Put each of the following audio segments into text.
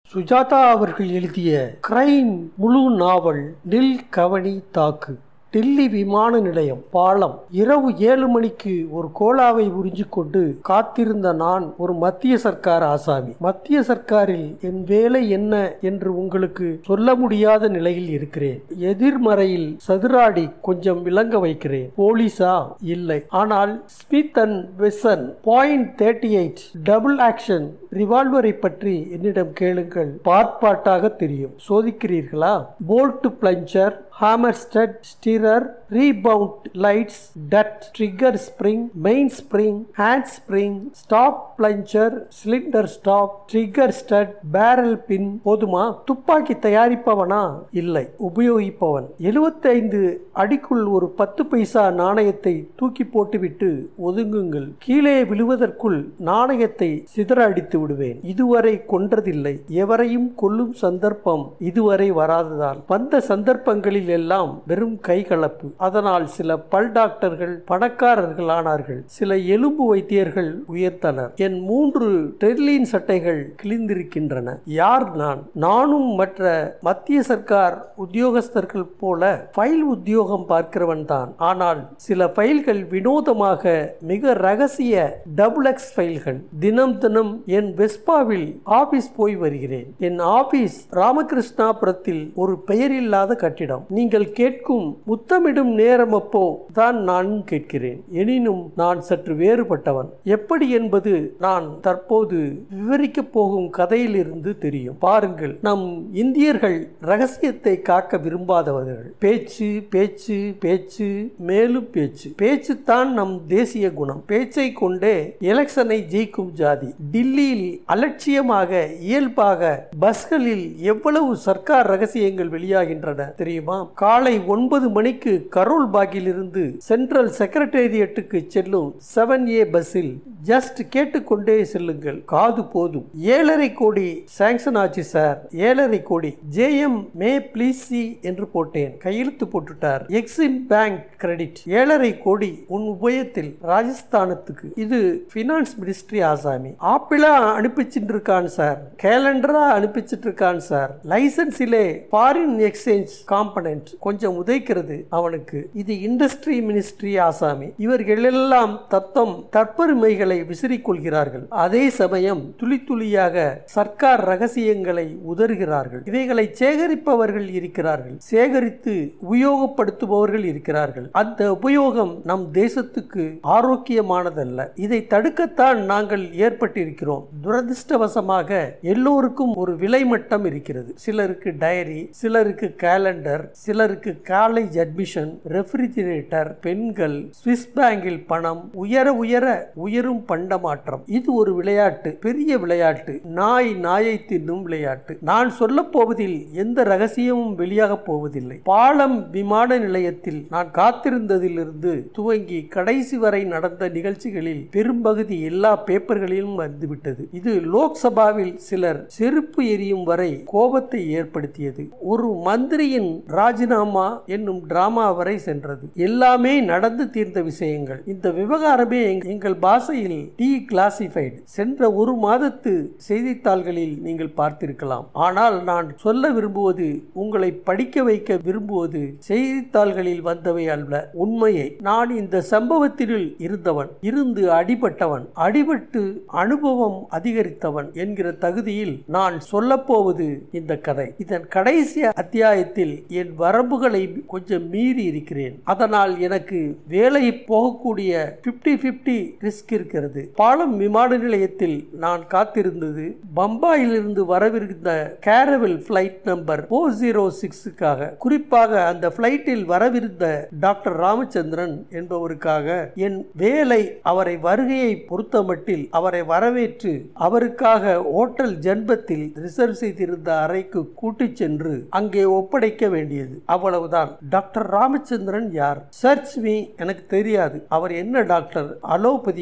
சுஜாதா அவர்கள் எழுதிய கிரைம் முழு நாவல் நில் கவனி தாக்கு டெல்லி விமான நிலையம் பாலம் இரவு ஏழு மணிக்கு ஒரு கோலாவை உறிஞ்சு கொண்டு காத்திருந்த நான் ஒரு மத்திய சர்க்கார் ஆசாமி மத்திய சர்க்காரில் என் வேலை என்ன என்று உங்களுக்கு சொல்ல முடியாத நிலையில் இருக்கிறேன் எதிர்மறையில் சதுராடி கொஞ்சம் விளங்க வைக்கிறேன் போலீஸா இல்லை ஆனால் Smith and Wesson point thirty eight double action ரிவால்வரை பற்றி என்னிடம் கேளுங்கள் பாட்பாட்டாக தெரியும் சோதிக்கிறீர்களா bolt plunger hammer stud stirrup rebound slides stud trigger spring main spring hand spring stop plunger cylinder stop trigger stud barrel pin போதுமா துப்பாக்கி தயாரிப்பவனா இல்லை உபயோகிப்பவன் எழுபத்தைந்து அடிக்குள் ஒரு பத்து பைசா நாணயத்தை தூக்கி போட்டுவிட்டு ஒதுங்குங்கள் கீழே விழுவதற்குள் நாணயத்தை சிதற அடித்து விடுவேன் இதுவரை கொன்றதில்லை எவரையும் கொல்லும் சந்தர்ப்பம் இதுவரை வராததால் வந்த சந்தர்ப்பங்களில் எல்லாம் வெறும் கைகலப்பு அதனால் சில பல் டாக்டர்கள் பணக்காரர்கள் ஆனார்கள் சில எலும்பு வைத்தியர்கள் உயர்த்தனர் என் மூன்று டெர்லின் சட்டைகள் கிழிந்திருக்கின்றன யார் நான் நானும் மற்ற மத்திய சர்க்கார் உத்தியோகஸ்தர்கள் போல ஃபைல் உத்தியோகம் பார்க்கிறவன் தான் ஆனால் சில ஃபைல்கள் வினோதமாக மிக ரகசிய டபுள் எக்ஸ் ஃபைல்கள் தினம் தினம் என் வெஸ்பாவில் ஆபீஸ் போய் வருகிறேன் என் ஆபீஸ் ராமகிருஷ்ணாபுரத்தில் ஒரு பெயரில்லாத கட்டிடம் நீங்கள் கேட்கும் முத்தமிடும் நேரம் அப்போ தான் நான் கேட்கிறேன் எனினும் நான் சற்று வேறுபட்டவன் எப்படி என்பது நான் தற்போது விவரிக்கப் போகும் கதையிலிருந்து தெரியும் பாருங்கள் நம் இந்தியர்கள் ரகசியத்தை காக்க விரும்பாதவர்கள் பேச்சு பேச்சு பேச்சு மேலும் பேச்சு பேச்சு தான் நம் தேசிய குணம் பேச்சை கொண்டே எலெக்ஷனை ஜெயிக்கும் ஜாதி டில்லியில் அலட்சியமாக இயல்பாக பஸ்களில் எவ்வளவு சர்க்கார் ரகசியங்கள் வெளியாகின்றன தெரியுமா காலை ஒன்பது மணிக்கு கரோல் பாகிலிருந்து சென்ட்ரல் செக்ரட்டேரியட்டுக்கு செல்லும் செவன் ஏ பஸ்ஸில் ஜஸ்ட் கேட்டுக்கொண்டே செல்லுங்கள் காது போதும் ஏழரை கோடி சாங்ஷன் ஆச்சு சார் ஏழரை கோடி ஜேஎம் மே ப்ளீஸ் சி என்று போட்டேன் கையெழுத்து போட்டுட்டார் எக்ஸிம் பேங்க் கிரெடிட் ஏழரை கோடி உன் உபயத்தில் ராஜஸ்தானத்துக்கு இது பினான்ஸ் மினிஸ்ட்ரி ஆசாமி ஆப்பிளா அனுப்பிச்சுட்டு இருக்கான் சார் கேலண்டரா அனுப்பிச்சிட்டு இருக்கான் சார் லைசன்ஸிலே ஃபாரின் எக்ஸ்சேஞ்ச் காம்பனன்ட் கொஞ்சம் உதைக்கிறது அவனுக்கு இது இண்டஸ்ட்ரி மினிஸ்ட்ரி ஆசாமி இவர்கள் எல்லாம் தத்தம் தற்பெருமைகளை விசிறிக்கொள்கிறார்கள் அதே சமயம் துளி துளியாக சர்க்கார் ரகசியங்களை உதறுகிறார்கள் இவைகளை சேகரிப்பவர்கள் இருக்கிறார்கள் சேகரித்து உபயோகப்படுத்துபவர்கள் இருக்கிறார்கள் அந்த உபயோகம் நம் தேசத்துக்கு ஆரோக்கியமானதல்ல இதை தடுக்கத்தான் நாங்கள் ஏற்பட்டிருக்கிறோம் துரதிருஷ்டவசமாக எல்லோருக்கும் ஒரு விலை மட்டம் இருக்கிறது சிலருக்கு டயரி சிலருக்கு கேலண்டர் சிலருக்கு காலேஜ் அட்மிஷன் ரெஃப்ரிஜிரேட்டர் பெண்கள் சுவிஸ் பேங்கில் பணம் உயர உயர உயரும் பண்டமாற்றம் இது ஒரு விளையாட்டு பெரிய விளையாட்டு நாய் நாயை தின்னும் விளையாட்டு நான் சொல்ல போவதில் எந்த ரகசியமும் வெளியாக போவதில்லை பாலம் விமான நிலையத்தில் நான் காத்திருந்ததிலிருந்து துவங்கி கடைசி வரை நடந்த நிகழ்ச்சிகளில் பெரும்பகுதி எல்லா பேப்பர்களிலும் வந்துவிட்டது இது லோக்சபாவில் சிலர் செருப்பு எரியும் வரை கோபத்தை ஏற்படுத்தியது ஒரு மந்திரியின் ராஜினாமா என்னும் டிராமா வரை சென்றது எல்லாமே நடந்து தீர்ந்த விஷயங்கள் இந்த விவகாரமே எங்கள் பாஷையில் டி கிளாசிஃபைடு சென்ற ஒரு மாதத்து செய்தித்தாள்களில் நீங்கள் பார்த்திருக்கலாம் ஆனால் நான் சொல்ல விரும்புவது உங்களை படிக்க வைக்க விரும்புவது செய்தித்தாள்களில் வந்தவை அல்ல உண்மையை நான் இந்த சம்பவத்தில் இருந்தவன் இருந்து அடிபட்டவன் அடிபட்டு அனுபவம் அதிகரித்தவன் என்கிற தகுதியில் நான் சொல்ல போவது இந்த கதை இதன் கடைசி அத்தியாயத்தில் என் வரம்புகளை கொஞ்சம் மீறி இருக்கிறேன் அதனால் எனக்கு வேலை போகக்கூடிய பிப்டி பிப்டி ரிஸ்க் இருக்கிறது பாலம் விமான நிலையத்தில் நான் காத்திருந்தது பம்பாயிலிருந்து வரவிருந்த கேரவில் பிளைட் நம்பர் போர் ஜீரோ சிக்ஸுக்காக குறிப்பாக அந்த பிளைட்டில் வரவிருந்த டாக்டர் ராமச்சந்திரன் என்பவருக்காக என் வேலை அவரை வருகையை பொறுத்தமட்டில் அவரை வரவேற்று அவருக்காக ஓட்டல் ஜன்பத்தில் ரிசர்வ் செய்திருந்த அறைக்கு கூட்டிச் சென்று அங்கே ஒப்படைக்க வேண்டியது அவ்வளவுதான் டாக்டர் ராமச்சந்திரன் யார் சர்ச் மீ எனக்கு தெரியாது அவர் என்ன டாக்டர் அலோபதியா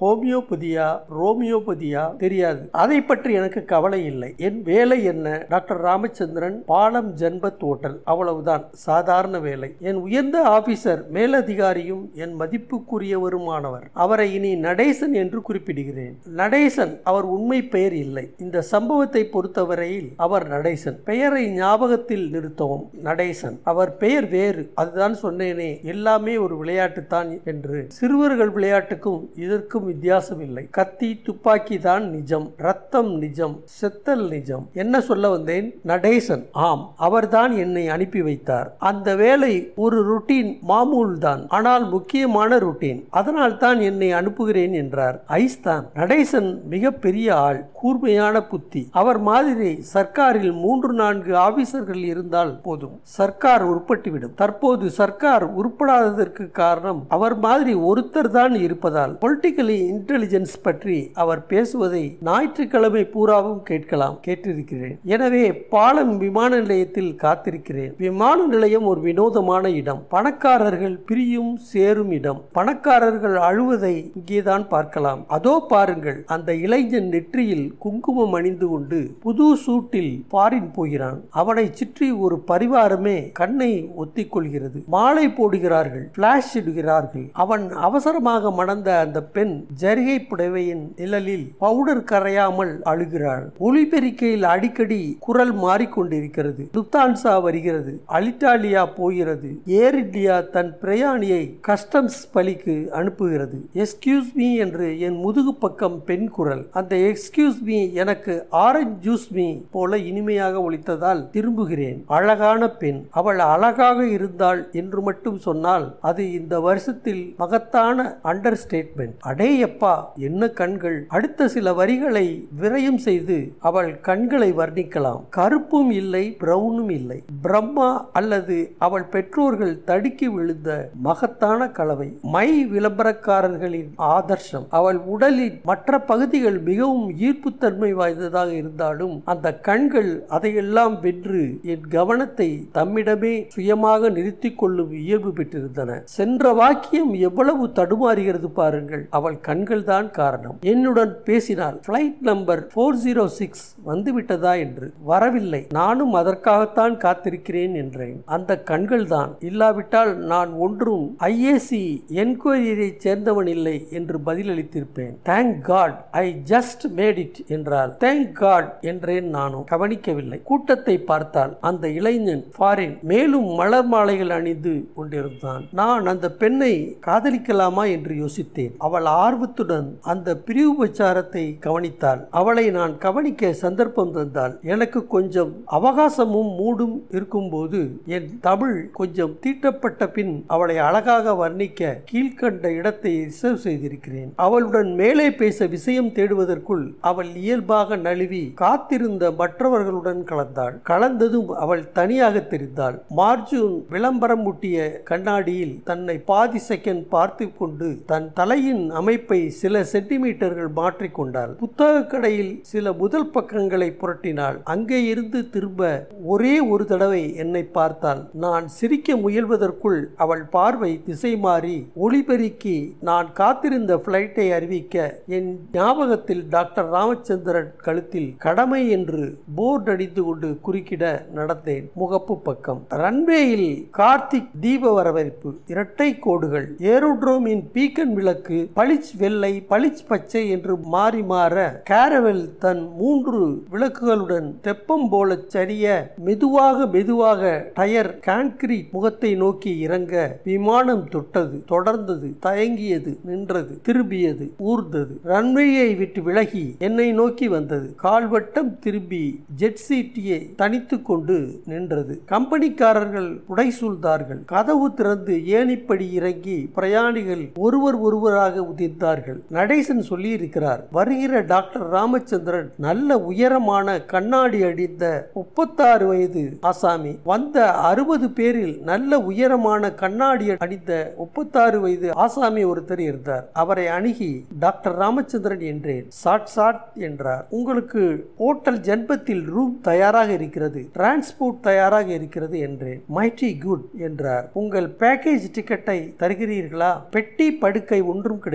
ஹோமியோபதியா ரோமியோபதியா தெரியாது அதை பற்றி எனக்கு கவலை இல்லை என் வேலை என்ன டாக்டர் ராமச்சந்திரன் பாலம் ஜன்பத் ஹோட்டல் அவ்வளவுதான் சாதாரண வேலை என் உயர்ந்த ஆபீசர் மேலதிகாரியும் என் மதிப்புக்குரியவருமானவர் அவரை இனி நடேசன் என்று குறிப்பிடுகிறேன் நடேசன் அவர் உண்மை பெயர் இல்லை இந்த சம்பவத்தை பொறுத்தவரையில் அவர் நடேசன் பெயரை ஞாபகத்தில் நிறுத்தவும் நடேசன் அவர் பெயர் வேறு அதுதான் சொன்னேனே எல்லாமே ஒரு விளையாட்டு தான் என்று சிறுவர்கள் விளையாட்டுக்கும் இதற்கும் வித்தியாசம் இல்லை கத்தி துப்பாக்கி தான் நிஜம் ரத்தம் நிஜம் செத்தல் நிஜம் என்ன சொல்ல வந்தேன் நடேசன் ஆம் அவர்தான் என்னை அனுப்பி வைத்தார் அந்த வேலை ஒரு ருட்டீன் மாமூல் தான் ஆனால் முக்கியமான ருட்டீன் அதனால் தான் என்னை அனுப்புகிறேன் என்றார் ஐஸ் தான் நடேசன் மிக பெரிய ஆள் கூர்மையான புத்தி அவர் மாதிரி சர்க்காரில் மூன்று நான்கு ஆபீசர்கள் இருந்தால் போதும் சர்க்கார் உருப்பட்டுவிடும் தற்போது சர்க்கார் உருப்படாததற்கு காரணம் அவர் மாதிரி ஒருத்தர் தான் இருப்பதால் பொலிட்டிக்கலி இன்டெலிஜென்ஸ் பற்றி அவர் பேசுவதை ஞாயிற்றுக்கிழமை பூராவும் கேட்கலாம் கேட்டிருக்கிறேன் எனவே பாலம் விமான நிலையத்தில் காத்திருக்கிறேன் விமான நிலையம் ஒரு வினோதமான இடம் பணக்காரர்கள் பிரியும் சேரும் இடம் பணக்காரர்கள் அழுவதை இங்கேதான் பார்க்கலாம் அதோ பாருங்கள் அந்த இளைஞன் நெற்றியில் குங்குமம் அணிந்து கொண்டு புது சூட்டில் பாரின் போகிறான் அவனை சுற்றி ஒரு பரிவாரமே கண்ணை ஒத்திக் கொள்கிறது மாலை போடுகிறார்கள் பிளாஷ் இடுகிறார்கள் அவன் அவசரமாக மணந்த அந்த பெண் ஜரிகை புடவையின் நிழலில் பவுடர் கரையாமல் அழுகிறாள் ஒளிபெருக்கையில் அடிக்கடி குரல் மாறிக்கொண்டிருக்கிறது லுப்தான்சா வருகிறது அலிட்டாலியா போகிறது ஏர் இந்தியா தன் பிரயாணியை கஸ்டம்ஸ் பலிக்கு அனுப்புகிறது எஸ்கியூஸ் மீ என்று என் முதுகு பக்கம் பெண் குரல் அந்த எக்ஸ்கியூஸ் மீ எனக்கு ஆரஞ்சு ஜூஸ் மீ போல இனிமையாக ஒலித்ததால் திரும்புகிறேன் அழகான பெண் அவள் அழகாக இருந்தாள் என்று மட்டும் சொன்னால் அது இந்த வருஷத்தில் மகத்தான அண்டர் ஸ்டேட்மெண்ட் அடேயப்பா என்ன கண்கள் அடுத்த சில வரிகளை விரயம் செய்து அவள் கண்களை வர்ணிக்கலாம் கருப்பும் இல்லை பிரவுனும் இல்லை பிரம்மா அல்லது அவள் பெற்றோர்கள் தடுக்கி விழுந்த மகத்தான கலவை மை விளம்பரக்காரர்களின் ஆதர்ஷம் அவள் உடலின் மற்ற பகுதிகள் மிகவும் ஈர்ப்புத்தன்மை வாய்ந்ததாக இருந்தாலும் அந்த கண்கள் அதையெல்லாம் வென்று என் கவனத்தை தம்மிடமே சுயமாக நிறுத்திக் கொள்ளும் இயல்பு பெற்றிருந்தன சென்ற வாக்கியம் எவ்வளவு தடுமாறுகிறது பாருங்கள் அவள் கண்கள் தான் காரணம் என்னுடன் பேசினாள் flight number four zero six வந்துவிட்டதா என்று வரவில்லை நானும் அதற்காகத்தான் காத்திருக்கிறேன் என்றேன் அந்த கண்கள் தான் இல்லாவிட்டால் நான் ஒன்றும் ஐஏசி என்கொயரியை சேர்ந்தவன் இல்லை என்று பதிலளித்திருப்பேன் thank God I just made it என்றால் தேங்க் காட் என்றேன் நானும் கவனிக்கவில்லை கூட்டத்தை பார்த்தால் அந்த இளைஞன் ஃபாரின் மேலும் மலர் மாலைகள் அணிந்து கொண்டிருந்தான் நான் அந்த பெண்ணை காதலிக்கலாமா என்று யோசித்தேன் அவள் ஆர்வத்துடன் அந்த பிரிவு பிரச்சாரத்தை கவனித்தாள் அவளை நான் கவனிக்க சந்தர்ப்பம் தந்தால் எனக்கு கொஞ்சம் அவகாசமும் மூடும் இருக்கும்போது என் தமிழ் கொஞ்சம் தீட்டப்பட்ட பின் அவளை அழகாக வர்ணிக்க கீழ்கண்ட இடத்தை ரிசர்வ் செய்திருக்கிறேன் அவளுடன் மேலே பேச விஷயம் தேடுவதற்குள் அவள் இயல்பாக நழுவி காத்திருந்த மற்றவர்களுடன் கலந்தாள் கலந்ததும் அவள் தனியாக தெரிந்தாள் மார்ஜூன் விளம்பரம் முட்டிய கண்ணாடியில் தன்னை பாதி செகண்ட் பார்த்து கொண்டு தன் தலையின் அமைப்பை சில சென்டிமீட்டர்கள் மாற்றிக்கொண்டாள் புத்தக கடையில் சில முதல் பக்கங்களை புரட்டினாள் அங்கே இருந்து திரும்ப ஒரே ஒரு தடவை என்னை பார்த்தாள் நான் சிரிக்க முயல்வதற்குள் அவள் பார்வை திசை மாறி ஒளிபெருக்கி நான் காத்திருந்த பிளைட்டை அறிவிக்க என் ஞாபகத்தில் டாக்டர் ராமச்சந்திரன் கழுத்தில் கடமை என்று போர்டு அடித்து கொண்டு குறுக்கிட நடந்தேன் முகப்பு பக்கம் ரன்வேயில் கார்த்திக் தீப வரவேற்பு இரட்டை கோடுகள் ஏரோட்ரோமின் பீக்கன் விளக்கு பளிச் வெள்ளை பளிச் பச்சை என்று மாறி மாற கேரவெல் தன் மூன்று விளக்குகளுடன் தெப்பம் போல சரிய மெதுவாக மெதுவாக டயர் கான்கிரீட் முகத்தை நோக்கி இறங்க விமானம் தொட்டது தொடர்ந்தது தயங்கியது நின்றது திரும்பியது ஊர்ந்தது ரன்வேயை விட்டு விலகி என்னை நோக்கி வந்தது கால்வட்டம் திரும்பி ஜெட் சீட்டியை தனித்து கொண்டு நின்றது கம்பெனிக்காரர்கள் உடை சூழ்ந்தார்கள் கதவு திறந்து ஏணிப்படி இறங்கி பிரயாணிகள் ஒருவர் ஒருவராக உதிர்ந்தார்கள் நடேசன் சொல்லியிருக்கிறார் வருகிற டாக்டர் ராமச்சந்திரன் நல்ல உயரமான கண்ணாடி அடித்த முப்பத்தாறு வயது ஆசாமி வந்த அறுபது பேரில் நல்ல உயரமான கண்ணாடி அடித்த முப்பத்தாறு வயது ஆசாமி ஒருத்தர் இருந்தார் அவரை அணுகி டாக்டர் ராமச்சந்திரன் என்றேன் சாட் சாட் என்றார் உங்களுக்கு ஹோட்டல் ஜன்பத்தில் ரூம் தயாராக இருக்கிறது டிரான்ஸ்போர்ட் தயாராக இருக்கிறது என்றேன் மைட்டி குட் என்றார் உங்கள் பேக்கேஜ் டிக்கெட்டை தருகிறீர்களா பெட்டி படுக்கை ஒன்றும் கிடையாது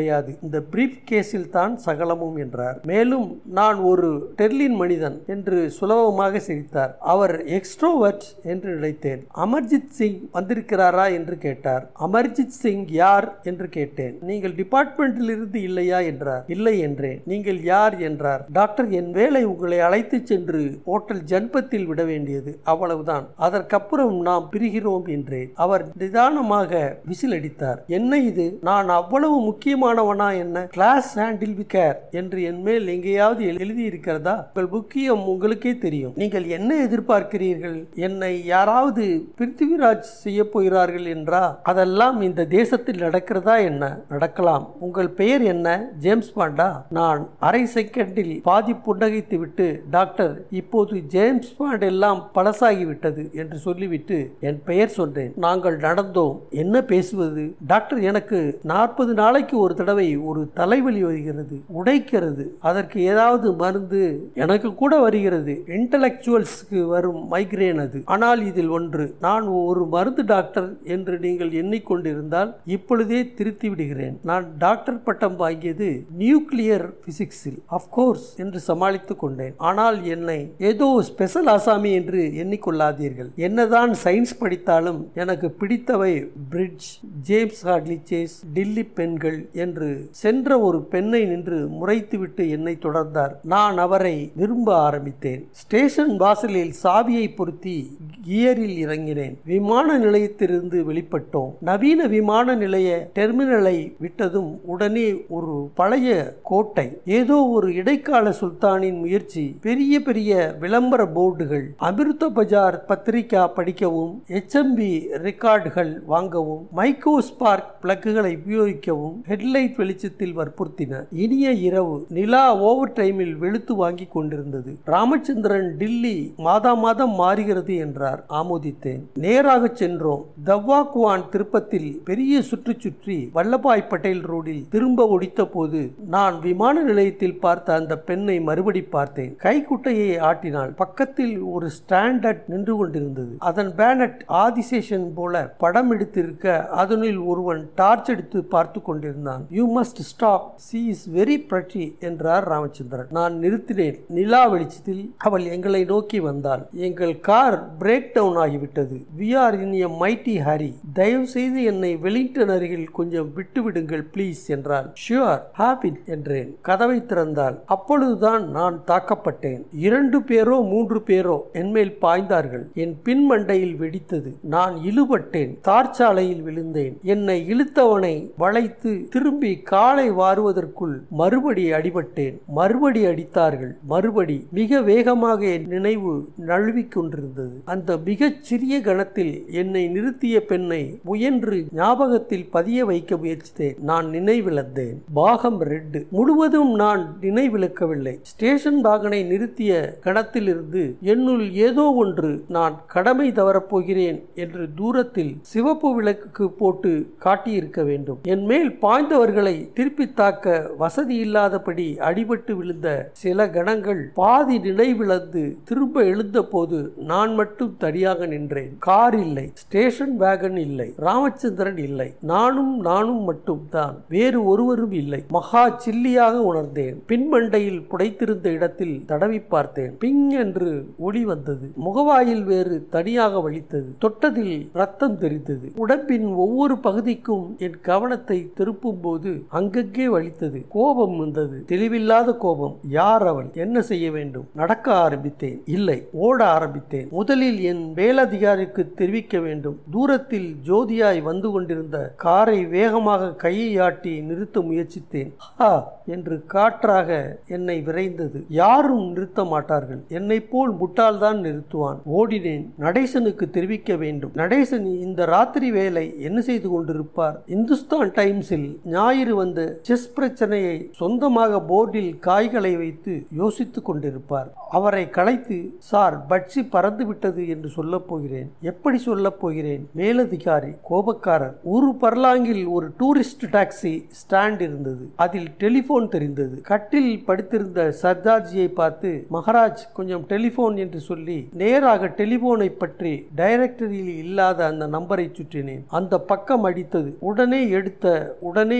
இந்த பிரீஃப் கேஸில் தான் சகலமும் என்றார் மேலும் நான் ஒரு டெர்லின் மனிதன் என்று சுலபமாக சிரித்தார் அவர் எக்ஸ்ட்ரோவர்ட் என்று நினைத்தேன் அமர்ஜித் சிங் வந்திருக்கிறாரா என்று கேட்டார் அமர்ஜித் சிங் யார் என்று கேட்டேன் நீங்கள் டிபார்ட்மெண்டில் இருந்து இல்லையா என்றார் இல்லை என்றேன் நீங்கள் யார் என்றார் டாக்டர் என் வேலை உங்களை அழைத்து சென்று ஹோட்டல் ஜன்பத்தில் விட வேண்டியது அவ்வளவுதான் அதற்கப்புறம் நாம் பிரிகிறோம் என்றேன் அவர் நிதானமாக விசில் அடித்தார் என்ன இது நான் அவ்வளவு முக்கியமானவனா என்ன கிளாஸ் ஹேண்டில் வித் கேர் என்று என் மேல் எங்கேயாவது எழுதி இருக்கிறதா உங்கள் முக்கியம் உங்களுக்கே தெரியும் நீங்கள் என்ன எதிர்பார்க்கிறீர்கள் என்னை யாராவது பிருத்திவிராஜ் செய்ய போகிறார்கள் என்றா அதெல்லாம் இந்த தேசத்தில் நடக்கிறதா என்ன நடக்கலாம் உங்கள் பெயர் என்ன ஜேம்ஸ் பாண்டா நான் அரை செகண்டில் பாதி புன்னகைத்து விட்டு டாக்டர் இப்போது ஜேம்ஸ் பாண்ட் எல்லாம் பழசாகிவிட்டது என்று சொல்லிவிட்டு என் பெயர் சொன்னேன் நாங்கள் நடந்தோம் என்ன பேசுவது டாக்டர் எனக்கு நாற்பது நாளைக்கு ஒரு தடவை ஒரு தலைவலி வருகிறது உடைக்கிறது அதற்கு ஏதாவது மருந்து எனக்கு கூட வருகிறது இன்டலெக்சுவல்ஸ்க்கு வரும் மைக்ரேன் அது ஆனால் இதில் ஒன்று நான் ஒரு மருந்து டாக்டர் என்று நீங்கள் எண்ணிக்கொண்டிருந்தால் இப்பொழுதே திருத்தி விடுகிறேன் நான் டாக்டர் பட்டம் வாங்கியது நியூக்ளியர் பிசிக்ஸில் அப்கோர்ஸ் என்று சமாளித்துக் கொண்டேன் ஆனால் என்னை ஏதோ ஸ்பெஷல் ஆசாமி என்று எண்ணிக்கொள்ளாதீர்கள் என்னதான் சயின்ஸ் படித்தாலும் எனக்கு பிடித்தவை bridge James Hadley Chase Delhi பெண்கள் என்று சென்ற ஒரு பெண்ணை நின்று முறைத்துவிட்டு என்னை தொடர்ந்தார் நான் அவரை விரும்ப ஆரம்பித்தேன் ஸ்டேஷன் வாசலில் சாவியை பொருத்தி கியரில் இறங்கினேன் விமான நிலையத்திலிருந்து வெளிப்பட்டோம் நவீன விமான நிலைய டெர்மினலை விட்டதும் உடனே ஒரு பழைய கோட்டை ஏதோ ஒரு இடைக்கால சுல்தானின் முயற்சி பெரிய பெரிய விளம்பர போர்டுகள் அமிர்த பஜார் பத்திரிகா படிக்கவும் எச்எம்பி ரெக்கார்டுகள் வாங்கவும் மைக்ரோஸ்பார்க் பிளக்குகளை உபயோகிக்கவும் ஹெட்லைட் வெளிச்சத்தில் வற்புறுத்தின இனிய இரவு நிலா ஓவர் டைமில் வெளுத்து வாங்கி கொண்டிருந்தது ராமச்சந்திரன் டில்லி மாதா மாதம் மாறுகிறது என்றார் ஆமோதித்தேன் நேராக சென்றோம் தவ்வாக்குவான் திருப்பத்தில் பெரிய சுற்றி சுற்றி வல்லபாய் பட்டேல் ரோடில் திரும்ப ஒடித்த போது நான் விமான நிலையத்தில் பார்த்த அந்த பெண்ணை மறுபடி பார்த்தேன் கைக்குட்டையை ஆட்டினாள் பக்கத்தில் ஒரு ஸ்டாண்டர்ட் நின்று கொண்டிருந்தது அதன் பேனட் ஆதிசேஷன் போல படம் எடுத்திருக்க அதனில் ஒருவன் டார்ச் எடுத்து பார்த்து கொண்டிருந்தான் you must stop she is very pretty என்றார் ராமச்சந்திரன் நான் நிறுத்தினேன் நிலா வெளிச்சத்தில் அவள் எங்களை நோக்கி வந்தாள் எங்கள் கார் பிரேக் டவுன் ஆகிவிட்டது we are in a mighty hurry தயவு செய்து என்னை வெலிங்டன் அருகில் கொஞ்சம் விட்டு விடுங்கள் ப்ளீஸ் என்றாள் ஷியோர் ஹாப்பி என்றேன் கதவை திறந்தாள் அப்பொழுதுதான் நான் தாக்கப்பட்டேன் இரண்டு பேரோ மூன்று பேரோ என்மேல் பாய்ந்தார்கள் என் பின் மண்டையில் வெடித்தது நான் இழுபட்டேன் தார்ச்சாலையில் விழுந்தேன் என்னை இழுத்தவனை வளைத்து திரும்பி காலை வாருவதற்குள் மறுபடி அடிபட்டேன் மறுபடி அடித்தார்கள் மறுபடி மிக வேகமாக என் நினைவு நழுவிக் கொண்டிருந்தது அந்த மிகச் சிறிய கணத்தில் என்னை நிறுத்திய பெண்ணை முயன்று ஞாபகத்தில் பதிய வைக்க முயற்சித்தேன் நான் நினைவிழந்தேன் பாகம் ரெண்டு முழுவதும் நான் நினைவிழக்கவில்லை ஸ்டேஷன் வாகனை நிறுத்திய கணத்திலிருந்து என்னுள் ஏதோ ஒன்று நான் கடமை தவறப்போகிறேன் என்று தூரத்தில் சிவப்பு விளக்கு போட்டு காட்டியிருக்க வேண்டும் என் மேல் பாய்ந்தவர்களை திருப்பி தாக்க வசதி இல்லாதபடி அடிபட்டு விழுந்த சில கணங்கள் பாதி நினைவிழந்து திரும்ப எழுந்த போது நான் மட்டும் தனியாக நின்றேன் கார் இல்லை ஸ்டேஷன் வேகன் இல்லை ராமச்சந்திரன் இல்லை நானும் நானும் மட்டும் தான் வேறு ஒருவரும் இல்லை மகா சில்லியாக உணர்ந்தேன் பின்மண்டையில் புடைத்திருந்த இடத்தில் தடவி பார்த்தேன் பிங் என்று ஒளி வந்தது முகவாயில் வேறு தனியாக வலித்தது தொட்டதில் ரத்தம் தெரிந்தது உடம்பின் ஒவ்வொரு பகுதிக்கும் என் கவனத்தை திருப்பும் போது அங்கங்கே வலித்தது கோபம் வந்தது தெளிவில்லாத கோபம் யார் அவள் என்ன செய்ய வேண்டும் நடக்க ஆரம்பித்தேன் இல்லை ஓட ஆரம்பித்தேன் முதலில் என் மேலதிகாரிக்கு தெரிவிக்க வேண்டும் தூரத்தில் ஜோதியாய் வந்து கொண்டிருந்த காரை வேகமாக கையை ஆட்டி நிறுத்த முயற்சித்தேன் ஹா என்று காற்றாக என்னை விரைந்தது யாரும் நிறுத்த மாட்டார்கள் என்னை போல் முட்டாள்தான் நிறுத்துவான் ஓடினேன் நடேசனுக்கு தெரிவிக்க வேண்டும் நடேசன் இந்த ராத்திரி வேலை என்ன செய்து கொண்டிருப்பார் இந்துஸ்தான் டைம்ஸில் ஞாயிறு வந்த செஸ் பிரச்சனையை சொந்தமாக போர்டில் காய்களை வைத்து யோசித்துக் கொண்டிருப்பார் அவரை கலைத்து சார் பட்சி பறந்து விட்டது என்று சொல்லப் போகிறேன் எப்படி சொல்லப் போகிறேன் மேலதிகாரி கோபக்காரர் ஒரு பர்லாங்கில் ஒரு டூரிஸ்ட் டாக்ஸி ஸ்டாண்ட் இருந்தது அதில் டெலிபோன் தெரிந்தது கட்டில் படுத்திருந்த சர்தார்ஜியை பார்த்து மகாராஜ் கொஞ்சம் டெலிபோன் என்று சொல்லி நேராக டெலிபோனை பற்றி டைரக்டரியில் இல்லாத அந்த நம்பரை சுற்றினேன் அந்த பக்கம் அடித்தது உடனே எடுத்த உடனே எஸ்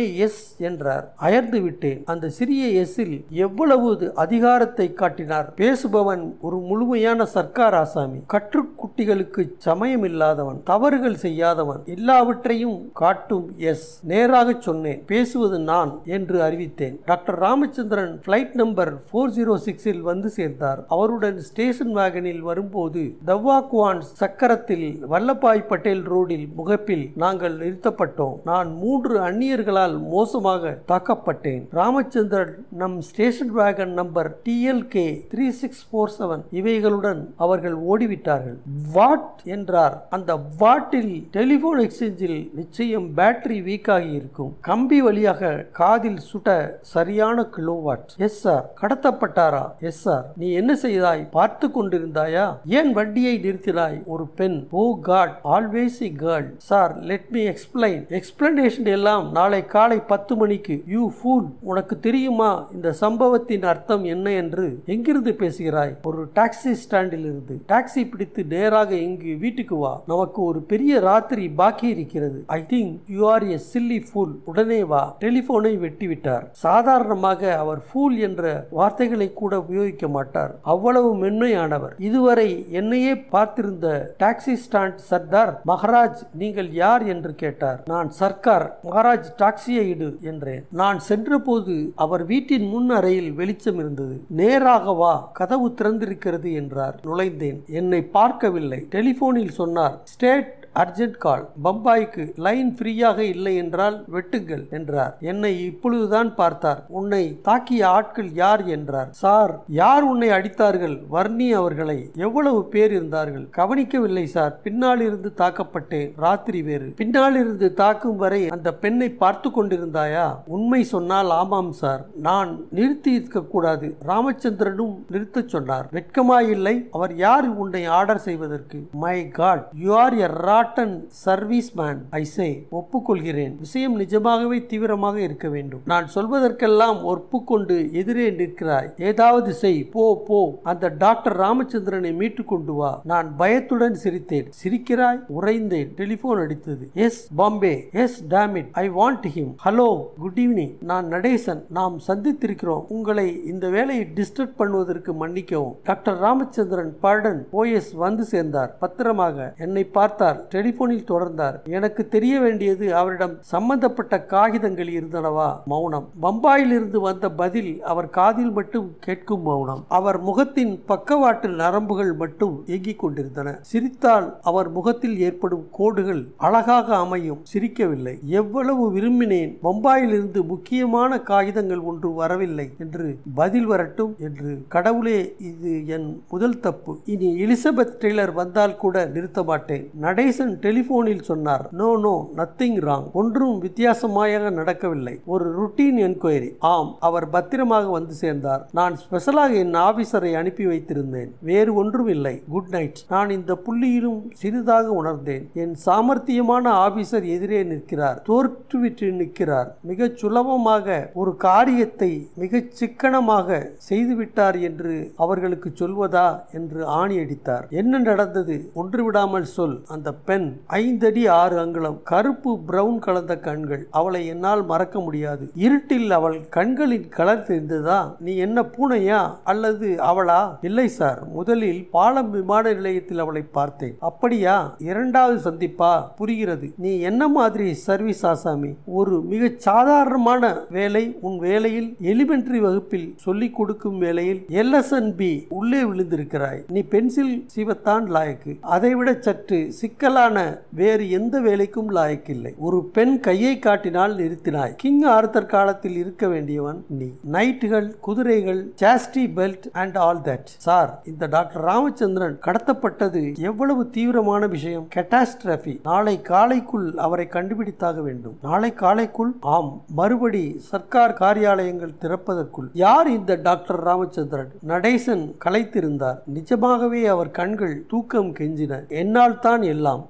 எஸ் என்றார் அயர்ந்து விட்டேன் அந்த சிறிய எஸ்ஸில் எவ்வளவு அதிகாரத்தை காட்டினார் பேசுபவன் ஒரு முழுமையான சர்க்கார் ஆசாமி கற்றுக்குட்டிகளுக்கு சமயம் இல்லாதவன் தவறுகள் செய்யாதவன் எல்லாவற்றையும் காட்டும் எஸ் நேராக சொன்னேன் பேசுவது நான் என்று அறிவித்தேன் doctor Ramachandran flight number four zero சிக்ஸில் வந்து சேர்ந்தார் அவருடன் ஸ்டேஷன் வேகனில் வரும்போது தவ்வாக்குவான் சக்கரத்தில் வல்லபாய் பட்டேல் ரோடில் முகப்பில் நாங்கள் நிறுத்தப்பட்டோம் நான் மூன்று அந்நியர்களால் மோசமாக தாக்கப்பட்டேன் ராமச்சந்திரன் நம் station wagon number DLK three six four seven இவைகளுடன் அவர்கள் ஓடிவிட்டார்கள் வாட் என்றார் அந்த வாட்டில் டெலிபோன் எக்ஸ்சேஞ்சில் நிச்சயம் பேட்டரி வீக் ஆகி இருக்கும் கம்பி வழியாக காதில் சுட்ட சரியான கிலோவாட் எஸ் சார் கடத்தப்பட்டாரா எஸ் சார் நீ என்ன செய்தாய் பார்த்து கொண்டிருந்தாயா ஏன் வண்டியை நிறுத்தினாய் ஒரு பெண் oh God always a girl sir let me explain explanation எல்லாம் நாளை காலை பத்து மணிக்கு யூ ஃபூல் உனக்கு தெரியுமா இந்த சம்பவத்தின் அர்த்தம் என்ன என்று எங்கிருந்து பேசுகிறாய் ஒரு டாக்ஸி ஸ்டாண்டில் இருந்து டாக்ஸி பிடித்து நேராக இங்கு வீட்டுக்கு வா நமக்கு ஒரு பெரிய ராத்திரி பாக்கி இருக்கிறது I think you are a silly fool உடனே வா டெலிபோனை வெட்டிவிட்டார் சாதாரணமாக அவர் ஃபூல் என்ற வார்த்தைகளை கூட உபயோகிக்க மாட்டார் அவ்வளவு மென்மையானவர் இதுவரை என்னையே பார்த்திருந்த டாக்ஸி ஸ்டாண்ட் சர்தார் மகாராஜ் நீங்கள் யார் என்று கேட்டார் நான் சர்க்கார் மகாராஜ் டாக்ஸியை இடு என்றேன் நான் சென்றபோது அவர் வீட்டின் முன் அறையில் வெளிச்சம் இருந்தது நேராக வா கதவு திறந்திருக்கிறது என்றார் நுழைந்தேன் என்னை பார்க்கவில்லை டெலிபோனில் சொன்னார் ஸ்டேட் அர்ஜென்ட் கால் பம்பாய்க்கு லைன் ஃப்ரீயாக இல்லை என்றால் வெட்டுங்கள் என்றார் என்னை இப்பொழுதுதான் பார்த்தார் உன்னை தாக்கிய ஆட்கள் யார் என்றார் சார் யார் உன்னை அடித்தார்கள் வர்ணி அவர்களை எவ்வளவு பேர் இருந்தார்கள் கவனிக்கவில்லை சார் பின்னால் இருந்து தாக்கப்பட்டேன் ராத்திரி வேறு பின்னால் இருந்து தாக்கும் வரை அந்த பெண்ணை பார்த்து கொண்டிருந்தாயா உண்மை சொன்னால் ஆமாம் சார் நான் நிறுத்தி இருக்க கூடாது ராமச்சந்திரனும் நிறுத்தச் சொன்னார் வெட்கமாயில்லை அவர் யார் உன்னை ஆர்டர் செய்வதற்கு my God you are a rotten service man I say ஒப்புக்கொள்கிறேன் விஷயம் நிஜமாகவே தீவிரமாக இருக்க வேண்டும் நான் சொல்வதற்கெல்லாம் ஒப்புக்கொண்டு எதிரே நிற்கிறாய் ஏதாவது செய் போ போ அந்த டாக்டர் ராமச்சந்திரனை மீட்டு கொண்டு வா நான் பயத்துடன் சிரித்தேன் சிரிக்கிறாய் உறைந்தேன் டெலிபோன் அடித்தது yes Bombay yes damn it I want him hello good evening நான் நடேசன் நாம் சந்தித்திருக்கிறோம் உங்களை இந்த வேலையை டிஸ்டர்ப் பண்ணுவதற்கு மன்னிக்கவும் டாக்டர் ராமச்சந்திரன் பார்டன் ஓஎஸ் வந்து சேர்ந்தார் பத்திரமாக என்னை பார்த்தார் டெலிபோனில் தொடர்ந்தார் எனக்கு தெரிய வேண்டியது அவரிடம் சம்பந்தப்பட்ட காகிதங்கள் இருந்தனவா மௌனம் பம்பாயில் இருந்து வந்த பதில் அவர் காதில் மட்டும் கேட்கும் மௌனம் அவர் முகத்தின் பக்கவாட்டு நரம்புகள் மட்டும் இயங்கிக் கொண்டிருந்தன சிரித்தால் அவர் முகத்தில் ஏற்படும் கோடுகள் அழகாக அமையும் சிரிக்கவில்லை எவ்வளவு விரும்பினேன் பம்பாயில் இருந்து முக்கியமான காகிதங்கள் ஒன்று வரவில்லை என்று பதில் வரட்டும் என்று கடவுளே இது என் முதல் தப்பு இனி எலிசபெத் டெய்லர் வந்தால் கூட நிறுத்த மாட்டேன் நடேசன் டெலிபோனில் சொன்னார் நோ நோ நத்திங் ராங் ஒன்றும் வித்தியாசமாக நடக்கவில்லை ஒரு ருட்டீன் என்கொயரி ஆம் அவர் பத்திரமாக வந்து சேர்ந்தார் நான் ஸ்பெஷலாக என் ஆபீசரை அனுப்பி வைத்திருந்தேன் வேறு ஒன்றும் இல்லை குட் நைட் நான் இந்த புள்ளியிலும் சிறிதாக உணர்ந்தேன் என் சாமர்த்தியமான ஆபீசர் எதிரே நிற்கிறார் தோற்றுவிட்டு நிற்கிறார் மிகச் சுலபமாக ஒரு காரியத்தை மிகச் சிக்கனமாக செய்துவிட்டார் என்று அவர்களுக்கு சொல்வதா என்று ஆணி அடித்தார் என்ன நடந்தது ஒன்று விடாமல் சொல் அந்த பெண் ஐந்தடி ஆறு அங்குலம் கருப்பு பிரவுன் கலந்த கண்கள் அவளை என்னால் மறக்க முடியாது இருட்டில் அவள் கண்களின் கலர் தெரிந்ததா நீ என்ன பூனையா அல்லது அவளா இல்லை சார் முதலில் பாலம் விமான நிலையத்தில் அவளை பார்த்தேன் அப்படியா இரண்டாவது சந்திப்பா புரிகிறது நீ என்ன மாதிரி சர்வீஸ் ஆசாமி ஒரு மிக சாதாரணமான வேலை உன் வேலையில் எலிமெண்டரி வகுப்பில் சொல்லிக் கொடுக்கும் வேலையில் எல்எஸ்என்பி உள்ளே விழுந்திருக்கிறாய் நீ பென்சில் சீவத்தான் லாயக்கு அதைவிட சற்று சிக்கலான வேறு எந்த வேலைக்கும் லாயக்கில்லை ஒரு பெண் கையை காட்டினால் நிறுத்தினாய் கிங் ஆர்த்தர் காலத்தில் இருக்க வேண்டியவன் நீ நைட்டுகள் குதிரைகள் chastity belt and all that sir இந்த டாக்டர் ராமச்சந்திரன் கடத்தப்பட்டது எவ்வளவு தீவிரமான விஷயம் கெட்டாஸ்ட்ரபி நாளை காலைக்குள் அவரை கண்டுபிடித்தாக வேண்டும் நாளை காலைக்குள் ஆம் மறுபடி சர்க்கார் காரியாலயங்கள் திறப்பதற்குள் யார் இந்த டாக்டர் ராமச்சந்திரன் நடேசன் கலைத்திருந்தார் நிஜமாகவே அவர் கண்கள் தூக்கம் கெஞ்சின என்னால் தான் எல்லாம்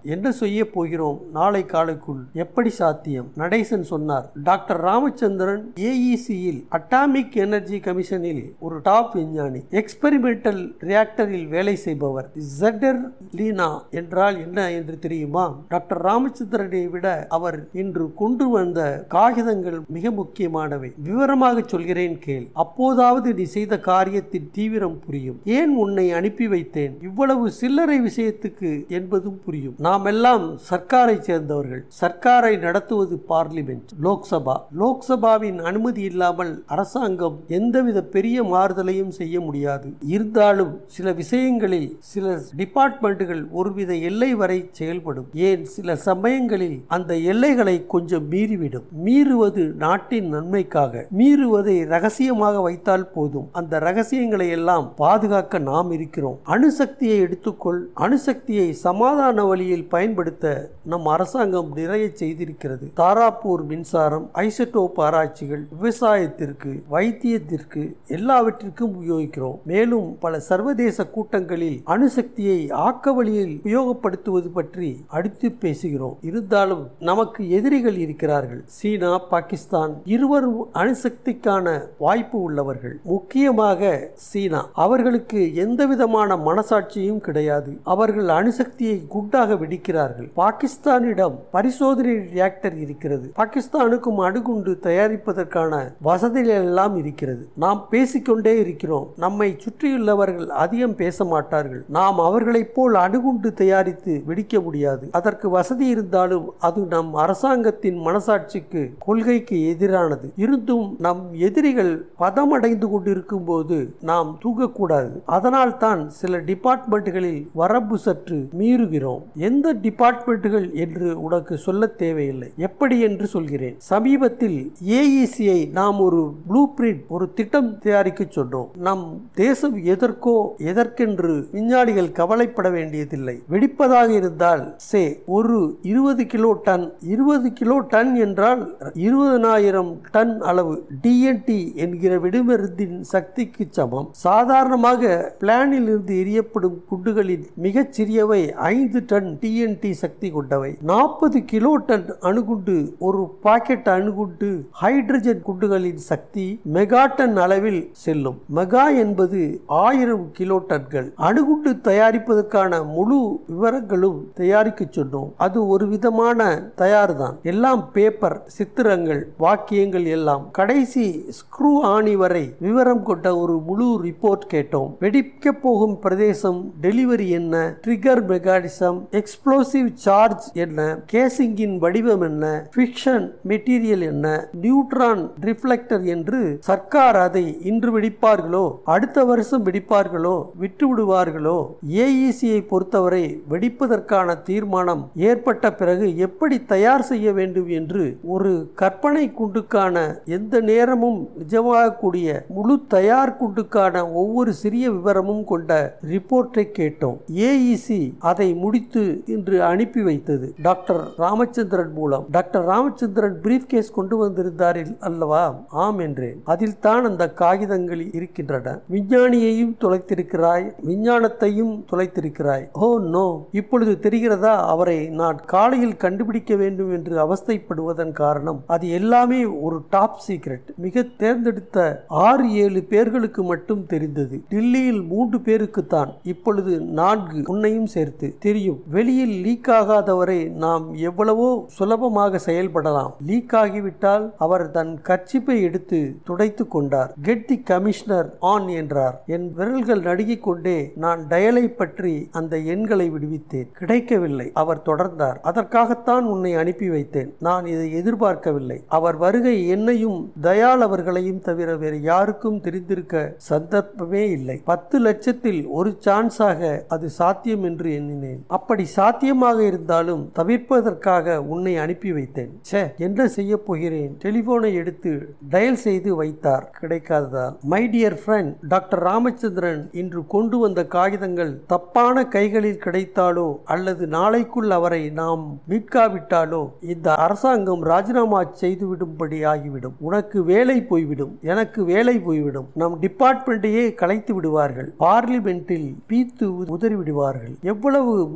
என்ன செய்ய போகிறோம் நாளை காலைக்குள் எப்படி சாத்தியம் நடேசன் சொன்னார் டாக்டர் ராமச்சந்திரன் ஏஇசியில் அட்டாமிக் எனர்ஜி கமிஷனில் ஒரு டாப் விஞ்ஞானி எக்ஸ்பெரிமெண்டல் ரியாக்டரில் வேலை செய்பவர் ஜெடர் லீனா என்றால் என்ன என்று தெரியுமா டாக்டர் ராமச்சந்திரனை விட அவர் இன்று கொண்டு வந்த காகிதங்கள் மிக முக்கியமானவை விவரமாக சொல்கிறேன் கேள் அப்போதாவது நீ செய்த காரியத்தின் தீவிரம் புரியும் ஏன் உன்னை அனுப்பி வைத்தேன் இவ்வளவு சில்லறை விஷயத்துக்கு என்பதும் புரியும் நாம் எல்லாம் சர்க்காரை சேர்ந்தவர்கள் சர்க்காரை நடத்துவது பார்லிமெண்ட் லோக்சபா லோக்சபாவின் அனுமதி இல்லாமல் அரசாங்கம் எந்தவித பெரிய மாறுதலையும் செய்ய முடியாது இருந்தாலும் சில விஷயங்களில் சில டிபார்ட்மெண்ட்டுகள் ஒருவித எல்லை வரை செயல்படும் ஏன் சில சமயங்களில் அந்த எல்லைகளை கொஞ்சம் மீறிவிடும் மீறுவது நாட்டின் நன்மைக்காக மீறுவதை ரகசியமாக வைத்தால் போதும் அந்த ரகசியங்களை எல்லாம் பாதுகாக்க நாம் இருக்கிறோம் அணுசக்தியை எடுத்துக்கொள் அணுசக்தியை சமாதான வழியில் பயன்படுத்த நம் அரசாங்கம் நிறைய செய்திருக்கிறது தாராப்பூர் மின்சாரம் ஐசோடோப் ஆராய்ச்சிகள் விவசாயத்திற்கு வைத்தியத்திற்கு எல்லாவற்றிற்கும் உபயோகிக்கிறோம் மேலும் பல சர்வதேச கூட்டங்களில் அணுசக்தியை ஆக்க வழியில் உபயோகப்படுத்துவது பற்றி அடுத்து பேசுகிறோம் இருந்தாலும் நமக்கு எதிரிகள் இருக்கிறார்கள் சீனா பாகிஸ்தான் இருவரும் அணுசக்திக்கான வாய்ப்பு உள்ளவர்கள் முக்கியமாக சீனா அவர்களுக்கு எந்த விதமான மனசாட்சியும் கிடையாது அவர்கள் அணுசக்தியை குண்டாக வெடிக்கிறார்கள் பாகிஸ்தானிடம் பரிசோதனை ரியாக்டர் இருக்கிறது பாகிஸ்தானுக்கும் அணுகுண்டு தயாரிப்பதற்கான வசதிகள் எல்லாம் இருக்கிறது நாம் பேசிக்கொண்டே இருக்கிறோம் நம்மை சுற்றியுள்ளவர்கள் அதிகம் பேச மாட்டார்கள் நாம் அவர்களைப் போல் அணுகுண்டு தயாரித்து வெடிக்க முடியாது அதற்கு வசதி இருந்தாலும் அது நம் அரசாங்கத்தின் மனசாட்சிக்கு கொள்கைக்கு எதிரானது இருந்தும் நம் எதிரிகள் பதமடைந்து கொண்டிருக்கும் போது நாம் தூங்கக்கூடாது அதனால் தான் சில டிபார்ட்மெண்ட்டுகளில் வரம்பு சற்று மீறுகிறோம் எந்த டிபார்ட்மெண்ட்டுகள் என்று உனக்கு சொல்ல தேவையில்லை எப்படி என்று சொல்கிறேன் சமீபத்தில் ஏஇசியை நாம் ஒரு ப்ளூ பிரிண்ட் ஒரு திட்டம் தயாரிக்க சொன்னோம் நம் தேசம் எதற்கோ எதற்கென்று விஞ்ஞானிகள் கவலைப்பட வேண்டியதில்லை வெடிப்பதாக இருந்தால் சே ஒரு இருபது கிலோ டன் இருபது கிலோ டன் என்றால் இருபதனாயிரம் டன் அளவு டிஎன்டி என்கிற வெடிமருந்தின் சக்திக்கு சமம் சாதாரணமாக பிளானில் இருந்து எரியப்படும் குண்டுகளின் மிகச் சிறியவை ஐந்து டன் டிஎன்டி சக்தி கொண்டவை நாற்பது கிலோ டன் அணுகுண்டு ஒரு பாக்கெட் அணுகுண்டு ஹைட்ரஜன் குண்டுகளின் சக்தி மெகா டன் அளவில் செல்லும் மெகா என்பது ஆயிரம் கிலோ டன்கள் அணுகுண்டு தயாரிப்பதற்கான முழு விவரங்களும் தயாரிக்க சொன்னோம் அது ஒரு விதமான தயார்தான் எல்லாம் பேப்பர் சித்திரங்கள் வாக்கியங்கள் எல்லாம் கடைசி ஸ்க்ரூ ஆணி வரை விவரம் கொண்ட ஒரு முழு ரிப்போர்ட் கேட்டோம் வெடிக்க போகும் பிரதேசம் டெலிவரி என்ன ட்ரிகர் மெக்கானிசம் எக்ஸ்ப்ளோசிவ் சார்ஜ் என்ன கேசிங்கின் வடிவம் என்ன ஃபிக்ஷன் மெட்டீரியல் என்ன நியூட்ரான் ரிஃப்ளெக்டர் என்று சர்க்கார் அதை இன்று வெடிப்பார்களோ அடுத்த வருஷம் வெடிப்பார்களோ விட்டு விடுவார்களோ ஏஇசியை பொறுத்தவரை வெடிப்பதற்கான தீர்மானம் ஏற்பட்ட பிறகு எப்படி தயார் செய்ய வேண்டும் என்று ஒரு கற்பனை குண்டுக்கான எந்த நேரமும் நிஜமாகக்கூடிய முழு தயார் குண்டுக்கான ஒவ்வொரு சிறிய விவரமும் கொண்ட ரிப்போர்ட்டை கேட்டோம் ஏஇசி அதை முடித்து இன்று அனுப்பி வைத்தது டாக்டர் ராமச்சந்திரன் மூலம் டாக்டர் ராமச்சந்திரன் பிரீஃப் கேஸ் கொண்டு வந்திருந்தார் அல்லவா ஆம் என்றேன் அதில் தான் அந்த காகிதங்கள் இருக்கின்றன விஞ்ஞானியையும் தொலைத்திருக்கிறாய் விஞ்ஞானத்தையும் தொலைத்திருக்கிறாய் ஓ நோ இப்பொழுது தெரிகிறதா அவரை நான் காலையில் கண்டுபிடிக்க வேண்டும் என்று அவஸ்தைப்படுவதன் காரணம் அது எல்லாமே ஒரு டாப் சீக்ரெட் மிக தேர்ந்தெடுத்த ஆறு ஏழு பேர்களுக்கு மட்டும் தெரிந்தது டில்லியில் மூன்று பேருக்கு தான் இப்பொழுது நான்கு உன்னையும் சேர்த்து தெரியும் வெளியில் லீக் ஆகாதவரை நாம் எவ்வளவோ சுலபமாக செயல்படலாம் லீக் ஆகிவிட்டால் அவர் தன் கர்ச்சிப்பை எடுத்து துடைத்து கொண்டார் கெட் தி கமிஷனர் ஆன் என்றார் என் விரல்கள் நடுங்கிக் கொண்டே நான் டயலை பற்றி அந்த எண்களை விடுவித்தேன் கிடைக்கவில்லை அவர் தொடர்ந்தார் அதற்காகத்தான் உன்னை அனுப்பி வைத்தேன் நான் இதை எதிர்பார்க்கவில்லை அவர் வருகை என்னையும் தயாள் அவர்களையும் தவிர வேறு யாருக்கும் தெரிந்திருக்க சந்தர்ப்பமே இல்லை பத்து லட்சத்தில் ஒரு சான்ஸாக அது சாத்தியம் என்று எண்ணினேன் அப்படி சாத்தியமாக இருந்தாலும் தவிர்ப்பதற்காக உன்னை அனுப்பி வைத்தேன் சே என்ன செய்ய போகிறேன் டெலிபோனை எடுத்து டயல் செய்து வைத்தார் கிடைக்காததால் my dear friend doctor Ramachandran இன்று கொண்டு வந்த காகிதங்கள் தப்பான கைகளில் கிடைத்தாலோ அல்லது நாளைக்குள் அவரை நாம் மீட்காவிட்டாலோ இந்த அரசாங்கம் ராஜினாமா செய்துவிடும்படி ஆகிவிடும் உனக்கு வேலை போய்விடும் எனக்கு வேலை போய்விடும் நம் டிபார்ட்மெண்ட்டையே கலைத்து விடுவார்கள் பார்லிமெண்டில் பீத்து உதறி விடுவார்கள் எவ்வளவு மகத்தான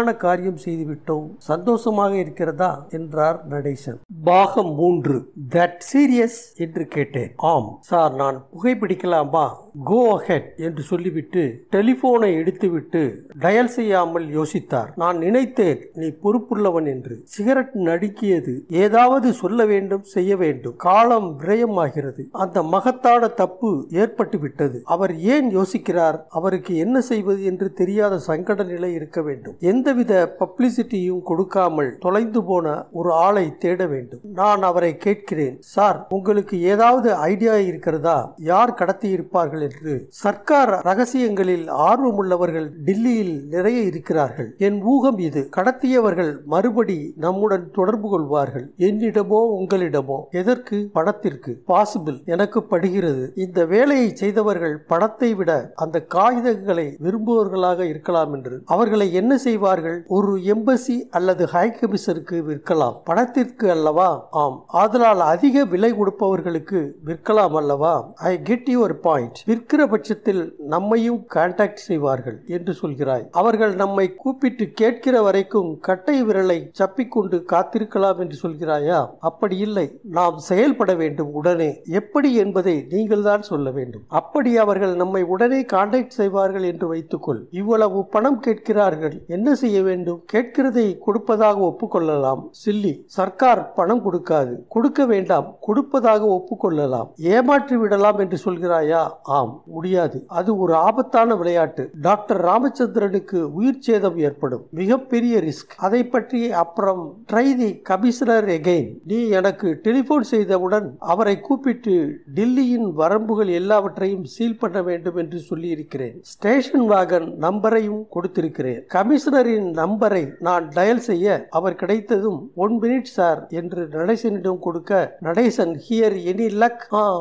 புண்ணியமான காரியம் செய்துவிட்டோம் சந்தோஷமாக இருக்கிறதா என்றார் நடேசன் பாகம் மூன்று தட் சீரியஸ் என்று கேட்டேன் ஆம் சார் நான் புகைப்பிடிக்கலாமா கோ அஹெட் என்று சொல்லிவிட்டு டெலிபோனை எடுத்துவிட்டு டயல் செய்யாமல் யோசித்தார் நான் நினைத்தேன் நீ பொறுப்புள்ளவன் என்று சிகரெட் நடுக்கியது ஏதாவது சொல்ல வேண்டும் செய்ய வேண்டும் காலம் விரயமாகிறது அந்த மகத்தான தப்பு ஏற்பட்டு விட்டது அவர் ஏன் யோசிக்கிறார் அவருக்கு என்ன செய்வது என்று தெரியாத சங்கட நிலை இருக்க வேண்டும் எந்தவித பப்ளிசிட்டியும் கொடுக்காமல் தொலைந்து போன ஒரு ஆளை தேட வேண்டும் நான் அவரை கேட்கிறேன் சார் உங்களுக்கு ஏதாவது ஐடியா இருக்கிறதா யார் கடத்தி இருப்பார்கள் என்று சர்க்கார் ரகசியங்களில் ஆர்வமுள்ளவர்கள் டில்லியில் நிறைய இருக்கிறார்கள் என் ஊகம் இது கடத்தியவர்கள் மறுபடி நம்முடன் தொடர்பு கொள்வார்கள் என்னிடமோ உங்களிடமோ எதற்கு பணத்திற்கு பாசிபிள் எனக்கு படுகிறது இந்த வேலையை செய்தவர்கள் பணத்தை விட அந்த காகிதங்களை விரும்புவர்களாக இருக்கலாம் என்று அவர்களை என்ன செய்வார்கள் ஒரு எம்பசி அல்லது ஹை கமிஷனருக்கு விற்கலாம் பணத்திற்கு அல்லவா ஆம் ஆதலால் அதிக விலை கொடுப்பவர்களுக்கு விற்கலாம் அல்லவா ஐ கெட் யுவர் பாயிண்ட் விற்கிற பட்சத்தில் நம்மையும் கான்டாக்ட் செய்வார்கள் என்று சொல்கிறாய் அவர்கள் நம்மை கூப்பிட்டு கேட்கிற வரைக்கும் கட்டை விரலை சப்பிக்கொண்டு காத்திருக்கலாம் என்று சொல்கிறாயா அப்படி இல்லை நாம் செயல்பட வேண்டும் உடனே எப்படி என்பதை நீங்கள் தான் சொல்ல வேண்டும் அப்படி அவர்கள் நம்மை உடனே கான்டாக்ட் செய்வார்கள் என்று வைத்துக்கொள் இவ்வளவு பணம் கேட்கிறார்கள் என்ன செய்ய வேண்டும் கேட்கிறதை கொடுப்பதாக ஒப்புக்கொள்ளலாம் சில்லி சர்க்கார் பணம் கொடுக்காது கொடுக்க வேண்டாம் கொடுப்பதாக ஒப்புக்கொள்ளலாம் ஏமாற்றி விடலாம் என்று சொல்கிறாயா ஆம் முடியாது அது ஒரு ஆபத்தான விளையாட்டு டாக்டர் ராமச்சந்திரனுக்கு உயிர் சேதம் ஏற்படும் மிகப்பெரிய ரிஸ்க் அதை பற்றி அப்புறம் ட்ரை தி கமிஷனர் எகெயின் நீ எனக்கு டெலிபோன் செய்தவுடன் அவரை கூப்பிட்டு டில்லியின் வரம்புகள் எல்லாவற்றையும் சீல் பண்ண வேண்டும் என்று சொல்லி இருக்கிறேன் ஸ்டேஷன் வாகன் நம்பரையும் கொடுத்திருக்கிறேன் கமிஷனரின் நம்பரை நான் டயல் செய்ய அவர் கிடைத்ததும் ஒன் மினிட் சார் என்று நடேசனிடம் கொடுக்க Natesan here any luck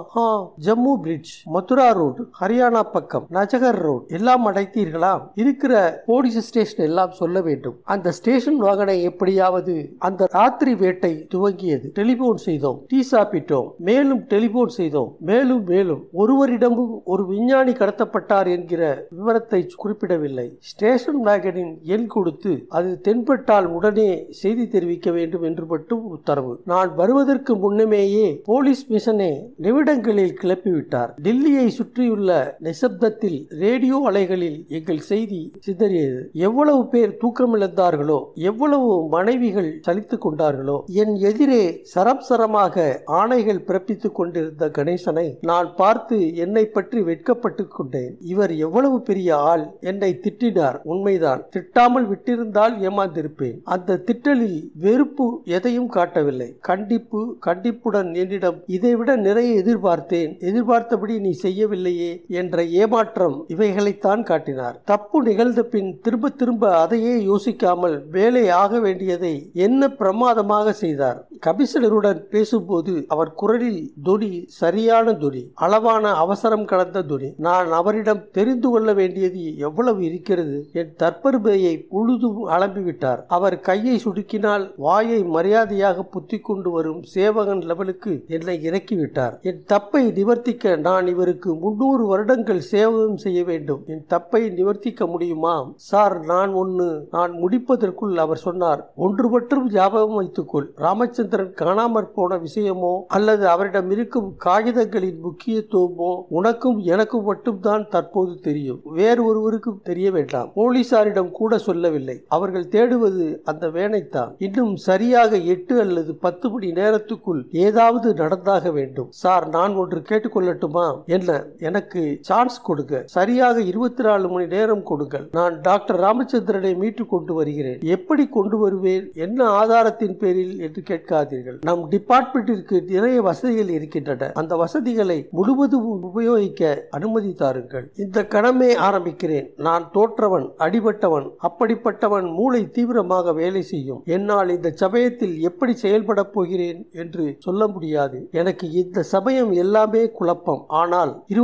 Jammu bridge Mathura road Haryana பக்கம் நஜகர் ரோடு எல்லாம் அடைத்தீர்களா இருக்கிற போலீஸ் ஸ்டேஷன் எல்லாம் சொல்ல வேண்டும் அந்த ஸ்டேஷன் வாகனை எப்படியாவது அந்த ராத்திரி வேட்டை துவங்கியது டெலிபோன் செய்தோம் டீ சாப்பிட்டோம் மேலும் டெலிபோன் செய்தோம் மேலும் மேலும் ஒருவரிடமும் ஒரு விஞ்ஞானி கடத்தப்பட்டார் என்கிற விவரத்தை குறிப்பிடவில்லை ஸ்டேஷன் வேகனின் எண் கொடுத்து அது தென்பட்டால் உடனே செய்தி தெரிவிக்க வேண்டும் என்று மட்டும் உத்தரவு நான் வருவதற்கு முன்னமேயே போலீஸ் மிஷனை நிமிடங்களில் கிளப்பிவிட்டார் டில்லியை சுற்றியுள்ள நிசப்தத்தில் ரேடியோ அலைகளில் எங்கள் செய்தி சிதறியது எவ்வளவு பேர் தூக்கமிழந்தார்களோ எவ்வளவு மனைவிகள் சலித்துக் கொண்டார்களோ என் எதிரே சரம் சரமாக ஆணைகள் பிறப்பித்துக் கொண்டிருந்த கணேசனை நான் பார்த்து என்னை பற்றி வெட்கப்பட்டுக் கொண்டேன் இவர் எவ்வளவு பெரிய ஆள் என்னை திட்டினார் உண்மைதான் திட்டாமல் விட்டிருந்தால் ஏமாந்திருப்பேன் அந்த திட்டலில் வெறுப்பு எதையும் காட்டவில்லை கண்டிப்பு கண்டிப்புடன் என்னிடம் இதைவிட நிறைய எதிர்பார்த்தேன் எதிர்பார்த்தபடி நீ செய்யவில்லையே என்ற ஏமாற்றம் இவைகளைத்தான் காட்டினார் தப்பு நிகழ்ந்த பின் திரும்ப திரும்ப அதையே யோசிக்காமல் வேலை ஆக வேண்டியதை என்ன பிரமாதமாக செய்தார் கமிஷனருடன் பேசும்போது அவர் குரலில் துணி சரியான துணி அளவான அவசரம் கலந்த துணி நான் அவரிடம் தெரிந்து கொள்ள வேண்டியது எவ்வளவு இருக்கிறது என் தற்பெருமையை முழுதும் அலம்பிவிட்டார் அவர் கையை சுடுக்கினால் வாயை மரியாதையாக புத்தி கொண்டு வரும் சேவகன் லெவலுக்கு என்னை இறக்கிவிட்டார் என் தப்பை நிவர்த்திக்க நான் இவருக்கு முன்னூறு வருடங்கள் சேவகம் செய்ய வேண்டும் என் தப்பை நிவர்த்திக்க முடியுமா சார் நான் ஒன்னு நான் முடிப்பதற்குள் அவர் சொன்னார் ஒன்று மட்டும் ஞாபகம் வைத்துக்கொள் ராமச்சந்திரன் காணாமற் போன விஷயமோ அல்லது அவரிடம் இருக்கும் காகிதங்களின் முக்கியத்துவமோ உனக்கும் எனக்கும் மட்டும்தான் தற்போது தெரியும் வேறு ஒருவருக்கும் தெரிய வேண்டாம் போலீசாரிடம் கூட சொல்லவில்லை அவர்கள் தேடுவது அந்த வேனைத்தான் இன்னும் சரியாக எட்டு அல்லது பத்து மணி நேரத்துக்குள் ஏதாவது நடந்தாக வேண்டும் சார் நான் ஒன்று கேட்டுக்கொள்ளட்டுமா என்ன எனக்கு சான்ஸ் கொடுங்க சரியாக இருபத்தி நாலு மணி நேரம் கொடுங்கள் நான் டாக்டர் ராமச்சந்திரனை மீட்டு கொண்டு வருகிறேன் எப்படி கொண்டு வருவேன் என்ன ஆதாரத்தின் பேரில் என்று கேட்காதீர்கள் நம் டிபார்ட்மெண்டிற்கு நிறைய வசதிகள் இருக்கின்றன அந்த வசதிகளை முழுவதும் உபயோகிக்க அனுமதி தாருங்கள் இந்த கணமே ஆரம்பிக்கிறேன் நான் தோற்றவன் அடிபட்டவன் அப்படிப்பட்டவன் மூளை தீவிரமாக வேலை செய்யும் என்னால் இந்த சமயத்தில் எப்படி செயல்பட போகிறேன் என்று சொல்ல முடியாது எனக்கு இந்த சமயம் எல்லாமே குழப்பம் ஆனால் இருபத்தி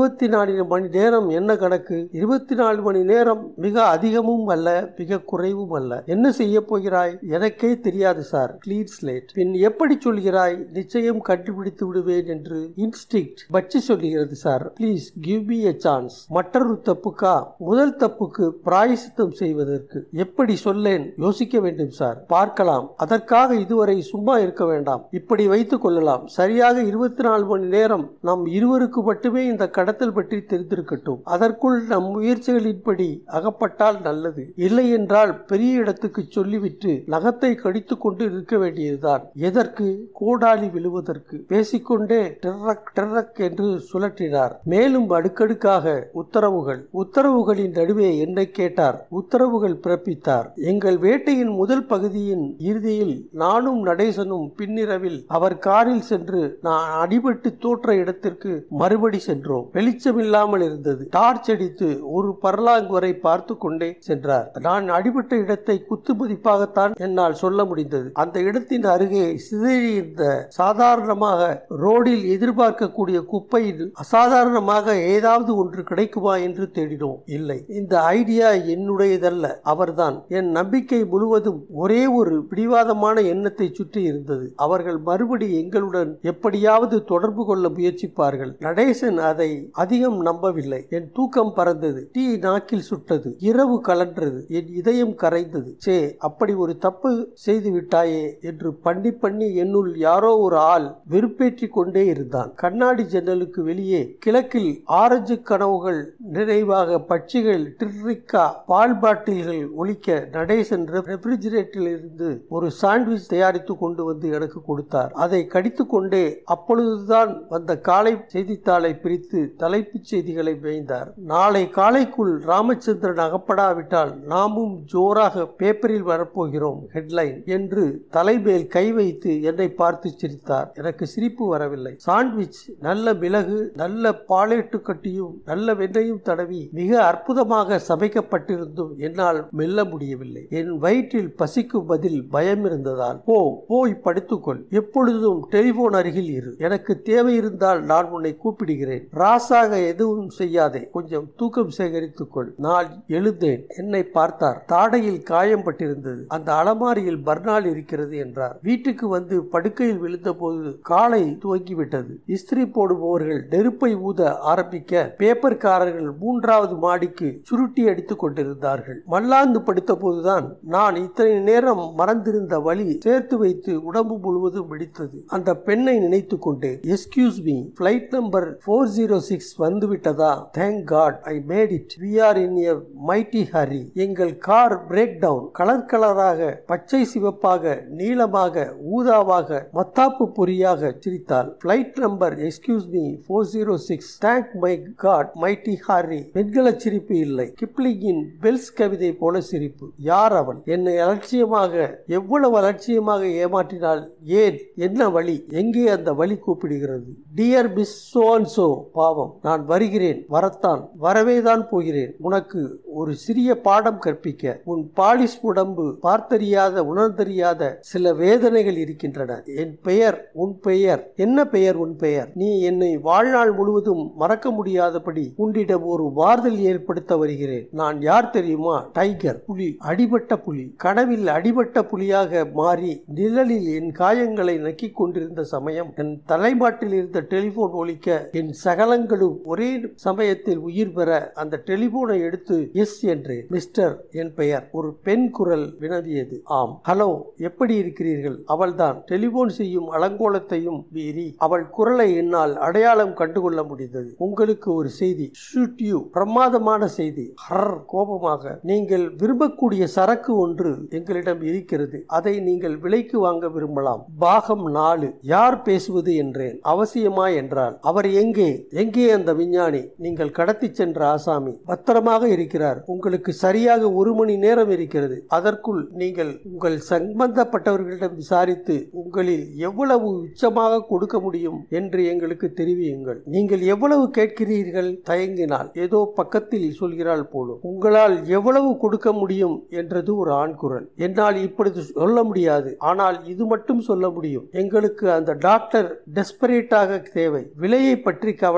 இருபத்தி நாலு மணி நேரம் என்ன கணக்கு இருபத்தி நாலு மணி நேரம் மிக அதிகமும் அல்ல மிக குறைவும் அல்ல என்ன செய்ய போகிறாய் எனக்கே தெரியாது சார் கிளீன் ஸ்லேட் பின் எப்படி சொல்கிறாய் நிச்சயம் கண்டுபிடித்து விடுவேன் என்று இன்ஸ்டிக்ட் பட்சி சொல்லுகிறது sir please give me a chance மற்றொரு தப்புக்கா முதல் தப்புக்கு பிராயசித்தம் செய்வதற்கு எப்படி சொல்லேன் யோசிக்க வேண்டும் சார் பார்க்கலாம் அதற்காக இதுவரை சும்மா இருக்க வேண்டாம் இப்படி வைத்துக் கொள்ளலாம் சரியாக இருபத்தி நாலு மணி நேரம் நம் இருவருக்கு மட்டுமே இந்த கடத்தல் பற்றி தெரிந்திருக்கட்டும் அதற்குள் நம் முயற்சிகளின்படி அகப்பட்டால் நல்லது இல்லை என்றால் பெரிய இடத்துக்கு சொல்லிவிட்டு நகத்தை கடித்துக் கொண்டு இருக்க வேண்டியதுதான் எதற்கு கோடாலி விழுவதற்கு பேசிக்கொண்டே டெர்ரக் டெர்ரக் என்று சுழற்றினார் மேலும் அடுக்கடுக்காக உத்தரவுகள் உத்தரவுகளின் நடுவே என்னை கேட்டார் உத்தரவுகள் பிறப்பித்தார் எங்கள் வேட்டையின் முதல் பகுதியின் இறுதியில் நானும் நடேசனும் பின்னிரவில் அவர் காரில் சென்று நான் அடிபட்டு தோற்ற இடத்திற்கு மறுபடி சென்றோம் வெளிச்சமில்லாமல் இருந்தது டார்ச் அடித்து ஒரு பர்லாங் வரை பார்த்து கொண்டே சென்றார் நான் அடிபட்ட இடத்தை குத்து மதிப்பாகத்தான் என்னால் சொல்ல முடிந்தது அந்த இடத்தின் அருகே சிதறியிருந்த சாதாரணமாக ரோடில் எதிர்பார்க்கக்கூடிய குப்பையில் அசாதாரணமாக ஏதாவது ஒன்று கிடைக்குமா என்று தேடினோம் இல்லை இந்த ஐடியா என்னுடையதல்ல அவர்தான் என் நம்பிக்கை முழுவதும் ஒரே ஒரு பிடிவாதமான எண்ணத்தை சுற்றி இருந்தது அவர்கள் மறுபடி எங்களுடன் எப்படியாவது தொடர்பு கொள்ள முயற்சிப்பார்கள் நடேசன் அதை அதிகம் நம்பவில்லை என் தூக்கம் பறந்தது டீ நாக்கில் சுட்டது இரவு கலன்றது என் இதயம் கரைந்தது சே அப்படி ஒரு தப்பு செய்து விட்டாயே என்று பண்ணி பண்ணி என்னுள் யாரோ ஒரு ஆள் வெறுப்பேற்றி கொண்டே இருந்தான் கண்ணாடி ஜன்னலுக்கு வெளியே கிழக்கில் ஆரஞ்சு கனவுகள் நிறைவாக பட்சிகள் டிர்ரிக்கா பால் பாட்டில்கள் ஒலிக்க நடேசன் ரெஃப்ரிஜிரேட்டரில் இருந்து ஒரு சாண்ட்விச் தயாரித்து கொண்டு வந்து எனக்கு கொடுத்தார் அதை கடித்துக் கொண்டே அப்பொழுதுதான் வந்த காலை செய்தித்தாளை பிரித்து தலைப்புச் செய்திகளை மேய்ந்தார் நாளை காலைக்குள் ராமச்சந்திரன் அகப்படாவிட்டால் நாமும் ஜோராக பேப்பரில் வரப்போகிறோம் ஹெட்லைன் என்று தலைமேல் கை வைத்து என்னை பார்த்து சிரித்தார் எனக்கு சிரிப்பு வரவில்லை சாண்ட்விச் நல்ல மிளகு நல்ல பாலேட்டு கட்டியும் நல்ல வெண்ணையும் தடவி மிக அற்புதமாக சமைக்கப்பட்டிருந்தும் என்னால் மெல்ல முடியவில்லை என் வயிற்றில் பசிக்கும் பதில் பயம் இருந்ததால் போ போய் படுத்துக்கொள் எப்பொழுதும் டெலிபோன் அருகில் இரு எனக்கு தேவை இருந்தால் நான் உன்னை கூப்பிடுகிறேன் ராசாக எதுவும் செய்யாதே கொஞ்சம் தூக்கம் சேகரித்துக் கொள் நான் எழுந்தேன் என்னை பார்த்தார் தாடையில் காயம் பட்டிருந்தது அந்த அலமாரியில் பர்னால் இருக்கிறது என்றார் வீட்டுக்கு வந்து படுக்கையில் விழுந்தபோது காலை துவங்கிவிட்டது இஸ்திரி போடுபவர்கள் நெருப்பை ஊத ஆரம்பிக்க பேப்பர்காரர்கள் மூன்றாவது மாடிக்கு சுருட்டி அடித்துக் கொண்டிருந்தார்கள் மல்லாந்து படுத்த போதுதான் நான் இத்தனை நேரம் மறந்திருந்த வழி சேர்த்து வைத்து உடம்பு முழுவதும் வெடித்தது அந்த பெண்ணை நினைத்து கொண்டு excuse me flight number four zero six வந்துவிட்டதா thank God I made it we are in a mighty hurry எங்கள் கார் பிரேக் டவுன் கலர் கலராக பச்சை சிவப்பாக நீளமாக ஊதாவாக மத்தாப்பு பொறியாக சிரித்தாள் flight number excuse me four zero six thank my God mighty hurry பெண்கள சிரிப்பு இல்லை கிப்ளிங்கின் பெல்ஸ் கவிதை போல சிரிப்பு யார் அவள் என்னை அலட்சியமாக எவ்வளவு அலட்சியமாக ஏமாற்றினாள் ஏன் என்ன வழி எங்கே அந்த வழி கூப்பிடுகிறது டியர் மிஸ் சோ பாவம் நான் வருகிறேன் வரத்தான் வரவேதான் போகிறேன் உனக்கு ஒரு சிறிய பாடம் கற்பிக்க உன் பாலிஷ் உடம்பு பார்த்தறியாத உணர்ந்தறியாத சில வேதனைகள் இருக்கின்றன என் பெயர் உன் பெயர் என்ன பெயர் உன் பெயர் நீ என்னை வாழ்நாள் முழுவதும் மறக்க முடியாதபடி உன்னிடம் ஒரு மாறுதல் ஏற்படுத்த வருகிறேன் நான் யார் தெரியுமா டைகர் புலி அடிபட்ட புலி கனவில் அடிபட்ட புலியாக மாறி நிழலில் என் காயங்களை நக்கிக் கொண்டிருந்த சமயம் என் தலைமாட்டில் இருந்த டெலிபோன் ஒலிக்க என் சகலங்களும் ஒரே சமயத்தில் உயிர் பெற அந்த டெலிபோனை எடுத்து எஸ் என்றேன் மிஸ்டர் என் பெயர் ஒரு பெண் குரல் வினவியது ஆம் ஹலோ எப்படி இருக்கிறீர்கள் அவள்தான் டெலிபோன் செய்யும் அலங்கோலத்தையும் மீறி அவள் குரலை என்னால் அடையாளம் கண்டுகொள்ள முடிந்தது உங்களுக்கு ஒரு செய்தி ஷூட் யூ பிரமாதமான செய்தி ஹர் கோபமாக நீங்கள் விரும்பக்கூடிய சரக்கு ஒன்று எங்களிடம் இருக்கிறது அதை நீங்கள் விலைக்கு வாங்க விரும்பலாம் பாகம் நாலு யார் பேசுவது என்றேன் அவசியமா என்றால் அவர் எங்கே எங்கே அந்த விஞ்ஞானி நீங்கள் கடத்தி சென்ற ஆசாமி பத்திரமாக இருக்கிறார் உங்களுக்கு சரியாக ஒரு மணி நேரம் இருக்கிறது அதற்குள் நீங்கள் உங்கள் சம்பந்தப்பட்டவர்களிடம் விசாரித்து உங்களில் எவ்வளவு உச்சமாக கொடுக்க முடியும் என்று எங்களுக்கு தெரிவியுங்கள் நீங்கள் எவ்வளவு கேட்கிறீர்கள் தயங்கினால் ஏதோ பக்கத்தில் சொல்கிறாள் போலும் உங்களால் எவ்வளவு கொடுக்க முடியும் என்றது ஒரு ஆண் குரல் என்னால் இப்பொழுது சொல்ல முடியாது ஆனால் இது மட்டும் சொல்ல முடியும் எங்களுக்கு அந்த டாக்டர் டெஸ்பரேட்டாக தேவை விலையை பற்றி கவலை இல்லை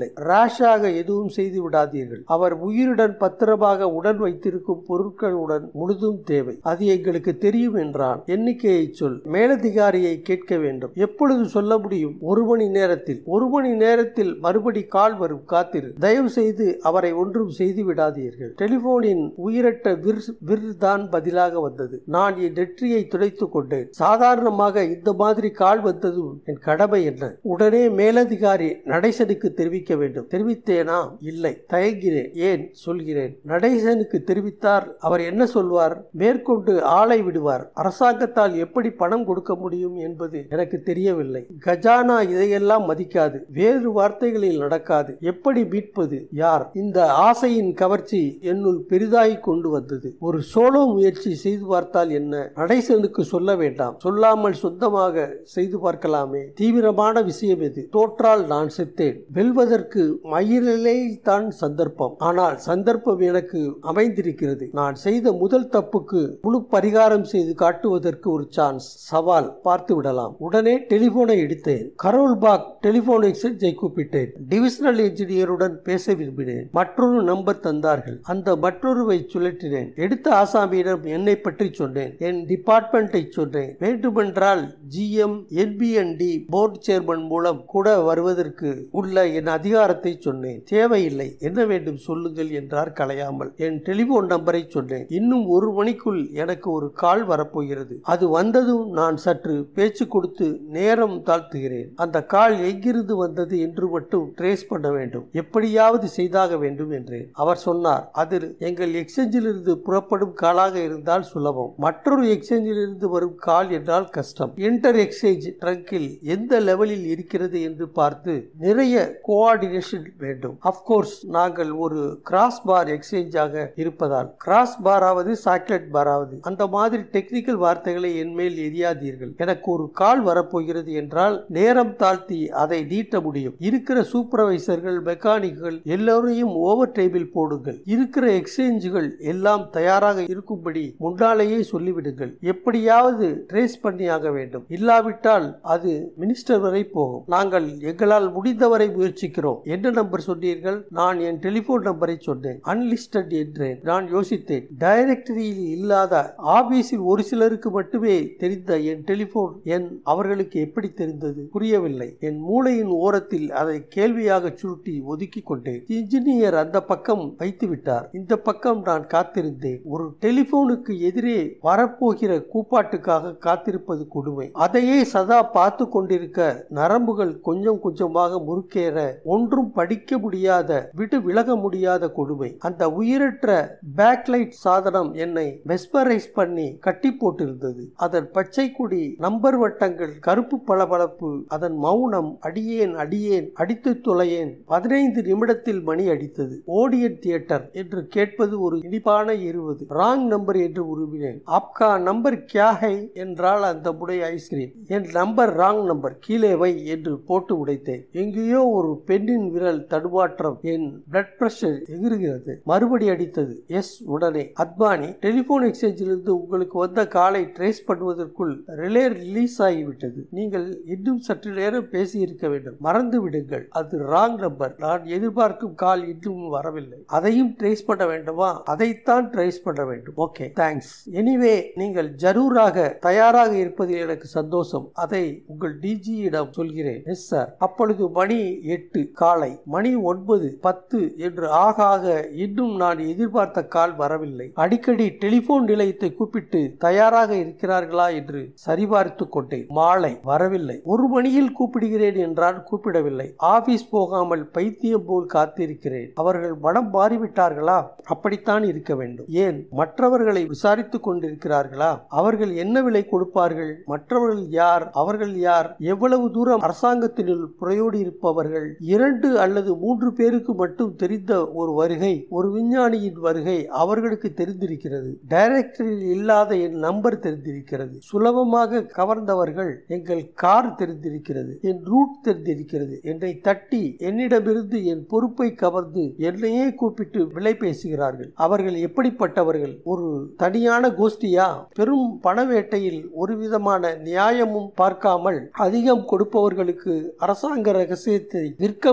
ரேஷாக எதுவும் செய்து விடாதீர்கள் அவர் உயிருடன் பத்திரமாக உடன் வைத்திருக்கும் பொருட்களுடன் முழுதும் தேவை அது எங்களுக்கு தெரியும் என்றான் எண்ணிக்கையை சொல் மேலதிகாரியை கேட்க வேண்டும் எப்பொழுது சொல்ல முடியும் ஒரு மணி நேரத்தில் ஒரு மணி நேரத்தில் மறுபடி கால் வரும் காத்திரு தயவு செய்து அவரை ஒன்றும் செய்து விடாதீர்கள் டெலிபோனின் உயிரட்ட விர் விர் தான் பதிலாக வந்தது நான் என் நெற்றியை துடைத்துக் கொண்டேன் சாதாரணமாக இந்த மாதிரி கால் வந்ததும் என் கடமை என்ன உடனே மேலதிகாரி நடேசனுக்கு தெரிவிக்க வேண்டும் தெரிவித்தேனா இல்லை தயங்கிறேன் ஏன் சொல்கிறேன் நடேசனுக்கு தெரிவித்தார் அவர் என்ன சொல்வார் மேற்கொண்டு ஆளை விடுவார் அரசாங்கத்தால் எப்படி பணம் கொடுக்க முடியும் என்பது எனக்கு தெரியவில்லை கஜானா இதையெல்லாம் மதிக்காது வேறு வார்த்தைகளில் நடக்காது எப்படி மீட்பது யார் இந்த ஆசையின் கவர்ச்சி என்னுள் பெரிதாகி கொண்டு வந்தது ஒரு சோலோ முயற்சி செய்து பார்த்தால் என்ன நடேசனுக்கு சொல்ல வேண்டாம் சொல்லாமல் சொந்தமாக செய்து பார்க்கலாமே தீவிரமான விஷயம் எது தோற்றால் நான் செத்தேன் வெல்வதற்கு மயிரிலே தான் சந்தர்ப்பம் ஆனால் சந்தர்ப்பம் எனக்கு அமைந்திருக்கிறது நான் செய்த முதல் தப்புக்கு முழு பரிகாரம் செய்து காட்டுவதற்கு ஒரு சான்ஸ் சவால் பார்த்து விடலாம் உடனே டெலிபோனை எடுத்தேன் கரோல் பாக் டெலிபோன் எக்ஸ்சேஞ்சை கூப்பிட்டேன் டிவிஷனல் என்ஜினியருடன் பேச விரும்பினேன் மற்றொரு நம்பர் தந்தார்கள் அந்த மற்றொருவை சுழற்றினேன் எடுத்த ஆசாமியிடம் என்னை பற்றி சொன்னேன் என் டிபார்ட்மெண்ட்டை சொன்னேன் வேண்டுமென்றால் ஜிஎம் என்பிஎன்டி போர்டு சேர்மன் மூலம் கூட வருவதற்கு உள்ள என் அதிகாரத்தை சொன்னேன் தேவையில்லை என்ன வேண்டும் சொல்லுங்கள் என்றார் கலையாமல் என் டெலிபோன் நம்பரை சொன்னேன் இன்னும் ஒரு மணிக்குள் எனக்கு ஒரு கால் வரப்போகிறது அது வந்ததும் நான் சற்று பேச்சு கொடுத்து நேரம் தாழ்த்துகிறேன் அந்த கால் எங்கிருந்து வந்தது என்று மட்டும் ட்ரேஸ் பண்ண வேண்டும் எப்படியாவது செய்தாக வேண்டும் என்றேன் அவர் சொன்னார் அது எங்கள் எக்ஸ்சேஞ்சில் இருந்து புறப்படும் காலாக இருந்தால் சுலபம் மற்றொரு எக்ஸ்சேஞ்சில் இருந்து வரும் கால் என்றால் கஷ்டம் இன்டர் எக்ஸ்சேஞ்ச் ட்ரங்கில் எந்த லெவலில் இருக்கிறது என்று பார்த்து நிறைய கோஆர்டினேஷன் வேண்டும் அப்கோர்ஸ் நாங்கள் ஒரு கிராஸ் பார் எக்ஸ்சேஞ்சாக இருப்பதால் கிராஸ் பாராவது சாக்லேட் பாராவது அந்த மாதிரி டெக்னிக்கல் வார்த்தைகளை என் மேல் எரியாதீர்கள் எனக்கு ஒரு கால் வரப்போகிறது என்றால் நேரம் தாழ்த்தி அதை நீட்ட முடியும் இருக்கிற சூப்பர்வைசர்கள் மெக்கானிக்குகள் எல்லோரையும் ஓவர் டேபிள் போடுங்கள் இருக்கிற எக்ஸ்சேஞ்சுகள் எல்லாம் தயாராக இருக்கும்படி முன்னாலேயே சொல்லிவிடுங்கள் எப்படியாவது ட்ரேஸ் பண்ணியாக வேண்டும் இல்லாவிட்டால் அது மினிஸ்டர் வரை போகும் நாங்கள் எங்களால் முடிந்தவரை முயற்சிக்கிறோம் என்ன நம்பர் சொன்னீர்கள் நான் என் டெலிபோன் நம்பரை சொன்னேன் அன்லிஸ்டட் என்றேன் நான் யோசித்தேன் டைரக்டரியில் இல்லாத ஆபீஸில் ஒரு சிலருக்கு மட்டுமே தெரிந்த என் டெலிபோன் எண் அவர்களுக்கு எப்படி தெரிந்தது புரியவில்லை என் மூளையின் ஓரத்தில் அதை கேள்வியாக சுருட்டி ஒதுக்கி கொண்டேன் இன்ஜினியர் அந்த பக்கம் வைத்து விட்டார் இந்த பக்கம் நான் காத்திருந்தேன் ஒரு டெலிபோனுக்கு எதிரே வரப்போகிற கூப்பாட்டுக்காக காத்திருப்பது கொடுமை அதையே சதா பார்த்து கொண்டிருக்க நரம்புகள் கொஞ்சம் கொஞ்சமாக முறுக்கேற ஒன்றும் படிக்க முடியாத விட்டு விலக முடியாத கொடுமை அந்த உயிரற்ற பேக்லைட் சாதனம் என்னை மெஸ்பரைஸ் பண்ணி கட்டி போட்டிருந்தது அதன் பச்சை கொடி நம்பர் வட்டங்கள் கருப்பு பளபளப்பு அதன் மௌனம் அடியேன் அடியேன் அடித்து தொலையேன் பதினைந்து நிமிடத்தில் மணி அடித்தது ஓடியன் தியேட்டர் என்று கேட்பது ஒரு இனிப்பான இருபது ராங் நம்பர் என்று உருவினேன் ஆப்கா நம்பர் கியா ஹை என்றால் அந்த முடை ஐஸ்கிரீம் என் நம்பர் ராங் நம்பர் கீழே வை என்று போட்டு உடைத்தேன் எங்கேயோ ஒரு பெண்ணின் விரல் தடுமாற்றம் என் பிளட் பிரஷர் எகிறுகிறது மறுபடி அடித்தது எஸ் உடனே அத்வானி டெலிபோன் எக்ஸ்சேஞ்சிலிருந்து உங்களுக்கு வந்த காலை ட்ரேஸ் பண்ணுவதற்குள் ரிலே ரிலீஸ் ஆகிவிட்டது நீங்கள் இன்னும் சற்று நேரம் பேசி இருக்க வேண்டும் மறந்து விடுங்கள் அது ராங் நம்பர் நான் எதிர்பார்க்கும் கால் இன்னும் வரவில்லை அதையும் ட்ரேஸ் பண்ண வேண்டுமா அதைத்தான் ட்ரேஸ் பண்ண வேண்டும் ஓகே தேங்க்ஸ் எனிவே நீங்கள் ஜரூராக தயாராக இருப்பதில் எனக்கு சந்தோஷம் அதை உங்கள் டிஜியிடம் சொல்கிறேன் எஸ் சார் அப்பொழுது மணி எட்டு காலை மணி ஒன்பது பத்து என்று ஆக ஆக இன்னும் நான் எதிர்பார்த்த கால் வரவில்லை அடிக்கடி டெலிபோன் நிலையத்தை கூப்பிட்டு தயாராக இருக்கிறார்களா என்று சரிபார்த்து கொண்டேன் மாலை வரவில்லை ஒரு மணியில் கூப்பிடுகிறேன் என்றால் கூப்பிடவில்லை ஆபீஸ் போகாமல் பைத்தியம் போல் காத்திருக்கிறேன் அவர்கள் மனம் மாறிவிட்டார்களா அப்படித்தான் இருக்க வேண்டும் ஏன் மற்றவர்களை விசாரித்துக் கொண்டிருக்கிறார்களா அவர்கள் என்ன விலை கொடுப்பார்கள் மற்றவர்கள் யார் அவர்கள் யார் எவ்வளவு தூரம் அரசாங்கத்தினுள் புறையோடி இருப்பவர்கள் இரண்டு அல்லது மூன்று பேருக்கு மட்டும் தெரிந்த ஒரு வருகை ஒரு விஞ்ஞானியின் வருகை அவர்களுக்கு தெரிந்திருக்கிறது டைரக்டரில் இல்லாத என் நம்பர் தெரிந்திருக்கிறது சுலபமாக கவர்ந்தவர்கள் எங்கள் கார் தெரிந்திருக்கிறது என் ரூட் தெரிந்திருக்கிறது என்னை தட்டி என்னிடமிருந்து என் பொறுப்பை கவர்ந்து என்னையே கூப்பிட்டு விலை பேசுகிறார்கள் அவர்கள் எப்படிப்பட்டவர்கள் ஒரு தனியான கோஷ்டியா பெரும் பணவேட்டையில் ஒரு விதமான நியாயமும் பார்க்காமல் அதிகம் கொடுப்பவர்களுக்கு அரசாங்க ரகசியத்தை விற்க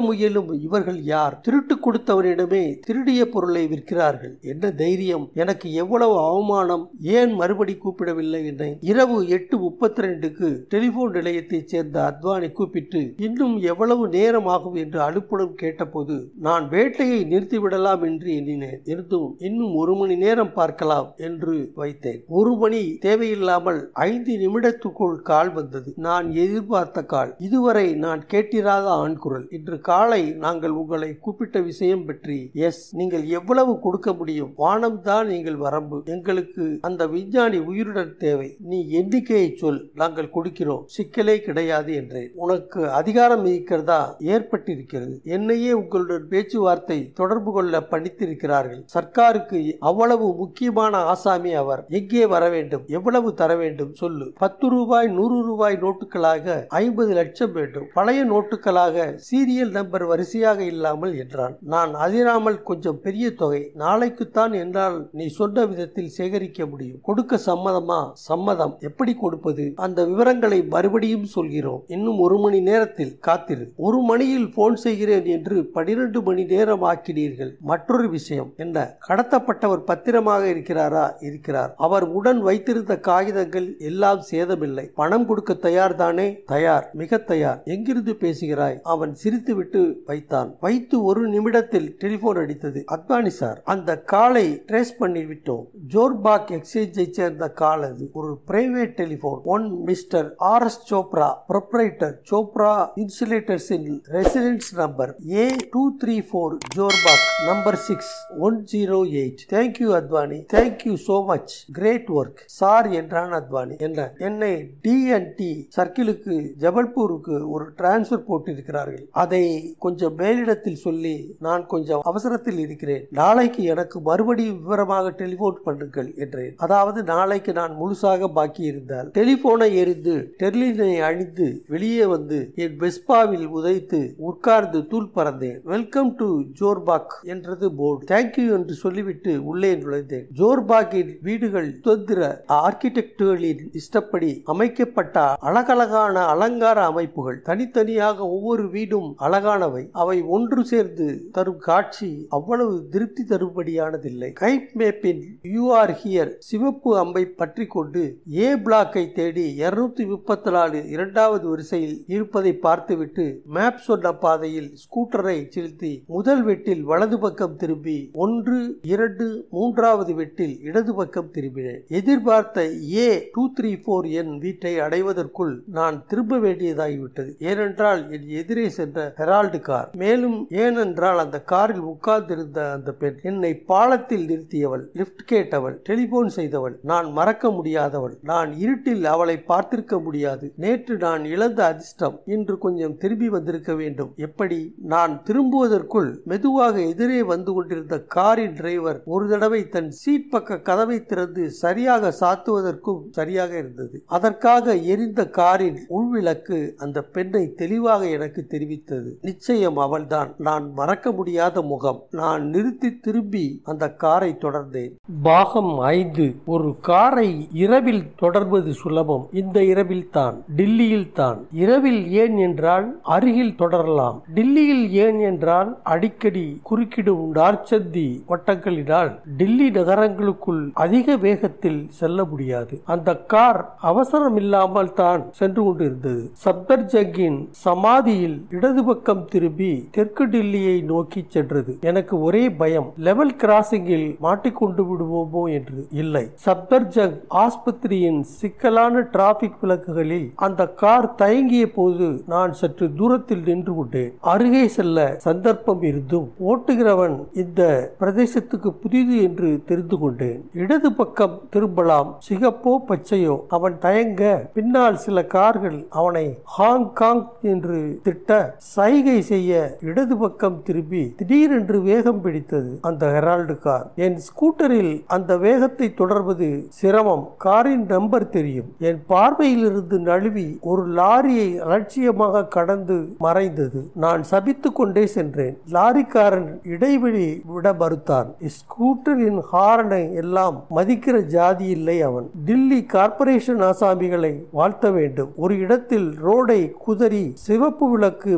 முயலும் இவர்கள் யார் திருட்டு கொடுத்தவனிடமே திருடிய பொருளை விற்கிறார்கள் என்ன தைரியம் எனக்கு எவ்வளவு அவமானம் ஏன் மறுபடி கூப்பிடவில்லை என்னை இரவு எட்டு முப்பத்தி ரெண்டுக்கு டெலிபோன் நிலையத்தைச் சேர்ந்த அத்வானி கூப்பிட்டு இன்னும் எவ்வளவு நேரம் ஆகும் என்று அலுப்புடன் கேட்டபோது நான் வேட்டையை நிறுத்திவிடலாம் என்று எண்ணினேன் இருந்தும் இன்னும் ஒரு மணி நேரம் பார்க்கலாம் என்று வைத்தேன் ஒரு மணி தேவையில்லாமல் ஐந்து நிமிடத்துக்குள் கால் வந்தது நான் எதிர்பார்த்த கால் இதுவரை நான் கேட்டிராத ஆண் குரல் இன்று காலை நாங்கள் உங்களை கூப்பிட்ட விஷயம் பற்றி எஸ் நீங்கள் எவ்வளவு கொடுக்க முடியும் வானம் தான் எங்கள் வரம்பு எங்களுக்கு அந்த விஞ்ஞானி உயிருடன் தேவை நீ எண்ணிக்கையை சொல் நாங்கள் கொடுக்கிறோம் சிக்கலே கிடையாது என்றேன் உனக்கு அதிகாரம் இருக்கிறதா ஏற்பட்டிருக்கிறது என்னையே உங்களுடன் பேச்சுவார்த்தை தொடர்பு கொள்ள பணித்திருக்கிறார்கள் சர்க்காருக்கு அவ்வளவு முக்கியமான ஆசாமி அவர் எங்கே வர வேண்டும் எவ்வளவு தர வேண்டும் சொல்லு பத்து ரூபாய் நூறு ரூபாய் நோட்டுகளாக ஐம்பது லட்சம் வேண்டும் பழைய நோட்டுகளாக சீரியல் நம்பர் வரிசையாக இல்லாமல் என்றான் நான் அதிராமல் கொஞ்சம் பெரிய தொகை நாளைக்குத்தான் என்னால் நீ சொன்ன விதத்தில் சேகரிக்க முடியும் கொடுக்க சம்மதமா சம்மதம் எப்படி கொடுப்பது அந்த விவரங்களை மறுபடியும் சொல்கிறோம் இன்னும் ஒரு மணி நேரத்தில் காத்திரு ஒரு மணியில் போன் செய்கிறேன் என்று பனிரெண்டு மணி நேரம் ஆக்கினீர்கள் மற்றொரு விஷயம் என்ன கடத்தப்பட்டவர் பத்திரமாக இருக்கிறாரா இருக்கிறார் அவர் உடன் வைத்திருந்த காகிதங்கள் எல்லாம் சேதமில்லை பணம் கொடுக்க தயார் தானே தயார் மிக தயார் எங்கிருந்து பேசுகிறாய் அவன் சிரித்துவிட்டு வைத்தான் வைத்து ஒரு நிமிடத்தில் டெலிபோன் அடித்தது அத்வானி சார் அந்த காலை ட்ரேஸ் பண்ணி விட்டோம் ஜோர்பாக் எக்ஸ்சேஞ்சை சேர்ந்த கால் அது ஒரு private telephone one Mister R S Chopra proprietor Chopra insulators in residence number A two three four Jorbagh number six one zero eight thank you Advani thank you so much great work sir என்றான் அத்வானி என்ன என்னை டிஎன்டி சர்க்கிளுக்கு ஜபல்பூருக்கு ஒரு டிரான்ஸ்பர் போட்டிருக்கிறார்கள் அதை கொஞ்சம் மேலிடத்தில் சொல்லி நான் கொஞ்சம் அவசரத்தில் இருக்கிறேன் நாளைக்கு எனக்கு மறுபடியும் விவரமாக டெலிபோன் பண்ணுங்கள் என்றேன் அதாவது நாளைக்கு நான் முழுசாக பாக்கி இருந்தால் டெலிபோனை எரிந்து டெர்லினை அழிந்து வெளியே வந்து என் வெஸ்பாவில் உதைத்து உட்கார்ந்து தூள் பறந்தேன் வெல்கம் டு ஜோர்பாக் என்றது போர்டு தேங்க்யூ என்று சொல்லிவிட்டு உள்ளே நுழைந்தேன் ஜோர்பாக்கின் வீடுகள் சுதந்திர ஆர்கிடெக்டுகளின் இஷ்டப்படி அமைக்கப்பட்ட அழகழகான அலங்கார அமைப்புகள் தனித்தனியாக ஒவ்வொரு வீடும் அழகானவை அவை ஒன்று சேர்ந்து தரும் காட்சி அவ்வளவு திருப்தி தரும்படியானதில்லை கைப் மேப்பின் யூ ஆர் ஹியர் சிவப்பு அம்பை பற்றி கொண்டு ஏ பிளாக்கை தேடி இருநூத்தி முப்பத்தி நாலு இரண்டாவது வரிசையில் இருப்பதை பார்த்துவிட்டு மேப் சொன்ன பாதையில் ஸ்கூட்டரை செலுத்தி முதல் வெட்டில் வலது பக்கம் திரும்பி ஒன்று இரண்டு மூன்றாவது வெட்டில் இடது பக்கம் திரும்பினேன் எதிர்பார்த்த ஏ டூ த்ரீ ஃபோர் என் வீட்டை அடைவதற்குள் நான் திரும்ப வேண்டியதாகிவிட்டது ஏனென்றால் என் எதிரே சென்ற ஹெரால்டு கார் மேலும் ஏனென்றால் அந்த காரில் உட்கார்ந்திருந்த அந்த பெண் என்னை பாலத்தில் நிறுத்தியவள் லிப்ட் கேட்டவள் டெலிபோன் செய்தவள் நான் மறக்க முடியாதவள் நான் இருட்டில் அவளை பார்த்திருக்க முடியாது நேற்று நான் இழந்த அதிர்ஷ்டம் இன்று கொஞ்சம் திரும்பி வந்திருக்க வேண்டும் எப்படி நான் திரும்புவதற்குள் மெதுவாக எதிரே வந்து கொண்டிருந்த காரின் டிரைவர் ஒரு தடவை தன் சீட் பக்க கதவை திறந்து சரியாக சாத்துவதற்கும் சரியாக இருந்தது அதற்காக எரிந்த காரின் உள்விளக்கு அந்த பெண்ணை தெளிவாக எனக்கு தெரிவித்தது நிச்சயம் அவள்தான் நான் மறக்க முடியாத முகம் நான் நிறுத்தி திரும்பி அந்த காரை தொடர்ந்தேன் பாகம் ஐந்து ஒரு காரை இரவில் தொடர்வது சுலபம் இந்த இரவில் தான் டில்லியில் தான் இரவில் ஏன் என்றால் அருகில் தொடரலாம் டில்லியில் ஏன் என்றால் அடிக்கடி குறுக்கிடும் நார்ச்சந்தி வட்டங்களினால் டில்லி நகரங்களுக்குள் அதிக வேகத்தில் செல்ல முடியாது அந்த கார் அவசரம் இல்லாமல் தான் சென்று கொண்டிருந்தது சப்தர்ஜங்கின் சமாதியில் இடது பக்கம் திரும்பி தெற்கு டில்லியை நோக்கி சென்றது எனக்கு ஒரே பயம் லெவல் கிராசிங்கில் மாட்டிக்கொண்டு விடுவோமோ என்று இல்லை சப்தர்ஜங் ஆஸ்பத்திரியின் சிக்கலான டிராபிக் விளக்குகளில் அந்த கார் தயங்கிய போது நான் சற்று தூரத்தில் நின்று கொண்டேன் அருகே செல்ல சந்தர்ப்பம் இருந்தும் ஓட்டுகிறவன் இந்த பிரதேசத்துக்கு புதிது என்று தெரிந்து கொண்டேன் இடது பக்கம் திரும்பலாம் சிகப்போ பச்சையோ அவன் தயங்க பின்னால் சில கார்கள் அவனை ஹாங்காங் என்று திட்ட சைகை செய்ய இடது பக்கம் திரும்பி திடீரென்று வேகம் பிடித்தது அந்த ஹெரால்டு கார் என் ஸ்கூட்டரில் அந்த வேகத்தை தொடர்வது சிரமம் காரின் நம்பர் தெரியும் என் பார்வையிலிருந்து நழுவி ஒரு லாரியை அலட்சியமாக கடந்து மறைந்தது நான் சபித்துக் கொண்டே சென்றேன் லாரிக்காரன் இடைவெளி விட மறுத்தான் ஸ்கூட்டரின் ஹாரனை எல்லாம் மதிக்கிற ஜாதி இல்லை அவன் டில்லி கார்ப்பரேஷன் ஆசாமிகளை வாழ்த்த வேண்டும் ஒரு இடத்தில் ரோடை குதறி சிவப்பு விளக்கு மாட்டி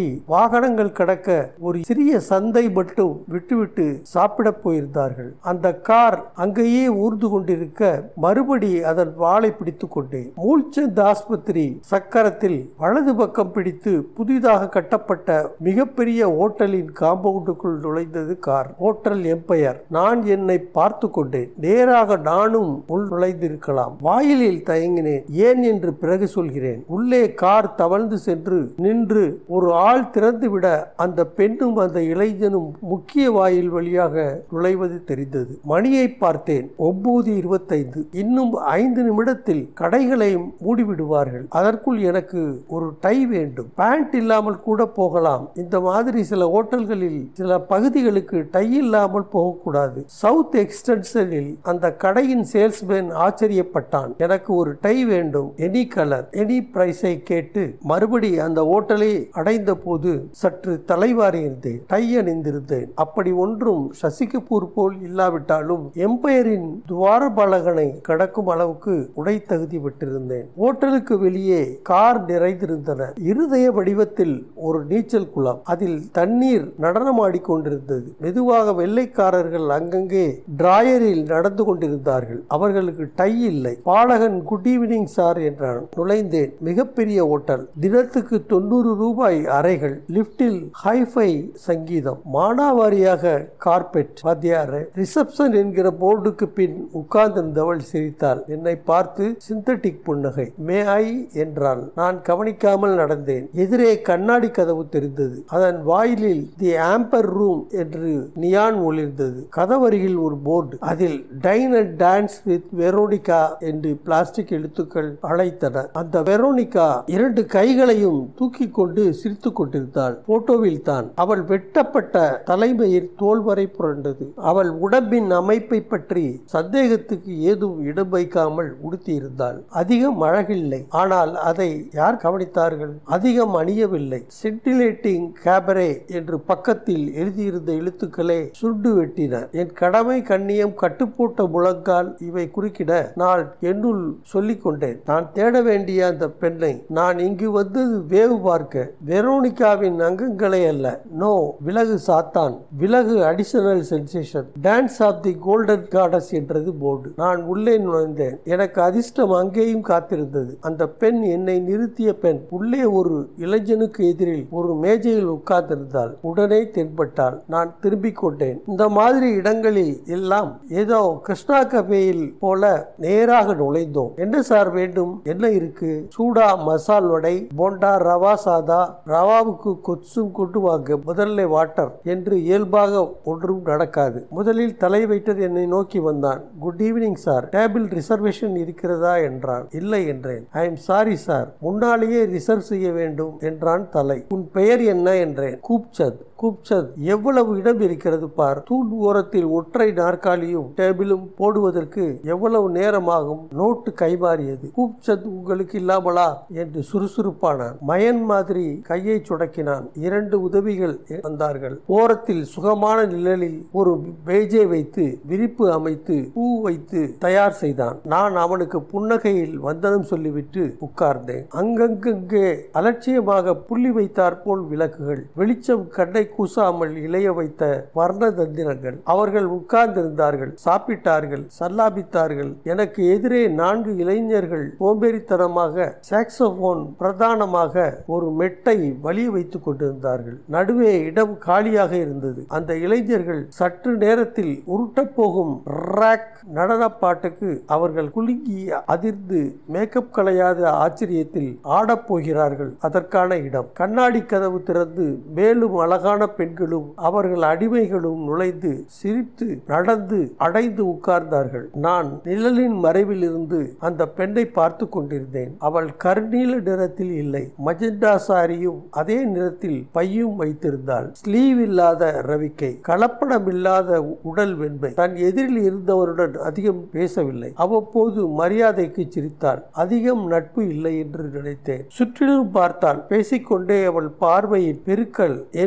தாண்டி வாகனங்கள் கடக்க ஒரு சிறிய சந்தை மட்டும் விட்டுவிட்டு சாப்பிடப் போயிருந்தார்கள் அந்த கார் அங்கேயே ஊர்ந்து கொண்டிருக்க மறுபடி அதன் வாளை பிடித்துக் கொண்டேன் மூல்சந்த் ஆஸ்பத்திரி சக்கரத்தில் வலது பக்கம் பிடித்து புதிதாக கட்டப்பட்ட மிகப்பெரிய ஓட்டலின் காம்பவுண்டுக்குள் நுழைந்தது கார் ஹோட்டல் எம்பையர் நான் என்னை பார்த்து கொண்டேன் நேராக நானும் உள் நுழைந்திருக்கலாம் வாயிலில் தயங்கினேன் ஏன் என்று பிறகு சொல்கிறேன் உள்ளே கார் தவழ்ந்து சென்று நின்று ஒரு ஆள் திறந்துவிட அந்த பெண்ணும் அந்த இளைஞனும் முக்கிய வாயில் வழியாக நுழைவது தெரிந்தது மணியை பார்த்தேன் ஒன்பது இருபத்தைந்து இன்னும் ஐந்து நிமிடத்தில் கடைகளை மூடிவிடுவார்கள் அதற்குள் எனக்கு ஒரு டை வேண்டும் பேண்ட் இல்லாமல் கூட போகலாம் இந்த மாதிரி சில ஹோட்டல்களில் சில பகுதிகளுக்கு டை இல்லாமல் போகக்கூடாது சவுத் எக்ஸ்டென்ஷனில் அந்த கடையின் சேல்ஸ்மேன் ஆச்சரியப்பட்டான் எனக்கு ஒரு டை வேண்டும் எனி கலர் எனி பிரைஸை கேட்டு மறுபடி அந்த ஹோட்டலை அடைந்த போது சற்று தலைவாரி இருந்தேன் டை அணிந்திருந்தேன் அப்படி ஒன்றும் சசி கபூர் போல் இல்லாவிட்டாலும் எம்பையரின் துவாரபாலகனை கடக்கும் அளவுக்கு உடை தகுதி பெற்றிருந்தேன் ஹோட்டலுக்கு வெளியே கார் நிறைந்திருந்தன இருதய வடிவத்தில் ஒரு நீச்சல் குளம் அதில் தண்ணீர் நடனமாடிக் கொண்டிருந்தது மெதுவாக வெள்ளைக்காரர்கள் அங்கங்கே டிராயரில் நடந்து கொண்டிருந்தார்கள் அவர்களுக்கு டை இல்லை பாலகன் குட் ஈவினிங் சார் என்றான் நுழைந்தேன் மிகப்பெரிய ஹோட்டல் தினத்துக்கு தொண்ணூறு ரூபாய் அறைகள் லிப்டில் ஹைஃபை சங்கீதம் மானாவாரியாக கார்பெட் வாத்தியார ரிசப்ஷன் என்கிற போர்டுக்கு பின் உட்கார்ந்திருந்தவள் சிரித்தாள் என்னை பார்த்து சிந்தட்டிக் புன்னகை மே ஐ என்றாள் நான் கவனிக்காமல் நடந்தேன் எதிரே கண்ணாடி கதவு தெரிந்தது அதன் வாயிலில் தி ஆம்பர் ரூம் என்று நியான் ஒளிர்ந்தது கதவருகில் ஒரு போர்டு அதில் dine and dance with Veronica என்று பிளாஸ்டிக் எழுத்துக்கள் அழைத்தன அந்த வெரோனிகா இரண்டு கைகளையும் தூக்கி கொண்டு சிரித்துக் கொண்டிருந்தாள் போட்டோவில் தான் அவள் வெட்டப்பட்ட தலைமயிர் தோல் வரை புரண்டது அவள் உடம்பின் அமைப்பை பற்றி சந்தேகத்துக்கு ஏதும் இடம் வைக்காமல் உடுத்தியிருந்தாள் அதிகம் அழகில்லை ஆனால் அதை யார் கவனித்தார்கள் அதிகம் அணியவில்லை சென்டிலேட்டிங் கேபரே என்று பக்கத்தில் எழுதியிருந்த எழுத்துக்களே சுண்டு வெட்டின என் கடமை கண்ணியம் கட்டுப்போட்ட முழங்கால் இவை குறுக்கிட நான் என்னுள் சொல்லிக் கொண்டேன் நான் தேட வேண்டிய அந்த பெண்ணை நான் இங்கு வந்தது வேவு பார்க்க வெரோனிகாவின் அங்கங்களை அல்ல நோ விலகு சாத்தான் விலகு additional sensation dance of the golden gods என்றது போர்டு நான் உள்ளே நுழைந்தேன் எனக்கு அதிர்ஷ்டம் அங்கேயும் காத்திருந்தது அந்த பெண் என்னை நிறுத்திய பெண் உள்ளே ஒரு இளைஞனுக்கு எதிரில் ஒரு மேஜையில் உட்கார்ந்திருந்தாள் உடனே தென்பட்டாள் நான் திரும்பிக் கொண்டேன் இந்த மாதிரி இடங்களில் எல்லாம் ஏதோ கிருஷ்ணா கபேயில் போல நேராக நுழைந்தோம் என்ன சார் வேண்டும் என்ன இருக்கு சூடா மசால் வடை போண்டா ரவா சாதா ரவாவுக்கு கொச்சும் கொண்டு வாங்க முதல்ல வாட்டர் என்று இயல்பாக ஒன்றும் நடக்காது முதலில் தலை வைட்டர் என்னை நோக்கி வந்தான் good evening sir table reservation இருக்கிறதா என்றான் இல்லை என்றேன் ஐ எம் சாரி சார் முன்னாலேயே ரிசர்வ் செய்ய வேண்டும் என்றான் தலை உன் பெயர் என்ன என்றேன் கூப்சந்த் கூப்சந்த் எவ்வளவு இடம் இருக்கிறது பார் தூண் ஓரத்தில் ஒற்றை நாற்காலியும் டேபிளும் போடுவதற்கு எவ்வளவு நேரமாகும் நோட்டு கைமாறியது கூப்சந்த் உங்களுக்கு இல்லாமலா என்று சுறுசுறுப்பானான் மயன் மாதிரி கையை சுடக்கினான் இரண்டு உதவிகள் வந்தார்கள் ஓரத்தில் சுகமான நிழலில் ஒரு பேஜை வைத்து விரிப்பு அமைத்து பூ வைத்து தயார் செய்தான் நான் அவனுக்கு புன்னகையில் வந்தனம் சொல்லிவிட்டு உட்கார்ந்தேன் அங்கங்கங்கே அலட்சியமாக புள்ளி வைத்தாற் போல் விளக்குகள் வெளிச்சம் கண்ணை கூசாமல் இளைய வைத்த வர்ண தந்திரங்கள் அவர்கள் உட்கார்ந்திருந்தார்கள் சாப்பிட்டார்கள் சல்லாபித்தார்கள் எனக்கு எதிரே நான்கு இளைஞர்கள் சோம்பேறித்தனமாக சாக்சோபோன் பிரதானமாக ஒரு மெட்டை வலிய வைத்துக் கொண்டிருந்தார்கள் நடுவே இடம் காலியாக இருந்தது அந்த இளைஞர்கள் சற்று நேரத்தில் உருட்டப் போகும் ராக் நடன பாட்டுக்கு அவர்கள் குலுங்கி அதிர்ந்து மேக்கப் கலையாத ஆச்சரியத்தில் ஆடப் போகிறார்கள் அதற்கான இடம் கண்ணாடி கதவு திறந்து மேலும் அழகான பெண்களும் அவர்கள் அடிமைகளும் நுழைந்து சிரித்து நடந்து அடைந்து உட்கார்ந்தார்கள் நான் நிழலின் மறைவில் இருந்து அந்த பெண்ணை பார்த்து கொண்டிருந்தேன் அவள் கருநீல நிறத்தில் இல்லை மஜெண்டா சாரியும் அதே நிறத்தில் பையும் வைத்திருந்தாள் ஸ்லீவ் இல்லாத ரவிக்கை கலப்படமில்லாத உடல் வெண்மை தன் எதிரில் இருந்தவருடன் அதிகம் பேசவில்லை அவ்வப்போது மரியாதைக்கு சிரித்தாள் அதிகம் நட்பு இல்லை என்று நினைத்தேன் சுற்றிலும் பார்த்தாள் பேசிக்கொண்டே அவள் பார்வையின் பெருக்கல் என் மீது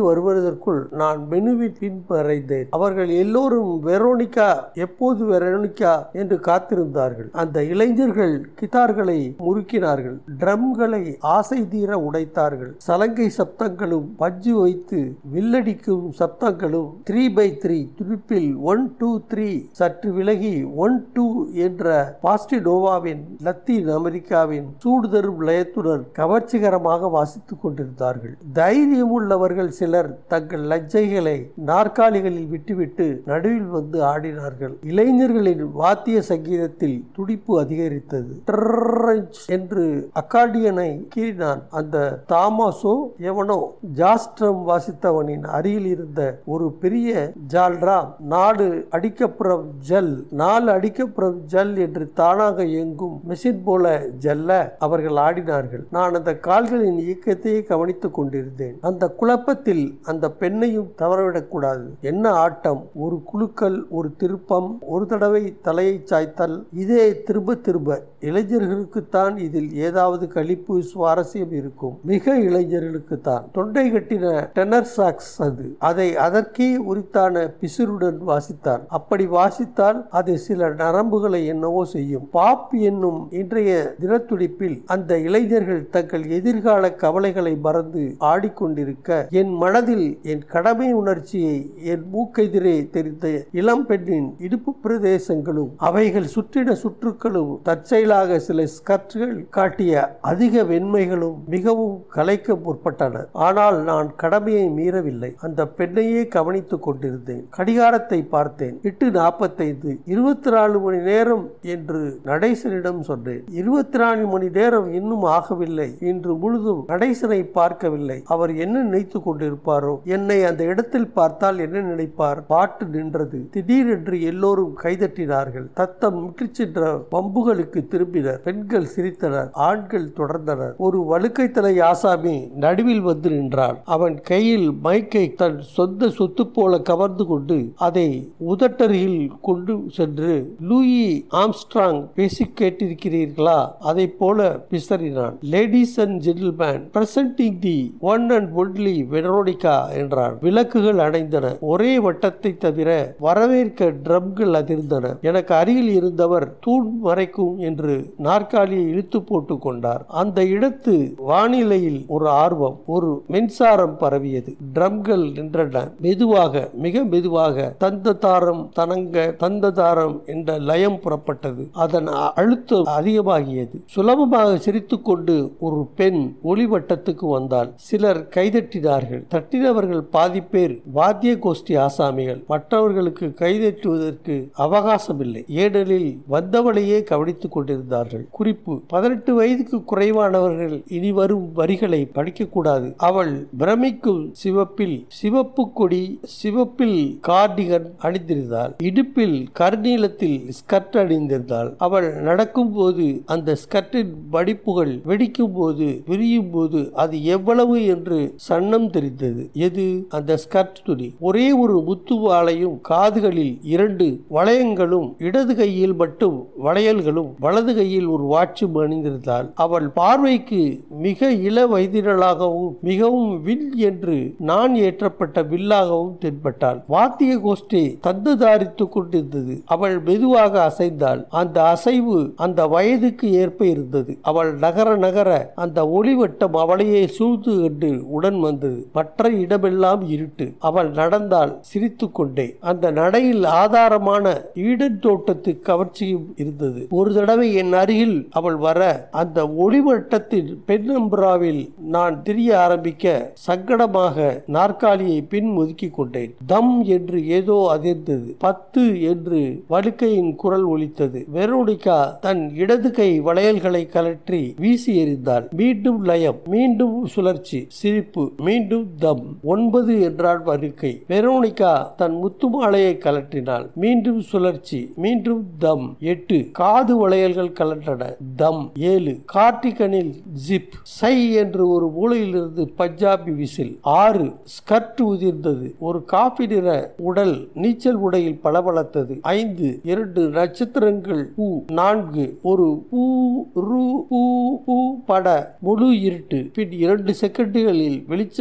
வருவதற்குள் நான் மெனுவின் பின் மறைந்தேன் அவர்கள் எல்லோரும் வெரோனிகா எப்போது வெரோனிகா என்று காத்திருந்தார்கள் அந்த இளைஞர்கள் கிதார்களை முறுக்கினார்கள் ட்ரம்களை ஆசை தீர உடைத்தார்கள் சலங்கை சப்தங்களும் பஞ்சு வைத்து வில்லடிக்கும் சப்தங்களும் த்ரீ பை த்ரீ துடிப்பில் ஒன் டூ த்ரீ சற்று விலகி ஒன் டூ என்ற பாஸ்டினோவாவின் லத்தீன் அமெரிக்காவின் சூடுதரும் லயத்துடன் கவர்ச்சிகரமாக வாசித்துக் கொண்டிருந்தார்கள் தைரியம் உள்ளவர்கள் சிலர் தங்கள் லஜ்ஜைகளை நாற்காலிகளில் விட்டுவிட்டு நடுவில் வந்து ஆடினார்கள் இளைஞர்களின் வாத்திய சங்கீதத்தில் துடிப்பு அதிகரித்தது ட்ரர்ரஞ்ச் என்று அக்கார்டியனை கீறினான் அந்த தாமாசோ எவனோ ஜாஸ்ட்ரம் வாசித்தவனின் அருகில் இருந்த ஒரு பெரிய ஜால்ரா நாடு அடிக்கப்புறம் ஜல் நாலு அடிக்கப்புறம் ஜல் என்று தானாக இயங்கும் மெஷின் போல ஜல்ல அவர்கள் ஆடினார்கள் நான் அந்த கால்களின் இயக்கத்தையே கவனித்துக் கொண்டிருந்தேன் அந்த குழப்பத்தில் அந்த பெண்ணையும் தவறவிடக்கூடாது என்ன ஆட்டம் ஒரு குலுக்கல் ஒரு திருப்பம் ஒரு தடவை தலையை சாய்த்தல் இதே திரும்ப திரும்ப இளைஞர்களுக்குத்தான் இதில் ஏதாவது கழிப்பு சுவாரஸ்யம் இருக்கும் மிக இளைஞர்களுக்குத்தான் தொண்டை கட்டின டெனர் சாக்ஸ் அது அதை அதற்கே உரித்தான பிசிறுடன் வாசித்தான் அப்படி வாசித்தால் அது சில நரம்புகளை என்னவோ செய்யும் பாப் என்னும் இன்றைய தினத்துடிப்பில் அந்த இளைஞர்கள் தங்கள் எதிர்கால கவலைகளை மறந்து ஆடிக்கொண்டிருக்க என் மனதில் என் கடமை உணர்ச்சியை என் மூக்கெதிரே தெரிந்த இளம் பெண்ணின் இடுப்பு பிரதேசங்களும் அவைகள் சுற்றின சுற்றுக்களும் தற்செயலாக சில ஸ்கர்ட்கள் காட்டிய அதிக வெண்மைகளும் மிகவும் கலைக்க முற்பட்டன ஆனால் நான் கடமையை மீறவில்லை அந்த பெண்ணையே கவனித்துக் கொண்டிருந்தேன் கடிகாரத்தை பார்த்தேன் எட்டு நாற்பத்தைந்து இருபத்தி நாலு மணி நேரம் என்று நடேசனிடம் சொன்னேன் இருபத்தி நாலு மணி நேரம் இன்னும் ஆகவில்லை இன்று முழுதும் நடேசனை பார்க்கவில்லை அவர் என்ன நினைத்துக் கொண்டிருப்பாரோ என்னை அந்த இடத்தில் பார்த்தால் என்ன நினைப்பார் பாட்டு நின்றது திடீரென்று எல்லோரும் கைதட்டினார்கள் தத்தம் முற்றிச் சென்ற பம்புகளுக்கு திரும்பினர் பெண்கள் சிரித்தனர் ஆண்கள் தொடர்ந்தனர் ஒரு வழுக்கை தலை ஆசாமி நடுவில் வந்து நின்றான் அவன் கையில் மைக்கை தன் சொந்த சொத்து போல கவர்ந்து கொண்டு அதை உதட்டருகில் கொண்டு சென்று லூயி ஆம்ஸ்ட்ராங் பேசி கேட்டிருக்கிறீர்களா அதை போல பிசறினான் ladies and gentlemen presenting the one and only Veronica என்றான் விளக்குகள் அணைந்தன ஒரே வட்டத்தை தவிர வரவேற்க ட்ரம்கள் அதிர்ந்தன எனக்கு அருகில் இருந்தவர் தூண் மறைக்கும் என்று நாற்காலியை இழுத்து போட்டுக் கொண்டார் அந்த இடத்து வானிலையில் ஒரு ஆர்வம் ஒரு மின்சாரம் பரவியது ட்ரம்கள் நின்றன மெதுவாக மிக மெதுவாக தந்த தாரம் தனங்க தந்த தாரம் என்ற லயம் புறப்பட்டது அதன் அ- அழுத்தம் அதிகமாகியது சுலபமாக சிரித்துக்கொண்டு ஒரு பெண் ஒளிவட்டத்துக்கு வந்தாள் சிலர் கைதட்டினார்கள் தட்டினவர்கள் பாதி பேர் வாத்திய கோஷ்டி ஆசாமிகள் மற்றவர்களுக்கு கைதட்டுவதற்கு அவகாசம் இல்லை ஏனெனில் வந்தவளையே கவனித்துக் கொண்டிருந்தார்கள் குறிப்பு பதினெட்டு வயதுக்கு குறைவானவர்கள் இனி வரும் வரிகளை படிக்கக்கூடாது அவள் பிரமிக்கும் சிவப்பில் சிவப்பு கொடி சிவப்பில் கார்டிகன் அணிந்திருந்தாள் இடுப்பில் கருநீலத்தில் ஸ்கர்ட் அணிந்திருந்தாள் அவள் நடக்கும் போது அந்த ஸ்கர்ட்டின் வடிப்புகள் வெடிக்கும் போது விரியும் போது அது எவ்வளவு என்று சன்னம் தெரிந்தது எது அந்த ஸ்கர்ட் துணி ஒரே ஒரு முத்து வாளையும் காதுகளில் இரண்டு வளையங்களும் இடது கையில் மட்டும் வளையல்களும் வலது கையில் ஒரு வாட்சும் அணிந்திருந்தாள் அவள் பார்வைக்கு மிக இள வயதினளாகவும் மிகவும் வில் என்று நான் ஏற்றப்பட்ட வில்லாகவும் தென்பட்டாள் வாத்திய கோஷ்டி தந்து தாரித்துக் கொண்டிருந்தது அவள் மெதுவாக அசைந்தாள் அந்த அசைவு அந்த வயதுக்கு ஏற்ப இருந்தது அவள் நகர நகர அந்த ஒளிவட்டம் அவளையே சூழ்ந்து கண்டு உடன் வந்தது மற்ற இடமெல்லாம் இருட்டு அவள் நடந்தால் சிரித்துக் கொண்டே அந்த நடையில் ஆதாரமான ஈடன் தோட்டத்து கவர்ச்சியும் இருந்தது ஒரு தடவை என் அருகில் அவள் வர அந்த ஒளிவட்டத்தின் பெண்ணம்பிராவில் நான் திரிய ஆரம்பிக்க சங்கடமாக நாற்காலியை பின் ஒதுக்கிக் கொண்டேன் தம் என்று ஏதோ அதிர்ந்தது பத்து என்று வழுக்கையின் குரல் ஒலித்தது வெரோனிகா தன் இடது கை வளையல்களை கலற்றி வீசி எறிந்தாள் மீண்டும் லயம் மீண்டும் சுழற்சி சிரிப்பு மீண்டும் தம் ஒன்பது என்றாள் வழுக்கை வெரோனிகா தன் முத்து மாலையை கலற்றினாள் மீண்டும் சுழற்சி மீண்டும் தம் எட்டு காது வளையல்கள் கலன்றன தம் ஏழு கார்டிகனில் ஜிப் சை என்று ஒரு மூலையிலிருந்து பஞ்சாபி விசில் ஆறு ஸ்கர்ட் உதிர்ந்தது ஒரு காபி நிற உடல் நீச்சல் உடையில் பளபளத்தது ஐந்து இரண்டு நட்சத்திரங்கள் பூ நான்கு ஒரு பூ ரு பூ பூ பட முழு இருட்டு பின் இரண்டு செகண்டுகளில் வெளிச்சம் வந்த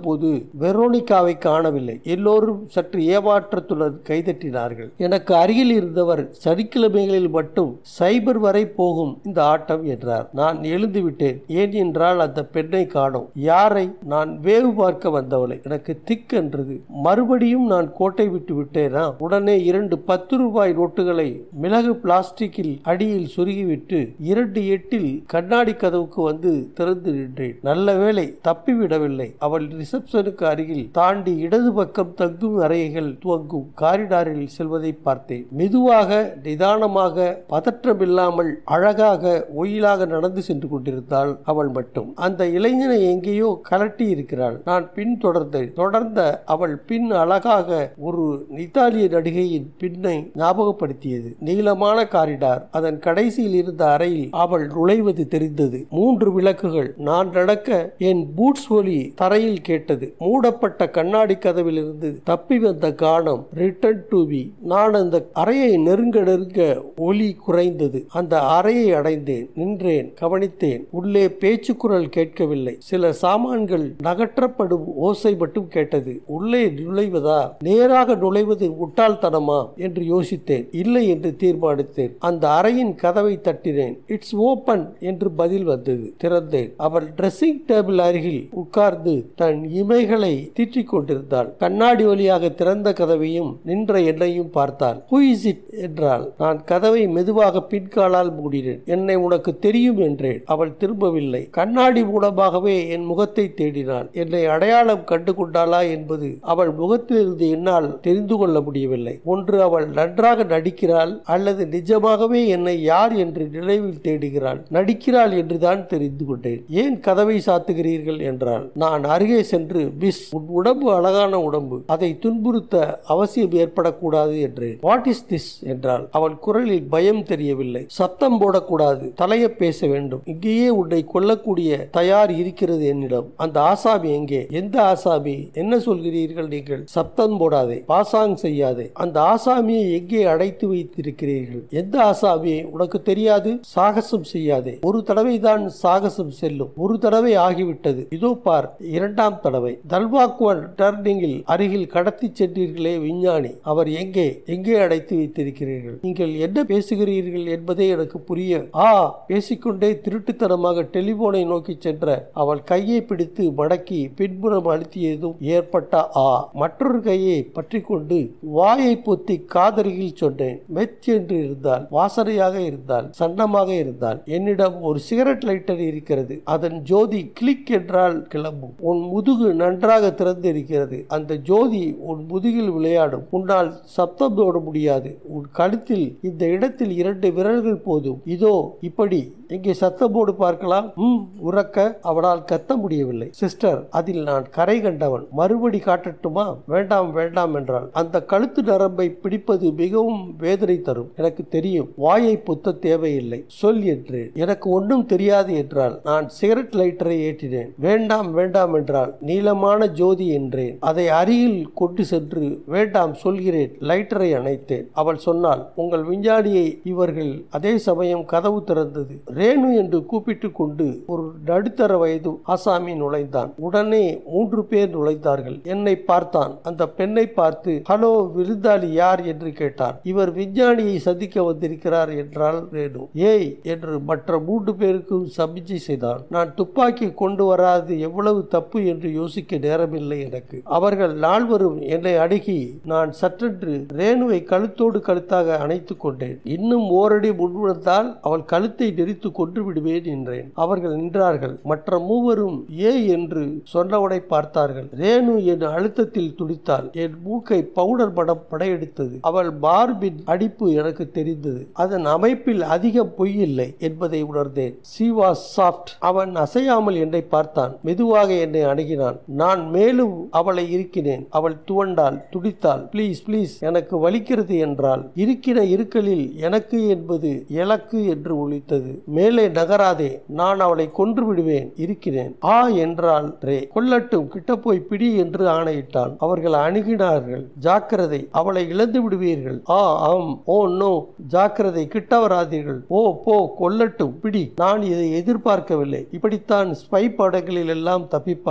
வந்தபோது வெரோனிகாவை காணவில்லை எல்லோரும் சற்று ஏமாற்றத்துடன் கைதட்டினார்கள் எனக்கு அருகில் இருந்தவர் சனிக்கிழமைகளில் மட்டும் சைபர் வரை போகும் இந்த ஆட்டம் என்றார் நான் எழுந்து விட்டேன் ஏன் என்றால் அந்த பெண்ணை காணோம் யாரை நான் வேவு பார்க்க வந்தவளை எனக்கு திக் என்றது மறுபடியும் நான் கோட்டை விட்டு விட்டேனா உடனே இரண்டு பத்து ரூபாய் நோட்டுகளை மிளகு பிளாஸ்டிக்கில் அடியில் சொருகிவிட்டு இரண்டு எட்டில் கண்ணாடி கதவுக்கு வந்து திறந்து நின்றேன் நல்ல வேளை தப்பிவிடவில்லை அவள் ரிசப்ஷனுக்கு அருகில் தாண்டி இடது பக்கம் தங்கும் அறைகள் துவங்கும் காரிடாரில் செல்வதை பார்த்தேன் மெதுவாக நிதானமாக பதற்றமில்லாமல் அழகாக ஒயிலாக நடந்து சென்று கொண்டிருந்தாள் அவள் மட்டும் அந்த இளைஞனை எங்கேயோ கலட்டி இருக்கிறாள் நான் பின் தொடர்ந்தேன் தொடர்ந்த அவள் பின் அழகாக ஒரு இத்தாலிய நடிகையின் பின்னை ஞாபகப்படுத்தியது நீளமான காரிடார் அதன் கடைசியில் இருந்த அறையில் அவள் நுழைவது தெரிந்தது மூன்று விளக்குகள் நான் நடக்க என் பூட்ஸ் ஒலி தரையில் கேட்டது மூடப்பட்ட கண்ணாடி கதவிலிருந்து தப்பி வந்த கானம் ரிட்டர்ன் டு பி நான் அந்த அறையை நெருங்க நெருங்க ஒலி குறைந்தது அந்த அறையை அடைந்தேன் நின்றேன் கவனித்தேன் உள்ளே பேச்சு குரல் கேட்கவில்லை சில சாமான்கள் நகற்றப்படும் ஓசை மட்டும் கேட்டது உள்ளே நுழைவதா நேராக நுழைவது முட்டாள்தனமா என்று யோசித்தேன் இல்லை என்று தீர்மானித்தேன் அந்த அறையின் கதவை தட்டினேன் இட்ஸ் ஓபன் என்று பதில் வந்தது திறந்தேன் அவள் ட்ரெஸ்ஸிங் டேபிள் அருகில் உட்கார்ந்து தன் இமைகளை தீற்றிக் கொண்டிருந்தாள் கண்ணாடி வழியாக திறந்த கதவையும் நின்ற என்னையும் பார்த்தாள் ஹூ இஸ் இட் என்றாள் நான் கதவை மெதுவாக பின்காலால் மூடினேன் என்னை உனக்கு தெரியும் என்றேன் அவள் திரும்பவில்லை கண்ணாடி மூலமாகவே என் முகத்தை தேடினாள் என்னை அடையாளம் கண்டு கொண்டாளா என்பது அவள் முகத்திலிருந்து என்னால் தெரிந்து கொள்ள முடியவில்லை ஒன்று அவள் நன்றாக நடிக்கிறாள் அல்லது நிஜமாகவே என்னை யார் என்று நினைவில் தேடுகிறாள் நடிக்கிறாள் என்றுதான் தெரிந்து கொண்டேன் ஏன் கதவை சாத்துகிறீர்கள் என்றாள் நான் அருகே சென்று மிஸ் உன் உடம்பு அழகான உடம்பு அதை துன்புறுத்த அவசியம் ஏற்படக்கூடாது என்று வாட் இஸ் திஸ் என்றாள் அவள் குரலில் பயம் தெரியவில்லை சத்தம் போடக்கூடாது தலைய பேச வேண்டும் இங்கேயே உன்னை கொல்லக்கூடிய தயார் இருக்கிறது என்னிடம் அந்த ஆசாமி எங்கே எந்த ஆசாமி என்ன சொல்கிறீர்கள் நீங்கள் சத்தம் போடாதே பாசாங் செய்யாதே அந்த ஆசாமியை எங்கே அடைத்து வைத்திருக்கிறீர்கள் எந்த ஆசாமியை உனக்கு தெரியாது சாகசம் செய்யாதே ஒரு தடவை தான் சாகசம் செல்லும் ஒரு தடவை ஆகிவிட்டது இதோ பார் இரண்டாம் தடவை தல்வாக்குவன் டர்னிங்கில் அருகில் கடத்தி சென்றீர்களே விஞ்ஞானி அவர் எங்கே எங்கே அடைத்து வைத்திருக்கிறீர்கள் நீங்கள் என்ன பேசுகிறீர்கள் என்பதே எனக்கு புரிய ஆ பேசிக்கொண்டே திருட்டுத்தனமாக டெலிபோனை நோக்கி சென்ற அவள் கையை பிடித்து மடக்கி பின்புறம் அழுத்தியதும் ஏற்பட்ட ஆ மற்றொரு கையை பற்றி கொண்டு வாயை பொத்தி காதருகில் சொன்னேன் மெச் என்று இருந்தால் வாசனையாக இருந்தால் சன்னமாக இருந்தால் என்னிடம் ஒரு சிகரெட் லைட்டர் இருக்கிறது அதன் ஜோதி கிளிக் என்றால் கிளம்பும் உன் முதுகு நன்றாக திறந்து இருக்கிறது அந்த ஜோதி உன் முதுகில் விளையாடும் உன்னால் சப்தம் போட முடியாது உன் கழுத்தில் இந்த இடத்தில் இரண்டு விரல்கள் போதும் இதோ இப்படி இங்கே சத்தம் போடு பார்க்கலாம் ம் உறக்க அவளால் கத்த முடியவில்லை சிஸ்டர் அதில் நான் கரை கண்டவன் மறுபடி காட்டட்டுமா வேண்டாம் வேண்டாம் என்றாள் அந்த கழுத்து நரம்பை பிடிப்பது மிகவும் வேதனை தரும் எனக்கு தெரியும் வாயை பொத்த தேவையில்லை சொல் என்று எனக்கு ஒன்றும் தெரியாது என்றால் நான் சிகரெட் லைட்டரை ஏற்றினேன் வேண்டாம் வேண்டாம் என்றால் நீளமான ஜோதி என்றேன் அதை அருகில் கொண்டு சென்று வேண்டாம் சொல்கிறேன் லைட்டரை அணைத்தேன் அவள் சொன்னாள் உங்கள் விஞ்ஞானியை இவர்கள் அதே சமயம் கதவு திறந்தது ரேணு என்று கூப்பிட்டு கொண்டு ஒரு நடுத்தர வயது ஆசாமி நுழைந்தான் உடனே மூன்று பேர் நுழைந்தார்கள் என்னை பார்த்தான் அந்த பெண்ணை பார்த்து ஹலோ விருந்தாளி யார் என்று கேட்டான் இவர் விஞ்ஞானியை சந்திக்க வந்திருக்கிறார் என்றால் ரேணு ஏய் என்று மற்ற மூன்று பேருக்கும் சமிச்சை செய்தான் நான் துப்பாக்கி கொண்டு வராது எவ்வளவு தப்பு என்று யோசிக்க நேரமில்லை எனக்கு அவர்கள் நால்வரும் என்னை அணுகி நான் சற்றென்று ரேணுவை கழுத்தோடு கழுத்தாக அணைத்துக் கொண்டேன் இன்னும் ஓரடி முன் வந்தால் அவள் கழுத்தை நெறித்து கொன்று விடுவேன் என்றேன் அவர்கள் நின்றார்கள் மற்ற மூவரும் ஏ என்று சொன்னவனை பார்த்தார்கள் ரேணு என் அழுத்தத்தில் துடித்தாள் என் மூக்கை பவுடர் படம் படையெடுத்தது அவள் மார்பின் அடிப்பு எனக்கு தெரிந்தது அதன் அமைப்பில் அதிக பொய் இல்லை என்பதை உணர்ந்தேன் சி வாஸ் சாஃப்ட் அவன் அசையாமல் என்னை பார்த்தான் மெதுவாக என்னை அணுகினான் நான் மேலும் அவளை இருக்கினேன் அவள் துவண்டாள் துடித்தாள் ப்ளீஸ் ப்ளீஸ் எனக்கு வலிக்கிறது என்றால் இருக்கின இருக்கலில் எனக்கு என்பது எனக்கு என்று ஒழித்தது மேலே நகராதே நான் அவளை கொன்று விடுவேன் இருக்கிறேன் ஆ என்றால் ரே கொல்லட்டும் கிட்ட போய் பிடி என்று ஆணையிட்டான் அவர்கள் அணுகினார்கள் ஜாக்கிரதை அவளை இழந்து விடுவீர்கள் ஆ ஆம் ஓ நோ ஜாக்கிரதை கிட்ட வராதீர்கள் ஓ போ கொல்லட்டும் பிடி நான் இதை எதிர்பார்க்கவில்லை இப்படித்தான் ஸ்பை படங்களில் எல்லாம் தப்பிப்பார்கள்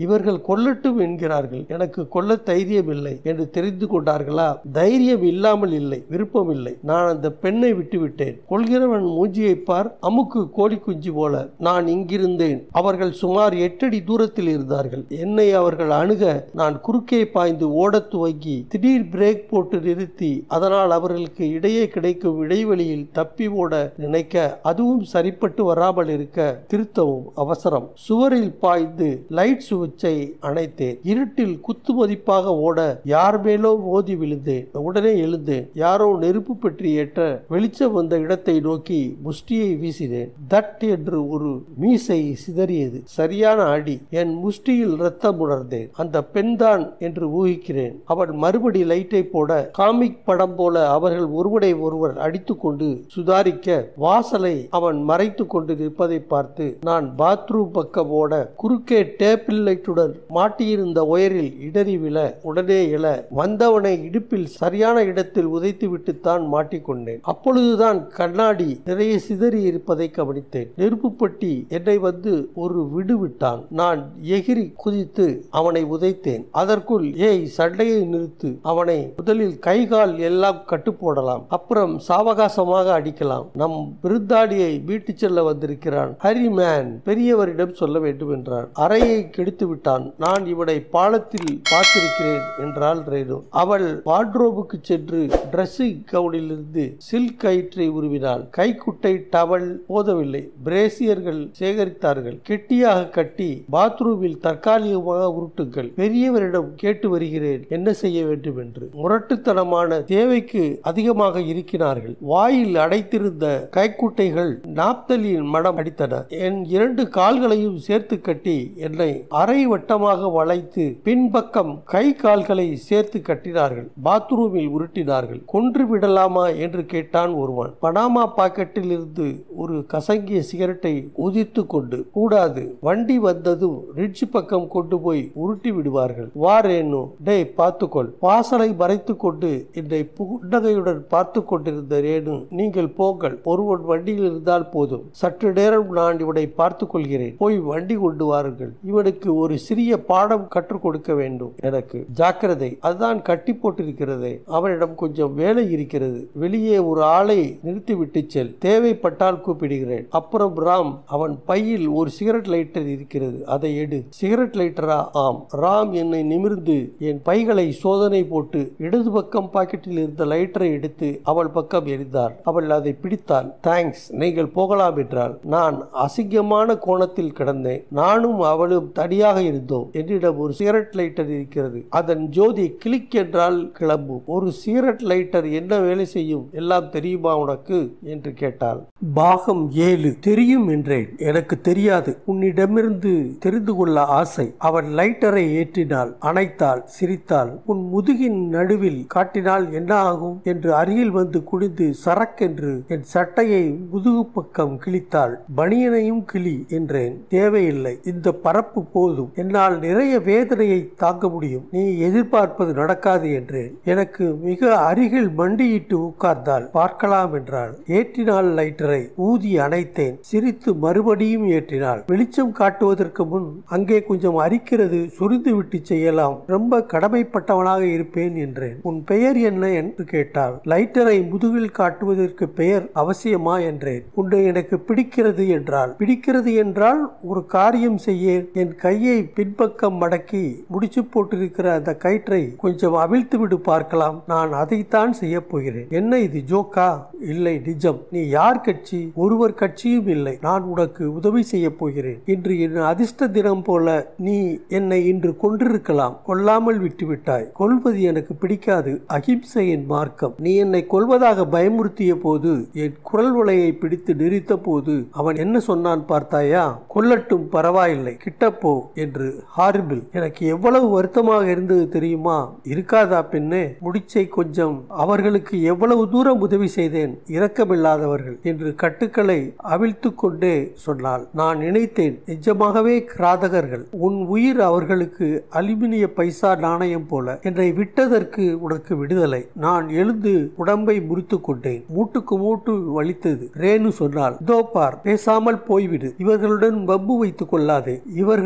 இவர்கள் கொல்லட்டும் என்கிறார்கள் எனக்கு கொல்ல தைரியம் இல்லை என்று தெரிந்து கொண்டார்களா தைரியம் இல்லாமல் இல்லை விருப்பம் இல்லை நான் அந்த பெண்ணை விட்டுவிட்டேன் கொள்கிறவன் மூஞ்சியை பார் அமுக்கு கோழி குஞ்சு போல நான் இங்கிருந்தேன் அவர்கள் சுமார் எட்டடி தூரத்தில் இருந்தார்கள் என்னை அவர்கள் அணுக நான் குறுக்கே பாய்ந்து ஓடத் துவங்கி திடீர் பிரேக் போட்டு நிறுத்தி அதனால் அவர்களுக்கு இடையே கிடைக்கும் இடைவெளியில் தப்பி ஓட நினைக்க அதுவும் சரிப்பட்டு வராமல் இருக்க திருத்தவும் அவசரம் சுவரில் பாய்ந்து லைட் சுவிட்சை அணைத்தேன் இருட்டில் குத்து மதிப்பாக ஓட யார் மேலோ மோதி விழுந்தேன் உடனே எழுந்தேன் யாரோ நெருப்பு பற்றி ஏற்ற வெளிச்சம் வந்த இடத்தை நோக்கி முஷ்டியை வீசினேன் தட் என்று ஒரு மீசை சிதறியது சரியான அடி என் முஷ்டியில் ரத்தம் உணர்ந்தேன் அந்த பெண்தான் என்று ஊகிக்கிறேன் அவன் மறுபடி லைட்டை போட காமிக் படம் போல அவர்கள் ஒருவரை ஒருவர் அடித்துக்கொண்டு சுதாரிக்க வாசலை அவன் மறைத்து கொண்டு நிற்பதை பார்த்து நான் பாத்ரூம் பக்கம் ஓட குறுக்கே டேபிள் லைட்டுடன் மாட்டியிருந்த ஒயரில் இடறி விழ உடனே எழ வந்தவனை இடுப்பில் சரியான இடத்தில் உதைத்து விட்டுத்தான் மாட்டிக்கொண்டேன் அப்பொழுதுதான் கண்ணாடி நிறைய சிதறி இருப்பதை கவனித்தேன் நெருப்புப்பட்டி என்னை வந்து ஒரு விடு விட்டான் நான் எகிரி குதித்து அவனை உதைத்தேன் அதற்குள் ஏய் சண்டையை நிறுத்து அவனை முதலில் கை கால் எல்லாம் கட்டு போடலாம் அப்புறம் சாவகாசமாக அடிக்கலாம் நம் விருந்தாளியை வீட்டு செல்ல வந்திருக்கிறான் ஹரி மேன் பெரியவரிடம் சொல்ல வேண்டும் என்றான் அறையை கெடுத்து விட்டான் நான் இவனை பாலத்தில் பார்த்திருக்கிறேன் என்றாள் ரேணு அவள் வார்ட்ரோபுக்கு சென்று டிரெஸ்ஸிங் கவுனிலிருந்து சில்க் கயிற்றை உருவினாள் கைக்குட்டை டவல் போதவில்லை பிரேசியர்கள் சேகரித்தார்கள் கெட்டியாக கட்டி பாத்ரூமில் தற்காலிகமாக உருட்டுங்கள் பெரியவரிடம் கேட்டு வருகிறேன் என்ன செய்ய வேண்டும் என்று முரட்டுத்தனமான தேவைக்கு அதிகமாக இருக்கிறார்கள் வாயில் அடைத்திருந்த கைக்குட்டைகள் நாப்தலின் மனம் அடித்தன என் இரண்டு கால்களையும் சேர்த்து கட்டி என்னை அரை வட்டமாக வளைத்து பின்பக்கம் கை கால்களை சேர்த்து கட்டினார்கள் பாத்ரூமில் உருட்டினார்கள் கொன்று விடலாமா என்று கேட்டான் ஒருவன் பனாமா பாக்கெட்டில் இருந்து ஒரு கசங்கிய சிகரெட்டை உதித்து கொண்டு கூடாது வண்டி வந்ததும் ரிட்ஜ் பக்கம் கொண்டு போய் உருட்டி விடுவார்கள் வாரேனு டேய் பார்த்துக்கொள் வாசலை மறைத்து கொண்டு என்னை புன்னகையுடன் பார்த்து கொண்டிருந்த ரேணு நீங்கள் போங்கள் ஒருவன் வண்டியில் இருந்தால் போதும் சற்று நேரம் நான் இவனை பார்த்துக் கொள்கிறேன் போய் வண்டி கொண்டு வாருங்கள் இவனுக்கு ஒரு சிறிய பாடம் கற்றுக் கொடுக்க வேண்டும் எனக்கு ஜாக்கிரதை அதுதான் கட்டி போட்டிருக்கிறதே அவனிடம் கொஞ்சம் வேலை இருக்கிறது வெளியே ஒரு ஆளை நிறுத்திவிட்டு செல் தேவைப்பட்டால் கூப்பிடுகிறேன் அப்புறம் ராம் அவன் பையில் ஒரு சிகரெட் லைட்டர் இருக்கிறது அதை எடு சிகரெட் லைட்டரா ஆம் ராம் என்னை நிமிர்ந்து என் பைகளை சோதனை போட்டு இடது பக்கம் பாக்கெட்டில் இருந்த லைட்டரை எடுத்து அவள் பக்கம் எரிந்தாள் அவள் அதை பிடித்தாள் தேங்க்ஸ் நீங்கள் போகலாம் என்றாள் நான் அசிங்கமான கோணத்தில் கிடந்தேன் நானும் அவளும் தனியாக இருந்தோம் என்னிடம் ஒரு சிகரெட் லைட்டர் இருக்கிறது அதன் ஜோதி கிளிக் என்றால் கிளம்பும் ஒரு சிகரெட் லைட்டர் என்ன வேலை செய்யும் எல்லாம் தெரியுமா உனக்கு என்று கேட்டாள் பாகம் ஏழு தெரியும் என்றேன் எனக்கு தெரியாது உன்னிடமிருந்து தெரிந்து கொள்ள ஆசை அவன் லைட்டரை ஏற்றினாள் அணைத்தாள் சிரித்தாள் உன் முதுகின் நடுவில் காட்டினால் என்ன ஆகும் என்று அருகில் வந்து குனிந்து சரக்கென்று என் சட்டையை முதுகு பக்கம் கிழித்தாள் பனியனையும் கிளி என்றேன் தேவையில்லை இந்த பரப்பு போதும் என்னால் நிறைய வேதனையை தாங்க முடியும் நீ எதிர்பார்ப்பது நடக்காது என்றேன் எனக்கு மிக அருகில் மண்டியிட்டு உட்கார்ந்தாள் பார்க்கலாம் என்றாள் ஏற்றினாள் லைட்டரை ஊதி அணைத்தேன் சிரித்து மறுபடியும் ஏற்றினாள் வெளிச்சம் காட்டுவதற்கு முன் அங்கே கொஞ்சம் அரிக்கிறது சுரிந்து விட்டு செய்யலாம் ரொம்ப கடமைப்பட்டவனாக இருப்பேன் என்றேன் உன் பெயர் என்ன என்று கேட்டாள் லைட்டரை முதுகில் காட்டுவதற்கு பெயர் அவசியமா என்றேன் உன்னை எனக்கு பிடிக்கிறது என்றாள் பிடிக்கிறது என்றால் ஒரு காரியம் செய்ய என் கையை பின்பக்கம் மடக்கி முடிச்சு போட்டிருக்கிற அந்த கயிற்றை கொஞ்சம் அவிழ்த்து விடு பார்க்கலாம் நான் அதைத்தான் செய்ய போகிறேன் என்ன இது ஜோக்கா இல்லை நிஜம் நீ யார் கட்சி ஒருவர் கட்சியும் இல்லை நான் உனக்கு உதவி செய்ய போகிறேன் இன்று என் அதிர்ஷ்ட தினம் போல நீ என்னை இன்று கொன்றிருக்கலாம் கொல்லாமல் விட்டுவிட்டாய் கொல்வது எனக்கு பிடிக்காது அகிம்சையின் மார்க்கம் நீ என்னை கொல்வதாக பயமுறுத்திய போது என் குரல் வலையை பிடித்து நெறித்த போது அவன் என்ன சொன்னான் பார்த்தாயா கொல்லட்டும் பரவாயில்லை கிட்டப்போ என்று ஹாரிபிள் எனக்கு எவ்வளவு வருத்தமாக இருந்தது தெரியுமா இருக்காதா பெண்ணே முடிச்சை கொஞ்சம் அவர்களுக்கு எவ்வளவு தூரம் உதவி செய்தேன் இரக்கமில்லாதவர்கள் என்று கட்டுக்களை அவிழ்த்து கொண்டே சொன்னாள் நான் நினைத்தேன் நிஜமாகவே கிராதகர்கள் உன் உயிர் அவர்களுக்கு அலுமினிய பைசா நாணயம் போல என்னை விட்டதற்கு உனக்கு விடுதலை நான் எழுந்து உடம்பை முறித்து கொண்டேன் மூட்டுக்கு மூட்டு வலித்தது ரேணு சொன்னாள் இதோ பார் பேசாமல் போய்விடு இவர்களுடன் வம்பு வைத்துக் கொள்ளாதே இவர்கள் இறக்க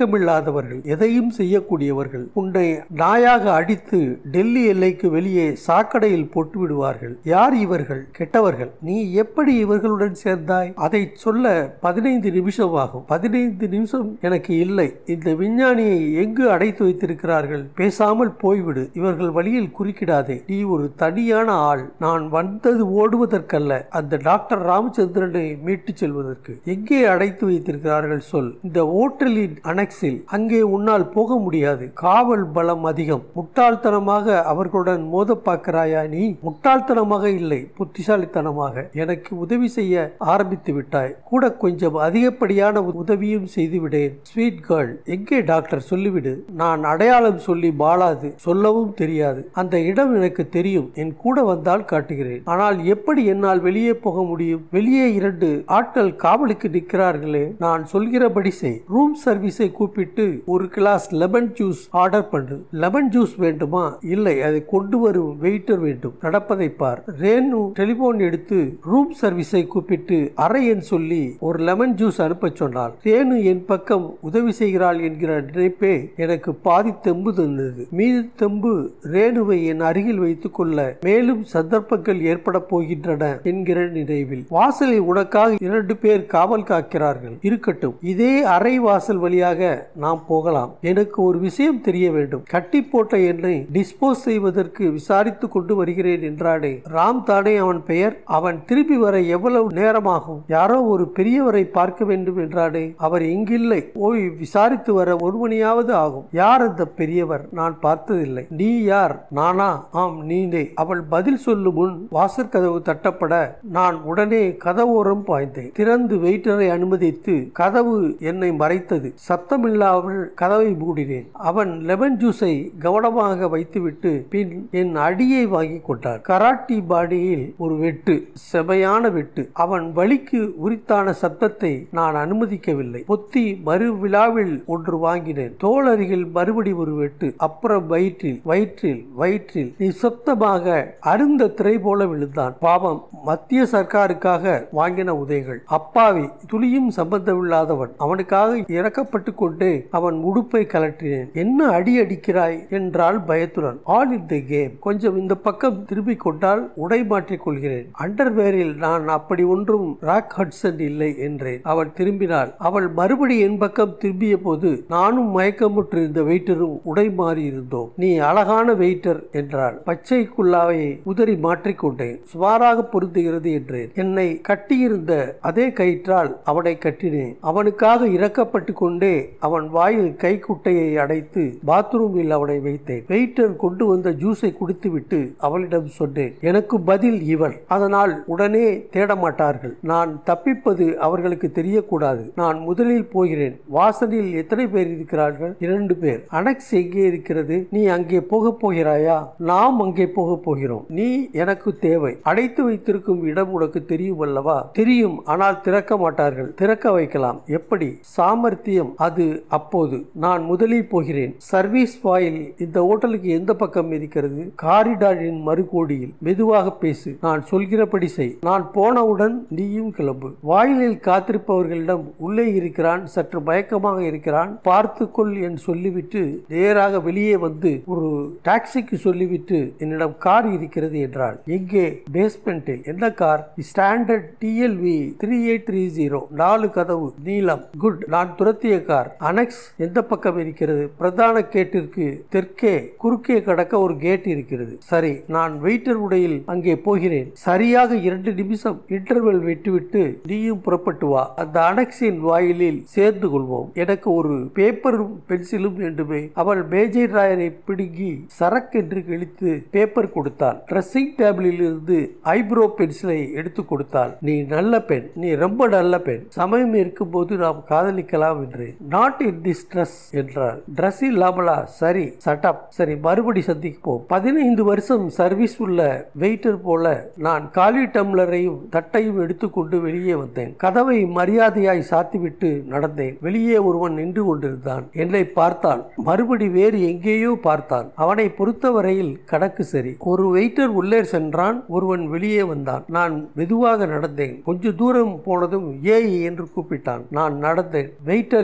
இரக்கமில்லாதவர்கள் எதையும் செய்யக்கூடியவர்கள் உன்னை நாயாக அடித்து டெல்லி எல்லைக்கு வெளியே சாக்கடையில் போட்டு விடுவார்கள் யார் இவர்கள் கெட்டவர்கள் நீ எப்படி இவர்களுடன் சேர்ந்தாய் அதை சொல்ல பதினைந்து நிமிஷம் ஆகும் பதினைந்து நிமிஷம் எனக்கு இல்லை இந்த விஞ்ஞானியை எங்கு அடைத்து வைத்திருக்கிறார்கள் பேசாமல் போய்விடு இவர்கள் வழியில் குறுக்கிடாதே நீ ஒரு தனியான ஆள் நான் வந்தது ஓடுவதற்கல்ல அந்த டாக்டர் ராமச்சந்திரனை மீட்டு செல்வதற்கு எங்கே அடைத்து வைத்திருக்கிறார்கள் சொல் இந்த ஓட்டலின் அனெக்ஸில் அங்கே உன்னால் போக முடியாது காவல் பலம் அதிகம் முட்டாள்தனமாக அவர்களுடன் மோத பார்க்கிறாயா நீ முட்டாள்தனமாக இல்லை புத்திசாலித்தனமாக எனக்கு உதவி செய்ய ஆரம்பித்து விட்டாய் கூட கொஞ்சம் அதிகப்படியான உதவியும் செய்து விடேன் ஸ்வீட் கேர்ள் எங்கே டாக்டர் சொல்லிவிடு நான் அடையாளம் சொல்லி பாலாது சொல்லவும் தெரியாது அந்த இடம் எனக்கு தெரியும் என் கூட வந்தால் காட்டுகிறேன் ஆனால் எப்படி என்னால் வெளியே போக முடியும் வெளியே இரண்டு ஆட்கள் காவலுக்கு நிற்கிறார்களே நான் சொல்கிறபடி செய் ரூம் சர்வீஸை கூப்பிட்டு ஒரு கிளாஸ் லெமன் ஜூஸ் ஆர்டர் பண்ணு லெமன் ஜூஸ் வேண்டுமா இல்லை அதை கொண்டு வரும் வெயிட்டர் வேண்டும் நடப்பதை பார் ரேணு டெலிபோன் எடுத்து ரூம் சர்வீஸை கூப்பிட்டு அறை எண் சொல்லி ஒரு லெமன் ஜூஸ் அனுப்ப சொன்னாள் ரேணு என் பக்கம் உதவி செய்கிறாள் என்கிற நினைப்பே எனக்கு பாதி தெம்பு தந்தது மீது தெம்பு ரேணுவை என் அருகில் வைத்துக் கொள்ள மேலும் சந்தர்ப்பங்கள் ஏற்பட போகின்றன என்கிற நினைவில் வாசலில் உனக்காக இரண்டு பேர் காவல் காக்கிறார்கள் இருக்கட்டும் இதே அறை வாசல் வழியாக நாம் போகலாம் எனக்கு ஒரு விஷயம் தெரிய வேண்டும் கட்டி போட்ட என்னை டிஸ்போஸ் செய்வதற்கு விசாரித்துக் கொண்டு வருகிறேன் என்றானே ராம் தானே அவன் பெயர் அவன் திரும்பி வர எவ்வளவு நேரமாகும் யாரோ ஒரு பெரியவரை பார்க்க வேண்டும் என்றானே அவர் எங்கில்லை ஓய் விசாரித்து வர ஒரு மணியாவது ஆகும் யார் அந்த பெரியவர் நான் பார்த்ததில்லை நீ யார் நானா ஆம் நீனே அவள் பதில் சொல்லும் முன் வாசற்கதவு தட்டப்பட நான் உடனே கதவோரம் பாய்ந்தேன் திறந்து வெயிட்டரை அனுமதித்து கதவு என்னை மறைத்தது சத்தமில்லாமல் கதவை மூடினேன் அவன் லெமன் ஜூஸை கவனமாக வைத்துவிட்டு பின் என் அடியை வாங்கி கொண்டான் கராட்டி பாடியில் ஒரு வெட்டு செமையான வெட்டு அவன் வலிக்கு உரித்தான சத்தத்தை நான் அனுமதிக்கவில்லை பொத்தி மறு விழாவில் ஒன்று வாங்கினேன் தோல் அருகில் மறுபடி ஒரு வெட்டு அப்புறம் வயிற்றில் வயிற்றில் வயிற்றில் நிசப்தமாக அருந்த திரை போல விழுந்தான் பாவம் மத்திய சர்க்காருக்காக வாங்கின உதைகள் அப்பாவி துளியும் சம்பந்தமில்லாதவன் அவனுக்காக இறக்கப்பட்டு கொண்டு அவன் உடுப்பை கலற்றினேன் என்ன அடி அடிக்கிறாய் என்றால் பயத்துடன் ஆல் இன் தி கேம் கொஞ்சம் இந்த பக்கம் திரும்பிக் கொண்டால் உடை மாற்றிக் கொள்கிறேன் அண்டர்வேரில் நான் அப்படி ஒன்றும் ராக் ஹட்சன் இல்லை என்றேன் அவள் திரும்பினாள் அவள் மறுபடி என் பக்கம் திரும்பிய போது நானும் மயக்கமுற்று இருந்த வெயிட்டரும் உடை மாறி இருந்தோம் நீ அழகான வெயிட்டர் என்றாள் பச்சை குல்லாவை உதறி மாற்றிக்கொண்டேன் சுமாராக பொருந்துகிறது என்றேன் என்னை கட்டியிருந்த அதே கயிற்றால் அவனை கட்டினேன் அவனுக்காக இறக்கப்பட்டு கொண்டே அவன் வாயில் கைக்குட்டையை அடைத்து பாத்ரூமில் அவனை வைத்தேன் வெயிட்டர் கொண்டு வந்த ஜூஸை குடித்துவிட்டு அவளிடம் சொன்னேன் எனக்கு பதில் இவள் அதனால் உடனே தேட மாட்டார்கள் நான் தப்பிப்பது அவர்களுக்கு தெரியக்கூடாது நான் முதலில் போகிறேன் வாசலில் எத்தனை பேர் இருக்கிறார்கள் இரண்டு பேர் அனெக்ஸ் எங்கே இருக்கிறது நீ அங்கே போக போகிறாயா நாம் அங்கே போக போகிறோம் நீ எனக்கு தேவை அடைத்து வைத்திருக்கும் இடம் உனக்கு தெரியும் அல்லவா தெரியும் ஆனால் திறக்க மாட்டார்கள் திறக்க வைக்கலாம் எப்படி சாமர்த்தியம் அது அப்போது நான் முதலில் போகிறேன் சர்வீஸ் வாயில் இந்த ஹோட்டலுக்கு எந்த பக்கம் இருக்கிறது காரிடாரின் மறுகோடியில் மெதுவாக பேசு நான் சொல்கிறபடி செய் நான் போனவுடன் நீயும் கிளம்பு வாயிலில் காத்திருப்பவர்களிடம் உள்ளே இருக்கிறான் சற்று மயக்கமாக இருக்கிறான் பார்த்துக்கொள் என்று சொல்லிவிட்டு நேராக வெளியே வந்து ஒரு டாக்ஸிக்கு சொல்லிவிட்டு என்னிடம் கார் இருக்கிறது என்றாள் எங்கே பேஸ்மெண்டில் என்ன car standard DLV three eight three zero நாலு கதவு நீளம் குட் நான் துரத்திய கார் அனெக்ஸ் எந்த பக்கம் இருக்கிறது பிரதான கேட்டிற்கு தெற்கே குறுக்கே கடக்க ஒரு கேட் இருக்கிறது சரி நான் வெயிட்டர் உடையில் அங்கே போகிறேன் சரியாக இரண்டு நிமிஷம் இன்டர்வெல் விட்டுவிட்டு நீயும் புறப்பட்டு வா அந்த அனெக்ஸின் வாயிலில் சேர்ந்து கொள்வோம் எனக்கு ஒரு பேப்பரும் பென்சிலும் வேண்டுமே அவள் மேஜை ராயரை பிடுங்கி சரக்கென்று கிழித்து பேப்பர் கொடுத்தாள் ட்ரெஸ்ஸிங் டேபிளில் இருந்து ஐப்ரோ பென்சிலை எடுத்து கொடுத்தாள் நீ நல்ல பெண் நீ ரொம்ப நல்ல பெண் சமயம் இருக்கும்போது நாம் காதலிக்கலாம் என்று நாட் இன் திஸ் ட்ரெஸ் என்றாள் ட்ரெஸ் இல்லாமலா சரி சட்டப் சரி மறுபடி சந்திப்போம் பதினைந்து வருஷம் சர்வீஸ் உள்ள வெயிட்டர் போல நான் காலி டம்ளரையும் தட்டையும் எடுத்துக்கொண்டு வெளியே வந்தேன் கதவை மரியாதையாய் சாத்திவிட்டு நடந்தேன் வெளியே ஒருவன் நின்று கொண்டிருந்தான் என்னை பார்த்தான் மறுபடி வேறு எங்கேயோ பார்த்தான் அவனை பொறுத்தவரையில் கணக்கு சரி ஒரு வெயிட்டர் உள்ளே சென்றான் ஒருவன் வெளியே வந்தான் நான் மெதுவாக நடந்தேன் கொஞ்ச தூரம் போனதும் ஏய் என்று கூப்பிட்டான் நான் நடந்தேன் வெயிட்டர் என்றான்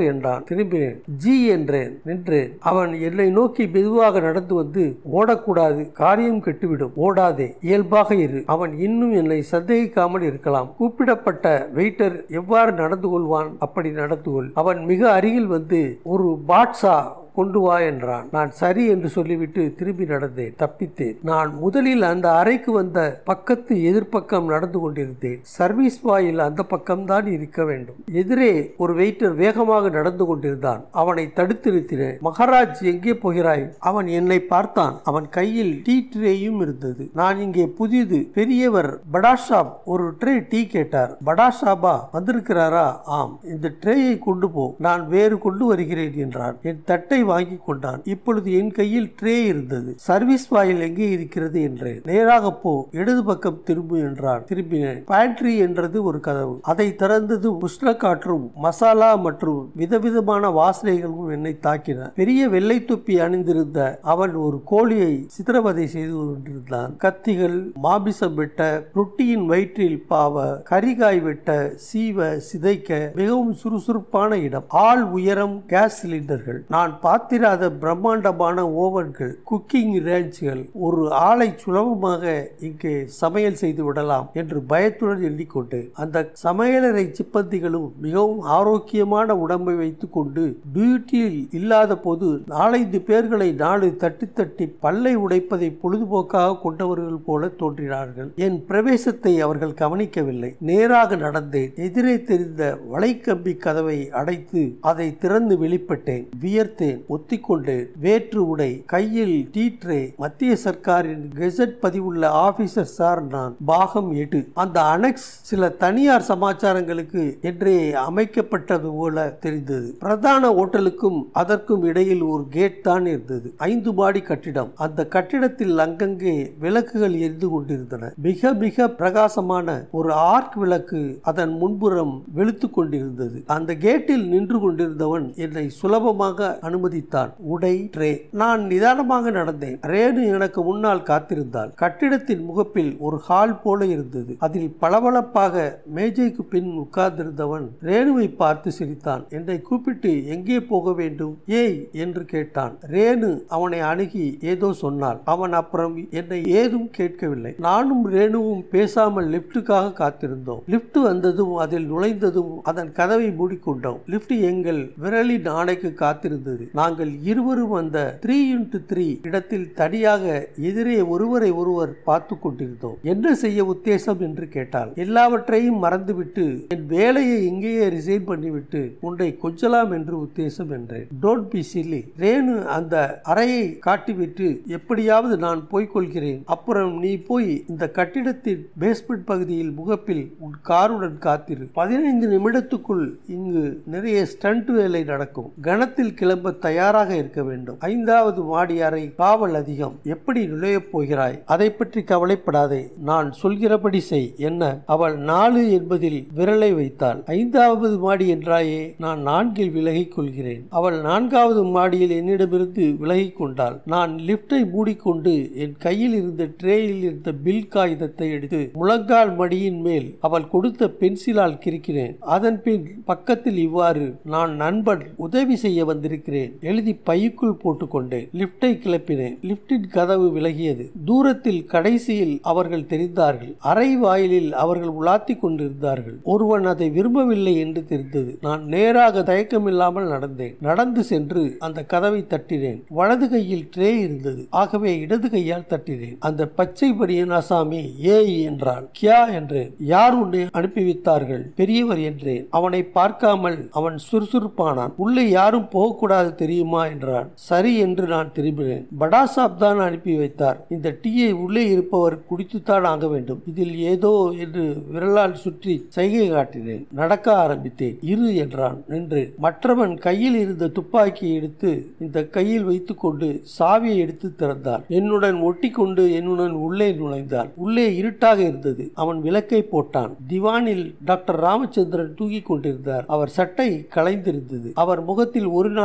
திரும்பினேன் ஜி என்றேன் நின்றேன் அவன் என்னை நோக்கி மெதுவாக நடந்து வந்து ஓடக்கூடாது காரியம் கெட்டுவிடும் ஓடாதே இயல்பாக இரு அவன் இன்னும் என்னை சந்தேகிக்காமல் இருக்கலாம் கூப்பிடப்பட்ட வெயிட்டர் எவ்வாறு நடந்து கொள்வான் அப்படி நடந்து கொள் அவன் மிக அருகில் வந்து ஒரு பாட்ஷா கொண்டு வா என்றான் நான் சரி என்று சொல்லிவிட்டு திரும்பி நடந்தேன் தப்பித்தேன் நான் முதலில் அந்த அறைக்கு வந்த பக்கத்து எதிர்ப்பக்கம் நடந்து கொண்டிருந்தேன் சர்வீஸ் வாயில் அந்த பக்கம்தான் இருக்க வேண்டும் எதிரே ஒரு வெயிட்டர் வேகமாக நடந்து கொண்டிருந்தான் அவனை தடுத்து நிறுத்தினேன் மகாராஜ் எங்கே போகிறாய் அவன் என்னை பார்த்தான் அவன் கையில் டீ ட்ரேயும் இருந்தது நான் இங்கே புதியது பெரியவர் படாஷாப் ஒரு ட்ரே டீ கேட்டார் படாஷாபா வந்திருக்கிறாரா ஆம் இந்த ட்ரேயை கொண்டு போ நான் வேறு கொண்டு வருகிறேன் என்றான் என் தட்டை வாங்கி கொண்டான் இப்பொழுது என் கையில் ட்ரே இருந்தது சர்வீஸ் வாயில் எங்கே இருக்கிறது என்றேன் நேராக போ இடது பக்கம் திரும்பு என்றான் திரும்பினேன் பேண்ட்ரி என்றது ஒரு கதவு அதை திறந்தது உஷ்ண காற்றும் மசாலா மற்றும் விதவிதமான வாசனைகளும் என்னை தாக்கின பெரிய வெள்ளை தொப்பி அணிந்திருந்த அவன் ஒரு கோழியை சித்திரவதை செய்து கொண்டிருந்தான் கத்திகள் மாபிசம் வெட்ட ரொட்டியின் வயிற்றில் பாவ கரிகாய் வெட்ட சீவ சிதைக்க மிகவும் சுறுசுறுப்பான இடம் ஆள் உயரம் கேஸ் சிலிண்டர்கள் நான் பார்த்திராத பிரம்மாண்டமான ஓவன்கள் குக்கிங் ரேஞ்சுகள் ஒரு ஆளை சுலபமாக இங்கே சமையல் செய்து விடலாம் என்று பயத்துடன் எண்ணிக்கொண்டு அந்த சமையலறை சிப்பந்திகளும் மிகவும் ஆரோக்கியமான உடம்பை வைத்துக் கொண்டு டியூட்டியில் இல்லாத போது நாலைந்து பேர்களை நாடு தட்டி தட்டி பல்லை உடைப்பதை பொழுதுபோக்காக கொண்டவர்கள் போல தோன்றினார்கள் என் பிரவேசத்தை அவர்கள் கவனிக்கவில்லை நேராக நடந்தேன் எதிரே தெரிந்த வளைக்கம்பி கதவை அடைத்து அதை திறந்து வெளிப்பட்டேன் வியர்த்தேன் ஒத்திக்கொண்டேன் வேற்று உடை கையில் டீட்ரே மத்திய சர்க்காரின் கெசட் பதிவுள்ள ஆபீசர் சார் நான் பாகம் எட்டு அந்த அனெக்ஸ் சில தனியார் சமாச்சாரங்களுக்கு என்றே அமைக்கப்பட்டது போல தெரிந்தது பிரதான ஓட்டலுக்கும் அதற்கும் இடையில் ஒரு கேட் தான் இருந்தது ஐந்து மாடி கட்டிடம் அந்த கட்டிடத்தில் அங்கங்கே விளக்குகள் எரிந்து கொண்டிருந்தன மிக மிக பிரகாசமான ஒரு ஆர்க் விளக்கு அதன் முன்புறம் வெளுத்து கொண்டிருந்தது அந்த கேட்டில் நின்று கொண்டிருந்தவன் என்னை சுலபமாக அனுமதித்தான் உடை ட்ரே நான் நிதானமாக நடந்தேன் ரேணு எனக்கு முன்னால் காத்திருந்தாள் கட்டிடத்தின் முகப்பில் ஒரு ஹால் போல இருந்தது அதில் பளபளப்பாக மேஜைக்கு பின் உட்கார்ந்திருந்தவன் ரேணுவை பார்த்து சிரித்தான் என்னை கூப்பிட்டு எங்கே போக வேண்டும் ஏய் என்று கேட்டான் ரேணு அவனை அணுகி ஏதோ சொன்னாள் அவன் அப்புறம் என்னை ஏதும் கேட்கவில்லை நானும் ரேணுவும் பேசாமல் லிப்டுக்காக காத்திருந்தோம் லிப்ட் வந்ததும் அதில் நுழைந்ததும் அதன் கதவை மூடிக்கொண்டோம் லிப்ட் எங்கள் விரலின் ஆணைக்கு காத்திருந்தது நாங்கள் இருவரும் அந்த த்ரீ இன்டு த்ரீ இடத்தில் தனியாக எதிரே ஒருவரை ஒருவர் பார்த்து கொண்டிருந்தோம் என்ன செய்ய உத்தேசம் என்று கேட்டால் எல்லாவற்றையும் மறந்துவிட்டு என் வேலையை இங்கேயே ரிசைன் பண்ணிவிட்டு உன்னை கொஞ்சலாம் என்று உத்தேசம் என்றேன் டோன்ட் பி சில்லி ரேணு அந்த அறையை காட்டிவிட்டு எப்படியாவது நான் போய்க்கொள்கிறேன் அப்புறம் நீ போய் இந்த கட்டிடத்தின் பேஸ்மெண்ட் பகுதியில் முகப்பில் உன் காருடன் காத்திரு பதினைந்து நிமிடத்துக்குள் இங்கு நிறைய ஸ்டண்ட் வேலை நடக்கும் கணத்தில் கிளம்ப தயாராக இருக்க வேண்டும் ஐந்தாவது மாடி அறை காவல் அதிகம் எப்படி நுழையப் போகிறாய் அதை பற்றி கவலைப்படாதே நான் சொல்கிறபடி செய் என்ன அவள் நாலு என்பதில் விரலை வைத்தாள் ஐந்தாவது மாடி என்றாயே நான் நான்கில் விலகிக் கொள்கிறேன் அவள் நான்காவது மாடியில் என்னிடமிருந்து விலகிக் கொண்டாள் நான் லிப்டை மூடிக்கொண்டு என் கையில் இருந்த ட்ரேயில் இருந்த பில் காகிதத்தை எடுத்து முழங்கால் மடியின் மேல் அவள் கொடுத்த பென்சிலால் கிறுக்கினேன் அதன் பின் பக்கத்தில் இவ்வாறு நான் நண்பன் உதவி செய்ய வந்திருக்கிறேன் எழுதி பையுக்குள் போட்டுக்கொண்டேன் லிப்டை கிளப்பினேன் லிப்டின் கதவு விலகியது தூரத்தில் கடைசியில் அவர்கள் தெரிந்தார்கள் அறை வாயிலில் அவர்கள் உலாத்தி கொண்டிருந்தார்கள் ஒருவன் அதை விரும்பவில்லை என்று தெரிந்தது நான் நேராக தயக்கமில்லாமல் நடந்தேன் நடந்து சென்று அந்த கதவை தட்டினேன் வலது கையில் ட்ரே இருந்தது ஆகவே இடது கையால் தட்டினேன் அந்த பச்சை படியன் அசாமி ஏய் என்றான் கியா என்றேன் யார் உன்னை அனுப்பி வைத்தார்கள் பெரியவர் என்றேன் அவனை பார்க்காமல் அவன் சுறுசுறுப்பானான் உள்ளே யாரும் போகக்கூடாது தெரியுமா என்றான் சரி என்று நான் திரும்பினேன் படாசாப் தான் அனுப்பி வைத்தார் இந்த டீயை உள்ளே இருப்பவர் குடித்துத்தான் ஆக வேண்டும் இதில் ஏதோ என்று விரலால் சுற்றி சைகை காட்டினேன் நடக்க ஆரம்பித்தேன் இரு என்றான் நின்று மற்றவன் கையில் இருந்த துப்பாக்கியை எடுத்து இந்த கையில் வைத்துக்கொண்டு சாவியை எடுத்து திறந்தான் என்னுடன் ஒட்டிக்கொண்டு என்னுடன் உள்ளே நுழைந்தான் உள்ளே இருட்டாக இருந்தது அவன் விளக்கை போட்டான் திவானில் டாக்டர் ராமச்சந்திரன் தூங்கிக் கொண்டிருந்தார் அவர் சட்டை களைந்திருந்தது அவர் முகத்தில் ஒரு நாள் சவர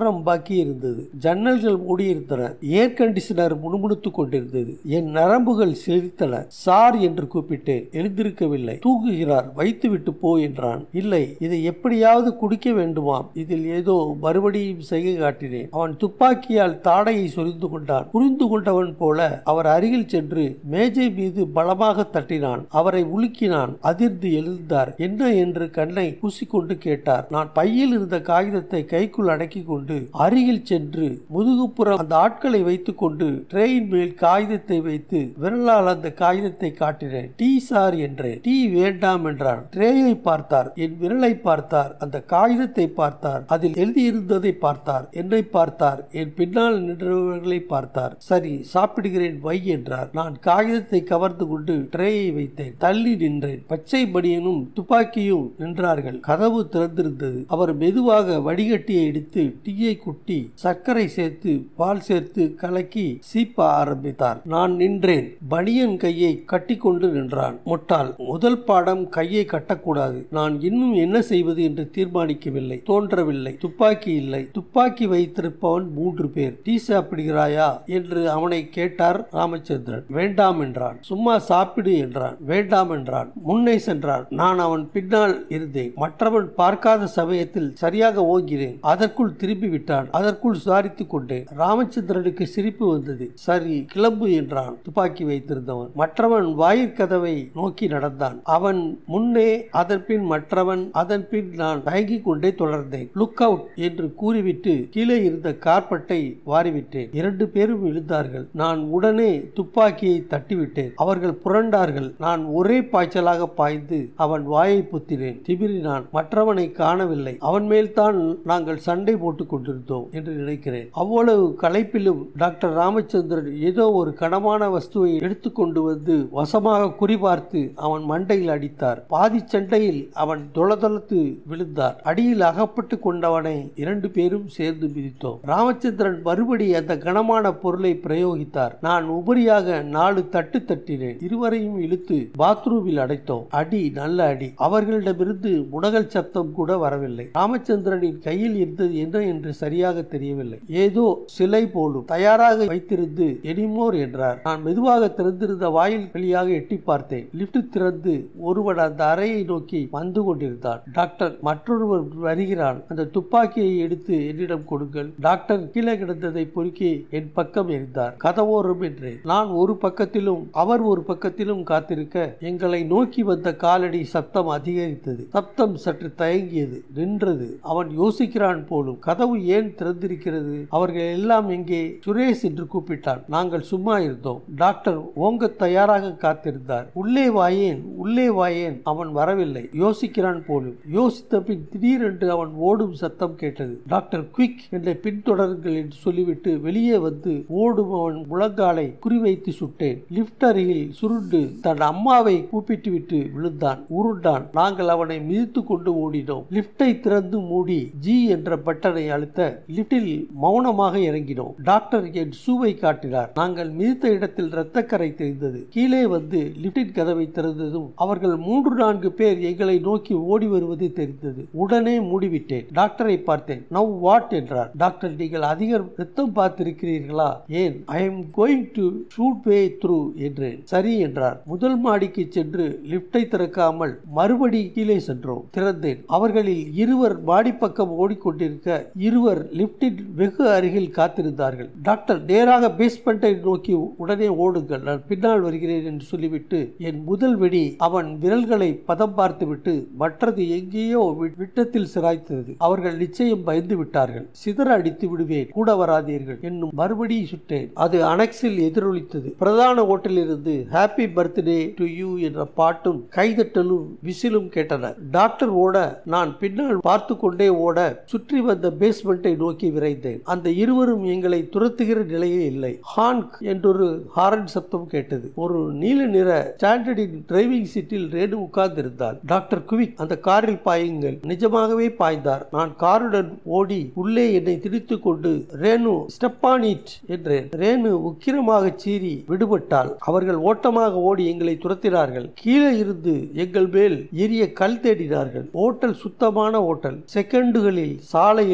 மின்சாரம் பாக்கி இருந்தது ஜன்னல்கள் மூடியிருந்தன ஏர் கண்டிஷனர் முணுமுணுத்துக் கொண்டிருந்தது என் நரம்புகள் செழித்தன சார் என்று கூப்பிட்டேன் எழுந்திருக்கவில்லை தூங்குகிறார் வைத்துவிட்டு போ என்றான் இல்லை இதை எப்படியாவது குடிக்க வேண்டுமாம் இதில் ஏதோ மறுபடியும் செய்கை காட்டினேன் அவன் துப்பாக்கியால் தாடையை சொரிந்து கொண்டான் புரிந்து கொண்டவன் போல அவர் அருகில் சென்று மேஜை மீது பலமாக தட்டினான் அவரை உலுக்கினான் அதிர்ந்து எழுந்தார் என்ன என்று கண்ணை பூசிக்கொண்டு கேட்டார் நான் பையில் இருந்த காகிதத்தை கைக்குள் அடக்கிக் கொண்டு அருகில் சென்று முதுகுப்புறம் அந்த ஆட்களை வைத்துக் கொண்டு ட்ரெயின் மேல் காகிதத்தை வைத்து விரலால் அந்த காகிதத்தை காட்டினேன் டீ சார் என்றேன் டீ வேண்டாம் என்றான் ட்ரேயை பார்த்தார் என் விரலை பார்த்தார் அந்த காகிதத்தை பார்த்தார் அதில் எழுதியிருந்ததை பார்த்தார் என்னை பார்த்தார் என் பின்னால் நின்றவர்களை பார்த்தார் சரி சாப்பிடுகிறேன் வை என்றார் நான் காகிதத்தை கவர்ந்து கொண்டு ட்ரேயை வைத்தேன் தள்ளி நின்றேன் பச்சை பனியனும் துப்பாக்கியும் நின்றார்கள் கதவு திறந்திருந்தது அவர் மெதுவாக வடிகட்டியை எடுத்து டீயை குட்டி சர்க்கரை சேர்த்து பால் சேர்த்து கலக்கி சீப்ப ஆரம்பித்தார் நான் நின்றேன் பனியன் கையை கட்டிக்கொண்டு நின்றான் முட்டாள் முதல் பாடம் கையை கட்டக்கூடாது நான் இன்னும் என்ன செய்வது என்று தீர்மானிக்கவில்லை தோன்றவில்லை துப்பாக்கி இல்லை துப்பாக்கி வைத்திருப்பவன் மூன்று பேர் டீ சாப்பிடுகிறாயா என்று அவனை கேட்டார் ராமச்சந்திரன் வேண்டாம் என்றான் சும்மா சாப்பிடு என்றான் வேண்டாம் என்றான் முன்னே சென்றான் நான் அவன் பின்னால் இருந்தேன் மற்றவன் பார்க்காத சமயத்தில் சரியாக ஓங்கினேன் அதற்குள் திரும்பி விட்டான் அதற்குள் சுதாரித்துக் கொண்டேன் ராமச்சந்திரனுக்கு சிரிப்பு வந்தது சரி கிளம்பு என்றான் துப்பாக்கி வைத்திருந்தவன் மற்றவன் வாயிற்கதவை நோக்கி நடந்தான் அவன் முன்னே அதன் பின் மற்றவன் அதன் பின் நான் தயங்கிக் கொண்டே தொடர்ந்தேன் லுக் அவுட் என்று கூறிவிட்டு கீழே இருந்த கார்பட்டை வாரிவிட்டேன் இரண்டு பேரும் விழுந்தார்கள் நான் உடனே துப்பாக்கியை தட்டிவிட்டேன் அவர்கள் புரண்டார்கள் நான் ஒரே பாய்ச்சலாக பாய்ந்து அவன் வாயை புத்தினேன் திமிரினான் மற்றவனை காணவில்லை அவன் மேல் தான் நாங்கள் சண்டை போட்டுக் கொண்டிருந்தோம் என்று நினைக்கிறேன் அவ்வளவு களைப்பிலும் டாக்டர் ராமச்சந்திரன் ஏதோ ஒரு கனமான வஸ்துவை எடுத்துக்கொண்டு வந்து வசமாக குறிபார்த்து அவன் மண்டையில் அடித்தார் பாதி சண்டையில் அவன் தொளதொளத்து விழுந்தார் அடியில் அகப்பட்டு கொண்டவனை இரண்டு பேரும் சேர்ந்து மிதித்தோம் ராமச்சந்திரன் மறுபடி அந்த கனமான பொருளை பிரயோகித்தார் நான் உபரியாக நாலு தட்டு தட்டினேன் இருவரையும் இழுத்து பாத்ரூமில் அடைத்தோம் அடி நல்ல அடி அவர்களிடமிருந்து முனகல் சப்தம் கூட வரவில்லை ராமச்சந்திரனின் கையில் இருந்தது என்ன என்று சரியாக தெரியவில்லை ஏதோ சிலை போலும் தயாராக வைத்திருந்து எனிமோர் என்றார் நான் மெதுவாக திறந்திருந்த வாயில் வழியாக எட்டி பார்த்தேன் லிப்ட் திறந்து ஒருவன் அந்த அறையை நோக்கி வந்து கொண்டிருந்தான் டாக்டர் மற்றொருவர் வருகிறான் அந்த துப்பாக்கியை எடுத்து என்னிடம் கொடுங்கள் டாக்டர் கீழே கிடந்ததை பொறுக்கி என் பக்கம் எரிந்தார் கதவோரம் என்றேன் நான் ஒரு பக்கத்திலும் அவர் ஒரு பக்கத்திலும் காத்திருக்க எங்களை நோக்கி வந்த காலடி சப்தம் அதிகரித்தது சப்தம் சற்று தயங்கியது நின்றது அவன் யோசிக்கிறான் போலும் கதவு ஏன் திறந்திருக்கிறது அவர்கள் எல்லாம் எங்கே சுரேஷ் என்று கூப்பிட்டான் நாங்கள் சும்மா இருந்தோம் டாக்டர் ஓங்க தயாராக காத்திருந்தார் உள்ளே வாயேன் உள்ளே வாயேன் அவன் வரவில்லை யோசிக்கிறான் போலும் யோசித்த பின் திடீரென்று அவன் ஓடும் சத்தம் கேட்டது டாக்டர் குவிக் என்னை பின்தொடருங்கள் என்று சொல்லிவிட்டு வெளியே வந்து ஓடும் அவன் முழங்காலை குறிவைத்து சுட்டேன் லிப்ட் அருகில் சுருண்டு தன் அம்மாவை கூப்பிட்டு விட்டு விழுந்தான் உருண்டான் நாங்கள் அவனை மிதித்து கொண்டு ஓடினோம் லிப்டை திறந்து மூடி ஜி என்ற பட்டனை அழுத்த லிப்டில் மௌனமாக இறங்கினோம் டாக்டர் என் ஷூவை காட்டினார் நாங்கள் மிதித்த இடத்தில் இரத்தக்கரை தெரிந்தது கீழே வந்து லிப்டின் கதவை திறந்ததும் அவர்கள் மூன்று நான்கு பேர் எங்களை நோக்கி ஓடி வருவது தெரிந்தது உடனே மூடிவிட்டேன் டாக்டரை பார்த்தேன் நவ் வாட் என்றார் டாக்டர் நீங்கள் அதிக ரத்தம் பார்த்திருக்கிறீர்களா ஏன் I am going to shoot way through என்றேன் சரி என்றார் முதல் மாடிக்கு சென்று லிப்டை திறக்காமல் மறுபடி கீழே சென்றோம் திறந்தேன் அவர்களில் இருவர் மாடி பக்கம் ஓடிக்கொண்டிருக்க இருவர் லிப்டின் வெகு அருகில் காத்திருந்தார்கள் டாக்டர் நேராக பேஸ்மெண்டை நோக்கி உடனே ஓடுங்கள் நான் பின்னால் வருகிறேன் என்று சொல்லிவிட்டு என் முதல் வெடி அவன் விரல்களை பதம் பார்த்துவிட்டு மற்றது எங்கேயோ வி- விட்டத்தில் சிராய்த்தது அவர்கள் நிச்சயம் பயந்து விட்டார்கள் சிதற அடித்து விடுவேன் கூட வராதீர்கள் என்னும் மறுபடி சுட்டேன் அது அனெக்ஸில் எதிரொலித்தது பிரதான ஓட்டிலிருந்து ஹாப்பி பர்த்டே டு யூ என்ற பாட்டும் கைதட்டலும் விசிலும் கேட்டன டாக்டர் ஓட நான் பின்னால் பார்த்து கொண்டே ஓட சுற்றி வந்த பேஸ்மெண்டை நோக்கி விரைந்தேன் அந்த இருவரும் எங்களை துரத்துகிற நிலையே இல்லை ஹான்க் என்றொரு ஹாரன் சத்தம் கேட்டது ஒரு நீல நிற ஸ்டாண்டர்டின் டிரைவிங் சீட்டில் ரேணு உட்கார்ந்திருந்தாள் டாக்டர் குவிக் அந்த காரில் பாயுங்கள் நிஜமாகவே பாய்ந்தார் நான் காருடன் ஓடி உள்ளே என்னை திணித்துக் கொண்டு ரேணு ஸ்டெப் ஆன் இட் என்றேன் ரேணு உக்கிரமாக சீறி விடுபட்டாள் அவர்கள் ஓட்டமாக ஓடி எங்களை துரத்தினார்கள் கீழே இருந்து எங்கள் மேல் எரிய கல் தேடினார்கள் ஓட்டல் சுத்தமான ஓட்டல் செகண்டுகளில் சாலையில் அறுபது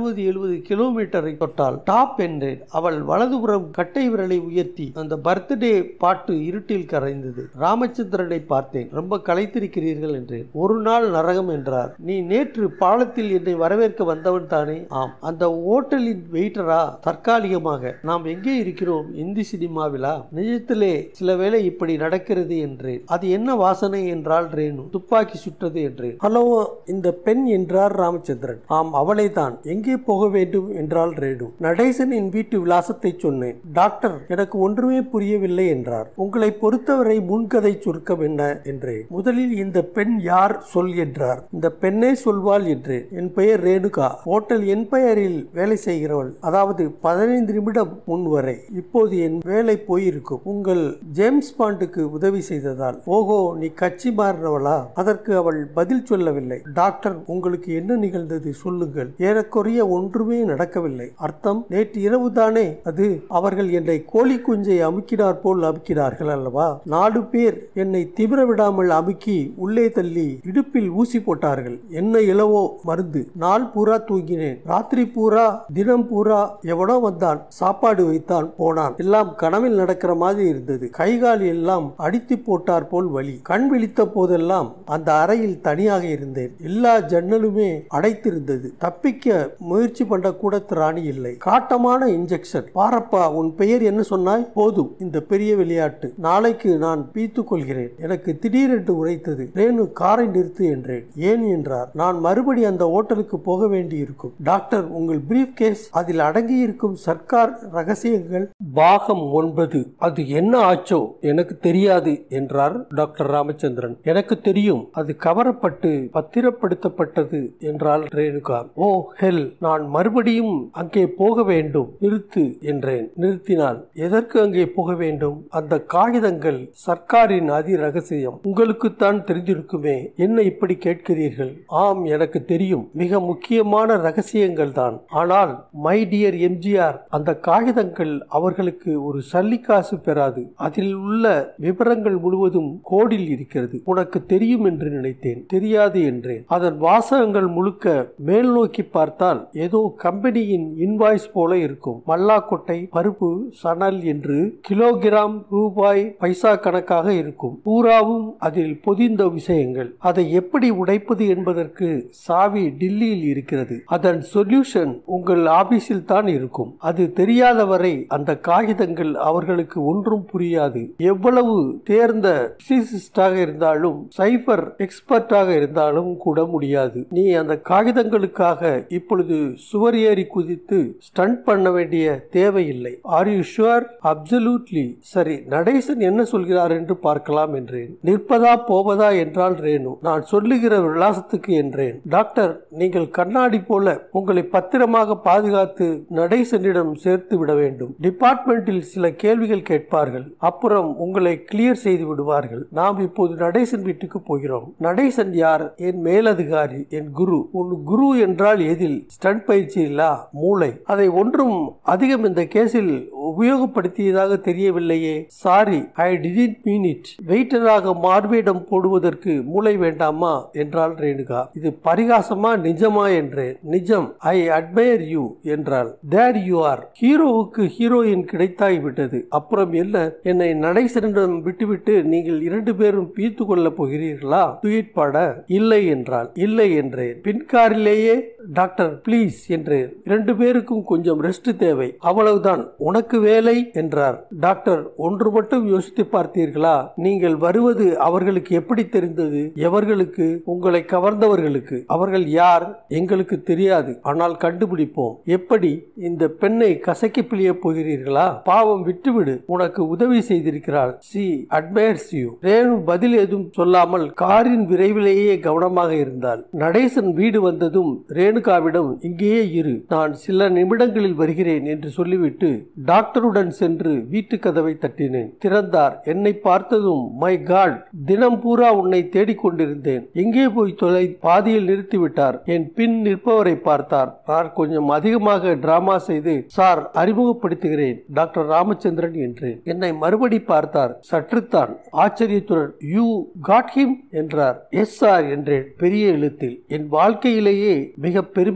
அறுபது எழுபது கிலோமீட்டரை தொட்டால் டாப் என்றேன் அவள் வலதுபுறம் கட்டை விரலை உயர்த்தி அந்த பர்த்டே பாட்டு இருட்டில் கரைந்தது ராமச்சந்திரனை பார்த்தேன் ரொம்ப களைத்திருக்கிறீர்கள் என்றேன் ஒரு நாள் நரகம் என்றார் நீ நேற்று பாலத்தில் என்னை வரவேற்க வந்தவன் தானே ஆம் அந்த ஓட்டலின் வெயிட்டரா தற்காலிகமாக நாம் எங்கே இருக்கிறோம் இந்தி சினிமாவிலா நிஜத்திலே சில வேளை இப்படி நடக்கிறது என்றேன் அது என்ன வாசனை என்றால் ரேணு துப்பாக்கி சுட்டது என்றேன் ஹலோ இந்த பெண் என்றார் ராமச்சந்திரன் ஆம் அவளை தான் எங்கே போக வேண்டும் என்றால் ரேணு நடேசனின் வீட்டு விலாசத்தை சொன்னேன் டாக்டர் எனக்கு ஒன்றுமே புரியவில்லை என்றார் உங்களை பொறுத்தவரை முன்கதை சுருக்கம் என்ன என்றேன் முதலில் இந்த பெண் யார் சொல் என்றார் இந்த பெண்ணே சொல்வாள் என்றேன் என் பெயர் ரேணுகா ஹோட்டல் என் பெயரில் வேலை செய்கிறவள் அதாவது பதினைந்து நிமிடம் முன் வரை இப்போது என் வேலை போயிருக்கும் உங்கள் ஜேம்ஸ் பாண்டுக்கு உதவி செய்ததால் ஓஹோ நீ கட்சி மாறினவளா அதற்கு அவள் பதில் சொல்லவில்லை டாக்டர் உங்களுக்கு என்ன நிகழ்ந்தது சொல்லுங்கள் ஏறக்குறைய ஒன்றுமே நடக்கவில்லை அர்த்தம் நேற்று இரவு தானே அது அவர்கள் என்னை கோழி குஞ்சை அமுக்கினார் போல் அமுக்கினார்கள் அல்லவா நாலு பேர் என்னை திமிர விடாமல் அமுக்கி உள்ளே தள்ளி இடுப்பில் ஊசி போட்டார்கள் என்ன இளவோ மருந்து நாள் பூரா தூங்கினேன் ராத்திரி பூரா தினம் பூரா எவனோ வந்தான் சாப்பாடு வைத்தான் போனான் எல்லாம் கனவில் நடக்கிற மாதிரி இருந்தது கை கால் எல்லாம் அடித்து போட்டார் போல் வலி கண் விழித்த போதெல்லாம் அந்த அறையில் தனியாக இருந்தேன் எல்லா ஜன்னலுமே அடைத்திருந்தது தப்பிக்க முயற்சி பண்ண கூட திராணி இல்லை காட்டமான இன்ஜெக்ஷன் பாரப்பா உன் பெயர் என்ன சொன்னாய் போதும் இந்த பெரிய விளையாட்டு நாளைக்கு நான் பீத்து கொள்கிறேன் எனக்கு திடீரென்று உரைத்தது ரேணு காரை நிறுத்து என்றேன் ஏன் என்றார் நான் மறுபடி அந்த ஓட்டலுக்கு போக வேண்டியிருக்கும் டாக்டர் உங்கள் பிரீஃப் கேஸ் அதில் அடங்கியிருக்கும் சர்க்கார் ரகசியங்கள் பாகம் ஒன்பது அது என்ன ஆச்சோ எனக்கு தெரியாது என்றார் டாக்டர் ராமச்சந்திரன் எனக்கு தெரியும் அது கவரப்பட்டு பத்திரப்படுத்தப்பட்டது என்றால் ரேணுகா ஓ ஹெல் நான் மறுபடியும் அங்கே போக வேண்டும் நிறுத்து என்றேன் நிறுத்தினாள் எதற்கு அங்கே போக வேண்டும் அந்த காகிதங்கள் சர்க்காரின் அதி ரகசியம் உங்களுக்குத்தான் தெரிந்திருக்குமே என்ன இப்படி கேட்கிறீர்கள் ஆம் எனக்கு தெரியும் மிக முக்கியமான ரகசியங்கள் தான் ஆனால் மை டியர் எம்ஜிஆர் அந்த காகிதங்கள் அவர்களுக்கு ஒரு சல்லிக்காசு பெறாது அதில் உள்ள விவரங்கள் முழுவதும் கோடில் இருக்கிறது உனக்கு தெரியும் என்று நினைத்தேன் தெரியாது என்றேன் அதன் வாசகங்கள் முழுக்க மேல் நோக்கி பார்த்தால் ஏதோ கம்பெனியின் இன்வாய்ஸ் போல இருக்கும் மல்லாக்கொட்டை பருப்பு சணல் என்று கிலோகிராம் ரூபாய் பைசா கணக்காக இருக்கும் பூராவும் அதில் பொதிந்த விஷயங்கள் அதை எப்படி உடைப்பது என்பதற்கு சாவி டில்லியில் இருக்கிறது அதன் சொல்யூஷன் உங்கள் ஆபீஸில் தான் இருக்கும் அது தெரியாத வரை அந்த காகிதங்கள் அவர்களுக்கு ஒன்றும் புரியாது எவ்வளவு தேர்ந்த பிசிசிஸ்டாக இருந்தாலும் சைபர் எக்ஸ்பர்ட்டாக இருந்தாலும் கூட முடியாது நீ அந்த காகிதங்களுக்காக இப்பொழுது சுவர் ஏறி குதித்து ஸ்டண்ட் பண்ண வேண்டிய தேவையில்லை ஆர் யூ ஷுவர் அப்சல்யூட்லி சரி நடேசன் என்ன சொல்கிறார் என்று பார்க்கலாம் என்றேன் நிற்பதா போவதா என்றால் ரேணு நான் சொல்லுகிற விலாசத்துக்கு என்றேன் டாக்டர் நீங்கள் கண்ணாடி போல உங்களை பத்திரமாக பாதுகாத்து நடேசனிடம் சேர்த்து விட வேண்டும் டிபார்ட்மெண்டில் சில கேள்விகள் கேட்பார்கள் அப்புறம் உங்களை கிளியர் செய்து விடுவார்கள் நாம் இப்போது நடேசன் வீட்டுக்கு போகிறோம் நடேசன் யார் என் மேலதிகாரி என் குரு உன் குரு என்றால் எதில் ஸ்டண்ட் பயிற்சி இல்லா மூளை அதை ஒன்றும் அதிகம் இந்த கேஸில் உபயோகப்படுத்தியதாக தெரியவில்லையே sorry I didn't mean it வெயிட்டராக மார்வேடம் போடுவதற்கு மூளை வேண்டாமா என்றாள் ரேணுகா இது பரிகாசமா நிஜமா என்றேன் நிஜம் ஐ அட்மயர் யூ என்றாள் தேர் யூ ஆர் ஹீரோவுக்கு ஹீரோயின் கிடைத்தாய் விட்டது அப்புறம் என்ன என்னை நடேசனிடம் விட்டுவிட்டு நீங்கள் இரண்டு பேரும் பீத்து கொள்ளப் போகிறீர்களா டுயிட் பாட இல்லை என்றாள் இல்லை என்றேன் பின்காரிலேயே டாக்டர் ப்ளீஸ் என்றேன் இரண்டு பேருக்கும் கொஞ்சம் ரெஸ்ட் தேவை அவ்வளவுதான் உனக்கு வேலை என்றார் டாக்டர் ஒன்று மட்டும் யோசித்து பார்த்தீர்களா நீங்கள் வருவது அவர்களுக்கு எப்படி தெரிந்தது எவர்களுக்கு உங்களை கவர்ந்தவர்களுக்கு அவர்கள் யார் எங்களுக்கு தெரியாது ஆனால் கண்டுபிடிப்போம் எப்படி இந்த பெண்ணை கசக்கி பிழிய போகிறீர்களா பாவம் விட்டுவிடு உனக்கு உதவி செய்திருக்கிறாள் சி அட்மயர்ஸ் யூ ரேணு பதில் எதுவும் சொல்லாமல் காரின் விரைவிலேயே கவனமாக இருந்தாள் நடேசன் வீடு வந்ததும் ரேணுகாவிடம் இங்கேயே இரு நான் சில நிமிடங்களில் வருகிறேன் என்று சொல்லிவிட்டு டாக்டருடன் சென்று வீட்டு கதவை தட்டினேன் திறந்தார் என்னை பார்த்ததும் மை காட் தினம் பூரா உன்னை தேடிக்கொண்டிருந்தேன் எங்கே போய் தொலை பாதியில் நிறுத்திவிட்டார் என் பின் நிற்பவரை பார்த்தார் நான் கொஞ்சம் அதிகமாக டிராமா செய்து சார் அறிமுகப்படுத்துகிறேன் டாக்டர் ராமச்சந்திரன் என்று என்னை மறுபடி பார்த்தார் சற்றுத்தான் ஆச்சரியத்துடன் யூ காட் ஹிம் என்றார் எஸ் சார் என்றேன் பெரிய எழுத்தில் என் வாழ்க்கையிலேயே மிக பெருமிதமான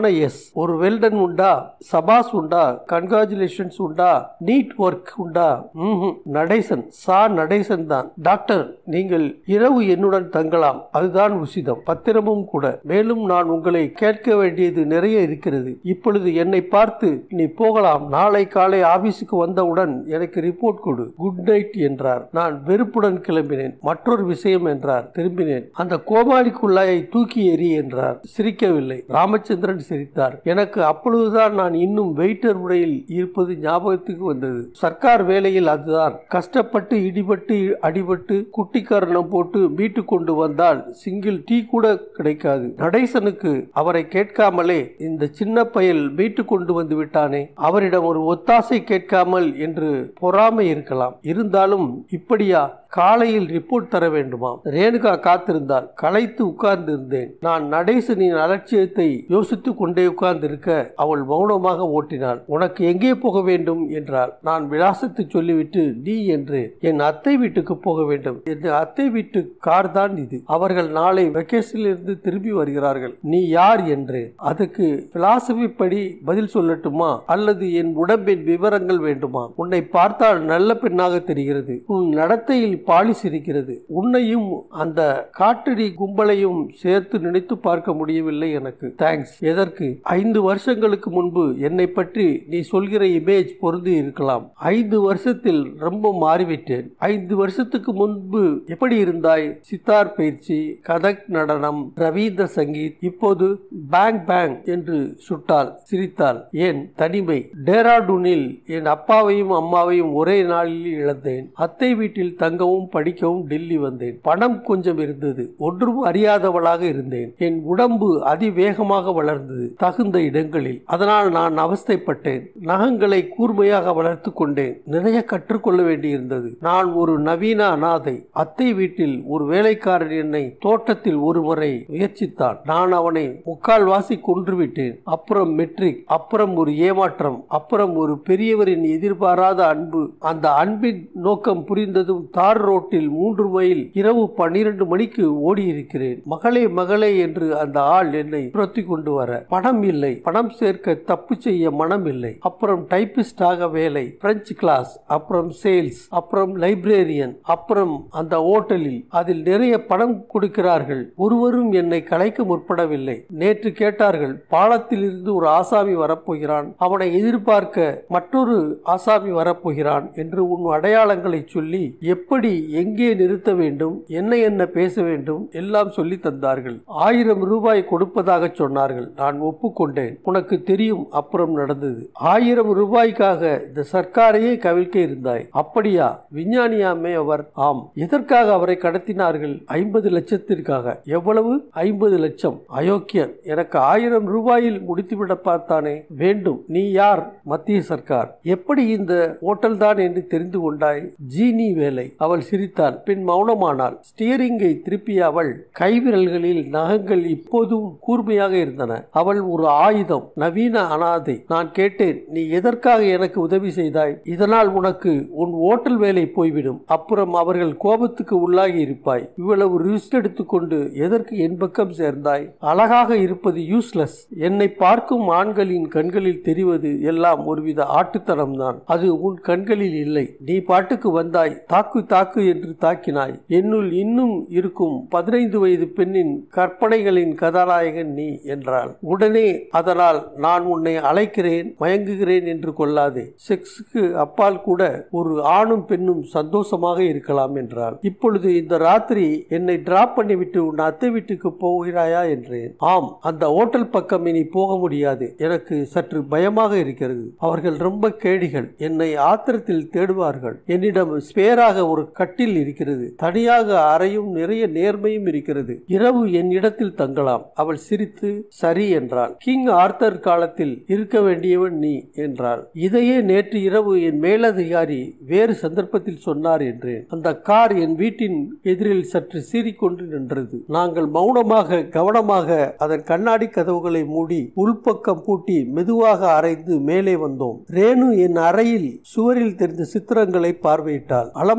அழுத்தமான எஸ் ஒரு வெல்டன் உண்டா சபாஸ் உண்டா கன்கிராச்சுலேஷன்ஸ் உண்டா நீட் ஒர்க் உண்டா ம்ஹும். நடேசன் சா நடேசன் தான் டாக்டர் நீங்கள் இரவு என்னுடன் தங்கலாம் அதுதான் உசிதம் பத்திரமும் கூட மேலும் நான் உங்களை கேட்க வேண்டியது நிறைய இருக்கிறது இப்பொழுது என்னை பார்த்து நீ போகலாம் நாளை காலை ஆபீஸுக்கு வந்தவுடன் எனக்கு ரிப்போர்ட் கொடு குட் நைட் என்றார் நான் வெறுப்புடன் கிளம்பினேன் மற்றொரு விஷயம் என்றார் திரும்பினேன் அந்த கோமாளி குள்ளாயை தூக்கி எறி என்றார் சிரிக்கவில்லை ராமச்சந்திரன் சிரித்தார் எனக்கு அப்பொழுதுதான் நான் இன்னும் வெயிட்டர் உடையில் இருப்பது ஞாபகத்துக்கு வந்தது சர்க்கார் வேலையில் அதுதான் கஷ்டப்பட்டு இடிபட்டு அடிபட்டு குட்டிக்காரணம் போட்டு மீட்டு கொண்டு வந்தால் சிங்கிள் டீ கூட கிடைக்காது நடேசனுக்கு அவரை கேட்காமலே இந்த சின்ன பயல் மீட்டு கொண்டு வந்து விட்டானே அவரிடம் ஒரு ஒத்தாசை கேட்காமல் என்று பொறாமை இருக்கலாம் இருந்தாலும் இப்படியா காலையில் ரிப்போர்ட் தர வேண்டுமா ரேணுகா காத்திருந்தால் களைத்து உட்கார்ந்து இருந்தேன் நான் நடேசனின் அலட்சியத்தை யோசித்துக் கொண்டே உட்கார்ந்து இருக்க அவள் மௌனமாக ஓட்டினாள் உனக்கு எங்கே போக வேண்டும் என்றாள் நான் விலாசத்தை சொல்லிவிட்டு நீ என்று என் அத்தை வீட்டுக்கு போக வேண்டும் என் அத்தை வீட்டு கார் தான் இது அவர்கள் நாளை வெக்கேஷனில் இருந்து திரும்பி வருகிறார்கள் நீ யார் என்று அதுக்கு பிலாசபி படி பதில் சொல்லட்டுமா அல்லது என் உடம்பின் விவரங்கள் வேண்டுமா உன்னை பார்த்தால் நல்ல பெண்ணாக தெரிகிறது உன் நடத்தையில் பாலிஸ் இருக்கிறது உன்னையும் அந்த காட்டடி கும்பலையும் சேர்த்து நினைத்து பார்க்க முடியவில்லை எனக்கு தேங்க்ஸ் எதற்கு ஐந்து வருஷங்களுக்கு முன்பு என்னை பற்றி நீ சொல்கிற இமேஜ் பொருந்தி இருக்கலாம் ஐந்து வருஷத்தில் ரொம்ப மாறிவிட்டேன் ஐந்து வருஷத்துக்கு முன்பு எப்படி இருந்தாய் சித்தார் பயிற்சி கதக் நடனம் ரவீந்திர சங்கீத் இப்போது பேங் பேங் என்று சுட்டாள் சிரித்தாள் ஏன் தனிமை டேராடூனில் என் அப்பாவையும் அம்மாவையும் ஒரே நாளில் இழந்தேன் அத்தை வீட்டில் தங்கவும் படிக்கவும் டெல்லி வந்தேன் பணம் கொஞ்சம் இருந்தது ஒன்றும் அறியாதவளாக இருந்தேன் என் உடம்பு அதிவேகமாக வளர்ந்தது தகுந்த இடங்களில் அதனால் நான் அவஸ்தைப்பட்டேன் நகங்களை கூர்மையாக வளர்த்து கொண்டேன் நிறைய கற்றுக்கொள்ள வேண்டியிருந்தது நான் ஒரு நவீன அனாதை அத்தை வீட்டில் ஒரு வேலைக்காரன் என்னை தோட்டத்தில் ஒரு முறை முயற்சித்தான் நான் அவனை முக்கால்வாசி கொன்றுவிட்டேன் அப்புறம் மெட்ரிக் அப்புறம் ஒரு ஏமாற்றம் அப்புறம் ஒரு பெரியவரின் எதிர்பாராத அன்பு அந்த அன்பின் நோக்கம் புரிந்ததும் தார் ரோட்டில் மூன்று மைல் இரவு பன்னிரண்டு மணிக்கு ஓடி இருக்கிறேன் மகளே மகளே என்று அந்த ஆள் என்னை துரத்தி கொண்டு வர பணம் இல்லை பணம் சேர்க்க தப்பு செய்ய மனம் இல்லை அப்புறம் டைபிஸ்டாக வேலை பிரெஞ்சு கிளாஸ் அப்புறம் சேல்ஸ் அப்புறம் லைப்ரேரியன் அப்புறம் அந்த ஓட்டலில் அதில் நிறைய பணம் கொடுக்கிறார்கள் ஒருவரும் என்னை கலைக்க முற்படவில்லை நேற்று கேட்டார்கள் பாலத்தில் இருந்து ஒரு ஆசாமி வரப்போகிறான் அவனை எதிர்பார்க்க மற்றொரு ஆசாமி வரப்போகிறான் என்று உன் அடையாளங்களை சொல்லி எப்படி எங்கே நிறுத்த வேண்டும் என்ன என்ன பேச வேண்டும் எல்லாம் சொல்லி தந்தார்கள் ஆயிரம் ரூபாய் கொடுப்பதாக சொன்னார்கள் நான் ஒப்புக்கொண்டேன் உனக்கு தெரியும் அப்புறம் நடந்தது ஆயிரம் ரூபாய்க்காக இந்த சர்க்காரையே கவிழ்க்க இருந்தாய் அப்படியா விஞ்ஞானியாமே அவர் ஆம் எதற்காக அவரை கடத்தினார்கள் ஐம்பது லட்சத்திற்காக எவ்வளவு ஐம்பது லட்சம் அயோக்கியன் எனக்கு ஆயிரம் ரூபாயில் முடித்துவிட பார்த்தானே வேண்டும் நீ யார் மத்திய சர்க்கார் எப்படி இந்த ஓட்டல் தான் என்று தெரிந்து கொண்டாய் ஜீனி வேலை அவள் சிரித்தாள் பின் மௌனமானாள் ஸ்டியரிங்கை திருப்பிய அவள் கைவிரல்களில் நகங்கள் இப்போதும் கூர்மையாக இருந்தன அவள் ஒரு ஆயுதம் நவீன அனாதை நான் கேட்டேன் நீ எதற்காக எனக்கு உதவி செய்தாய் இதனால் உனக்கு உன் ஓட்டல் வேலை போய்விடும் அப்புறம் அவர்கள் கோபத்துக்கு உள்ளாகி இருப்பாய் இவ்வளவு ரிஸ்க் எடுத்துக்கொண்டு எதற்கு என் பக்கம் சேர்ந்தாய் அழகாக இருப்பது யூஸ்லெஸ் என்னை பார்க்கும் ஆண்களின் கண்களில் தெரிவது எல்லாம் ஒருவித ஆட்டுத்தனம் தான் அது உன் கண்களில் இல்லை நீ பாட்டுக்கு வந்தாய் தாக்கு தாக்கு என்று தாக்கினாய் என்னுள் இன்னும் இருக்கும் பதினைந்து வயது பெண்ணின் கற்பனைகளின் கதாநாயகன் நீ என்றாள் உடனே அதனால் நான் உன்னை அழைக்கிறேன் மயங்குகிறேன் என்று கொள்ளாதே செக்ஸுக்கு அப்பால் கூட ஒரு ஆணும் பெண்ணும் சந்தோஷமாக இருக்கலாம் என்றாள் இப்பொழுது இந்த ராத்திரி என்னை டிராப் பண்ணிவிட்டு உன் அத்தை வீட்டுக்கு போகிறாயா என்றேன் ஆம் அந்த ஓட்டல் பக்கம் இனி போக முடியாது எனக்கு சற்று பயமாக இருக்கிறது அவர்கள் ரொம்ப கேடிகள் என்னை ஆத்திரத்தில் தேடுவார்கள் என்னிடம் ஸ்பேராக ஒரு கட்டில் இருக்கிறது தனியாக அறையும் நிறைய நேர்மையும் இருக்கிறது இரவு என் இடத்தில் தங்கலாம் அவள் சிரித்து சரி என்றாள் கிங் ஆர்த்தர் காலத்தில் இருக்க வேண்டியவன் நீ என்றாள் இதையே நேற்று இரவு என் மேலதிகாரி வேறு சந்தர்ப்பத்தில் சொன்னார் என்றேன் அந்த கார் என் வீட்டின் எதிரில் சற்று சீறிக்கொண்டு நின்றது நாங்கள் மௌனமாக கவனமாக அதன் கண்ணாடி கதவுகளை மூடி உள்பக்கம் பூட்டி மெதுவாக அரைந்து மேலே வந்தோம் ரேணு என் அறையில் சுவரில் தெரிந்த சித்திரங்களை பார்வையிட்டாள் அலமாரியில்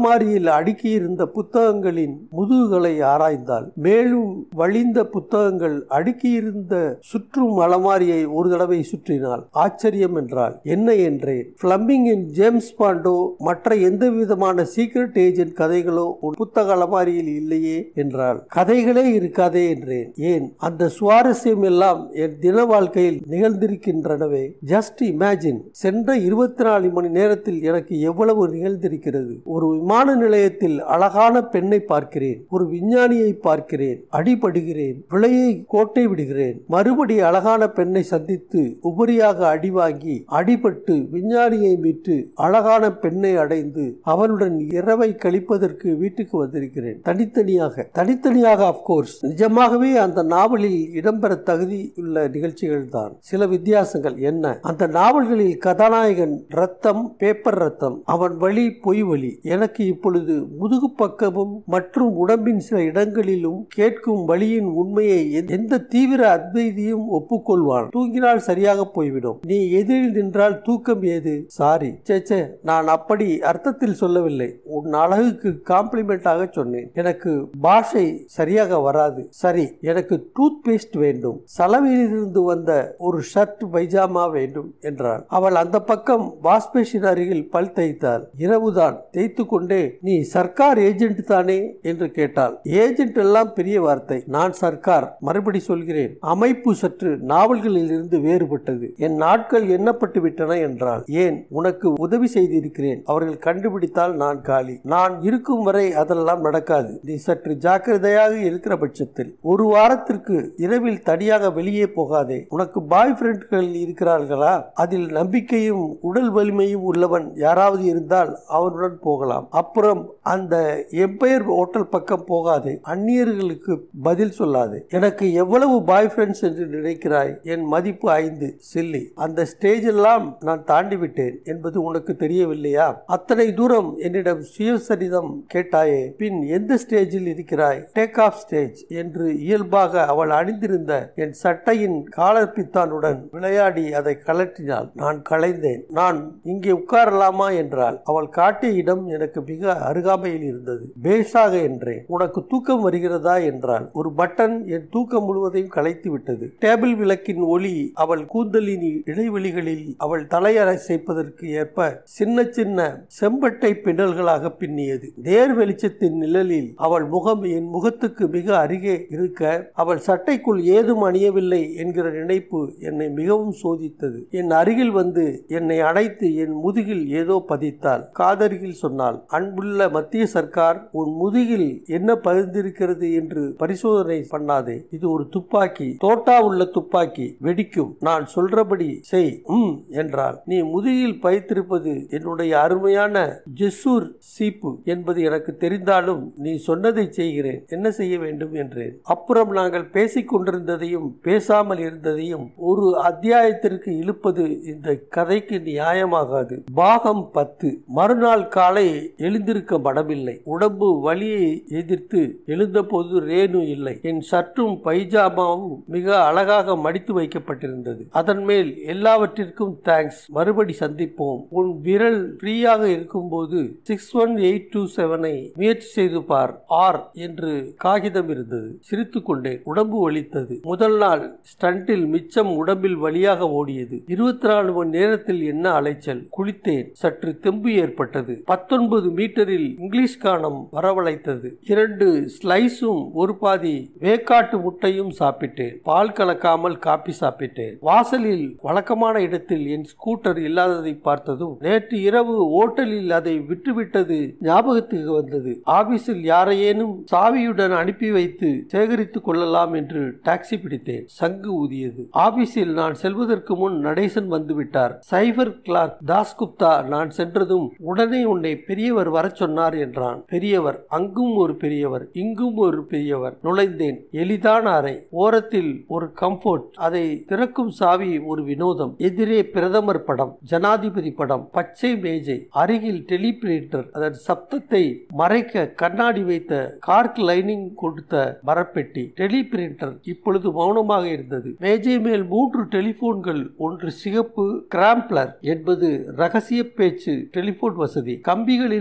நாவல்களில் அடுக்கியிருந்த புத்தகங்களின் முதுகுகளை ஆராய்ந்தாள் மேலும் வழிந்த புத்தகங்கள் அடுக்கியிருந்த சுற்றும் அலமாரியை ஒரு தடவை சுற்றினாள் ஆச்சரியம் என்றால் என்ன என்றேன் பிளம்பிங்கின் ஜேம்ஸ் பாண்டோ மற்ற எந்த விதமான சீக்ரெட் ஏஜென்ட் கதைகளோ உன் புத்தக அலமாரியில் இல்லையே என்றாள் கதைகளே இருக்காதே என்றேன் ஏன் அந்த சுவாரஸ்யம் எல்லாம் என் தின வாழ்க்கையில் நிகழ்ந்திருக்கின்றனவே ஜஸ்ட் இமேஜின் சென்ற இருபத்தி நாலு மணி நேரத்தில் எனக்கு எவ்வளவு நிகழ்ந்திருக்கிறது ஒரு விமான நிலையத்தில் அழகான பெண்ணை பார்க்கிறேன் ஒரு விஞ்ஞானியை பார்க்கிறேன் அடிபடுகிறேன் விலையை கோட்டை விடுகிறேன் மறுபடி அழகான பெண்ணை சந்தித்து உபரியாக அடி வாங்கி அடிபட்டு விஞ்ஞானியை மீட்டு அழகான பெண்ணை அடைந்து அவளுடன் இரவை கழிப்பதற்கு வீட்டுக்கு வந்திருக்கிறேன் தனித்தனியாக தனித்தனியாக அப்கோர்ஸ் நிஜமாகவே அந்த நாவலில் இடம்பெற தகுதி உள்ள நிகழ்ச்சிகள் தான் சில வித்தியாசங்கள் என்ன அந்த நாவல்களில் கதாநாயகன் ரத்தம் பேப்பர் ரத்தம் அவன் வழி பொய் வழி எனக்கு இப்பொழுது முதுகு பக்கமும் மற்றும் உடம்பின் சில இடங்களிலும் கேட்கும் வழியின் உண்மையை எந்த தீவிர அத்வைதியும் ஒப்புக்கொள்வான் தூங்கினால் சரியாக போய்விடும் நீ எதிரில் நின்றால் தூக்கம் ஏது சாரி சேச்சே நான் அப்படி அர்த்தத்தில் சொல்லவில்லை உன் அழகுக்கு காம்ப்ளிமெண்டாக சொன்னேன் எனக்கு பாஷை சரியாக வராது சரி எனக்கு டூத் பேஸ்ட் வேண்டும் சலவையிலிருந்து வந்த ஒரு ஷர்ட் பைஜாமா வேண்டும் என்றாள் அவள் அந்த பக்கம் வாஷ்பேஷின் அருகில் பல் தேய்த்தாள் இரவுதான் தேய்த்து கொண்டே நீ சர்க்கார் ஏஜென்ட் தானே என்று கேட்டாள் ஏஜென்ட் எல்லாம் பெரிய வார்த்தை நான் சர்க்கார் மறுபடி சொல்கிறேன் அமைப்பு சற்று நாவல்களில் இருந்து வேறுபட்டது என் நாட்கள் எண்ணப்பட்டு விட்டன என்றால் ஏன் உனக்கு உதவி செய்திருக்கிறேன் அவர்கள் கண்டுபிடித்தால் நான் காலி நான் இருக்கும் வரை அதெல்லாம் நடக்காது நீ சற்று ஜாக்கிரதையாக இருக்கிற பட்சத்தில் ஒரு வாரத்திற்கு இரவில் தனியாக வெளியே போகாதே உனக்கு பாய் ஃப்ரெண்ட்கள் இருக்கிறார்களா அதில் நம்பிக்கையும் உடல் வலிமையும் உள்ளவன் யாராவது இருந்தால் அவனுடன் போகலாம் அப்புறம் அந்த எம்பையர் ஹோட்டல் பக்கம் போகாதே அந்நியர்களுக்கு பதில் சொல்லாது எனக்கு எவ்வளவு பாய் ஃப்ரெண்ட்ஸ் என்று நினைக்கிறாய் என் மதிப்பு ஐந்து சில்லி அந்த ஸ்டேஜ் எல்லாம் நான் தாண்டி விட்டேன் என்பது உனக்கு தெரியவில்லையா அத்தனை தூரம் என்னிடம் சுயசரிதம் கேட்டாயே பின் எந்த ஸ்டேஜில் இருக்கிறாய் டேக் ஆஃப் ஸ்டேஜ் என்று இயல்பாக அவள் அணிந்திருந்த என் சட்டையின் காலர் பித்தானுடன் விளையாடி அதை கலற்றினாள் நான் களைந்தேன் நான் இங்கே உட்காரலாமா என்றால் அவள் காட்டிய இடம் எனக்கு மிக அருகாமையில் இருந்தது பேஷாக என்றேன் உனக்கு தூக்கம் வருகிறதா என்றால் ஒரு பட்டன் என் தூக்கம் முழுவதையும் கலைத்து விட்டது டேபிள் விளக்கின் ஒளி அவள் கூந்தலின் இடைவெளிகளில் அவள் தலையசைப்பதற்கு ஏற்ப சின்ன சின்ன செம்பட்டை பின்னல்களாக பின்னியது நேர் வெளிச்சத்தின் நிழலில் அவள் முகம் என் முகத்துக்கு மிக அருகே இருக்க அவள் சட்டைக்குள் ஏதும் அணியவில்லை என்கிற நினைப்பு என்னை மிகவும் சோதித்தது என் அருகில் வந்து என்னை அணைத்து என் முதுகில் ஏதோ பதித்தாள் காதருகில் சொன்னாள் அன்புள்ள மத்திய சர்க்கார் உன் முதுகில் என்ன பதிந்திருக்கிறது என்று பரிசோதனை பண்ணாதே இது ஒரு துப்பாக்கி தோட்டா உள்ள துப்பாக்கி வெடிக்கும் நான் சொல்றபடி செய் உம் என்றாள் நீ முதுகில் பயித்திருப்பது என்னுடைய அருமையான ஜெசூர் சீப்பு என்பது எனக்கு தெரிந்தாலும் நீ சொன்னதை செய்கிறேன் என்ன செய்ய வேண்டும் என்றேன் அப்புறம் நாங்கள் பேசிக் கொண்டிருந்ததையும் பேசாமல் இருந்ததையும் ஒரு அத்தியாயத்திற்கு இழுப்பது இந்த கதைக்கு நியாயமாகாது பாகம் பத்து மறுநாள் காலை எழுந்திருக்க மனமில்லை உடம்பு வலியை எதிர்த்து எழுந்தபோது ரேணு இல்லை என் சற்றும் பைஜாமாவும் மிக அழகாக மடித்து வைக்கப்பட்டிருந்தது அதன் மேல் எல்லாவற்றிற்கும் தேங்க்ஸ் மறுபடி சந்திப்போம் உன் விரல் ஃப்ரீயாக இருக்கும்போது சிக்ஸ் ஒன் எயிட் டூ செவனை முயற்சி செய்து பார் ஆர் என்று காகிதம் இருந்தது சிரித்துக் கொண்டேன் உடம்பு வலித்தது முதல் நாள் ஸ்டண்டில் மிச்சம் உடம்பில் வழியாக ஓடியது இருபத்தி நாலு மணி நேரத்தில் என்ன அலைச்சல் குளித்தேன் சற்று தெம்பு ஏற்பட்டது பத்தொன்பது மீட்டரில் இங்கிலீஷ் காணம் வரவழைத்தது இரண்டு ஸ்லைஸும் ஒரு பாதி வேக்காட்டு முட்டையும் சாப்பிட்டேன் பால் கலக்காமல் காப்பி சாப்பிட்டேன் வாசலில் வழக்கமான இடத்தில் என் ஸ்கூட்டர் இல்லாததை பார்த்ததும் நேற்று இரவு ஓட்டலில் அதை விட்டுவிட்டது ஞாபகத்துக்கு வந்தது ஆபீஸில் யாரையேனும் சாவியுடன் அனுப்பி வைத்து சேகரித்துக் கொள்ளலாம் என்று டாக்ஸி பிடித்தேன் சங்கு ஊதியது ஆபீஸில் நான் செல்வதற்கு முன் நடேசன் வந்துவிட்டார் சைபர் கிளார்க் தாஸ்குப்தா நான் சென்றதும் உடனே உன்னை பெரியவர் வரச் சொன்னார் என்றான் பெரியவர் அங்கும் ஒரு பெரியவர் இங்கும் ஒரு பெரியவர் நுழைந்தேன் எளிதான அறை ஓரத்தில் ஒரு கம்ஃபோர்ட் அதை திறக்கும் சாவி ஒரு வினோதம் எதிரே பிரதமர் படம் ஜனாதிபதி படம் பச்சை மேஜை அருகில் டெலிபிரிண்டர் அதன் சப்தத்தை மறைக்க கண்ணாடி வைத்த கார்க் லைனிங் கொடுத்த மரப்பெட்டி டெலிபிரிண்டர் இப்பொழுது மௌனமாக இருந்தது மேஜை மேல் மூன்று டெலிபோன்கள் ஒன்று சிகப்பு கிராம்ப்ளர் என்பது ரகசிய பேச்சு டெலிபோன் வசதி கம்பிகளில் ஒட்டு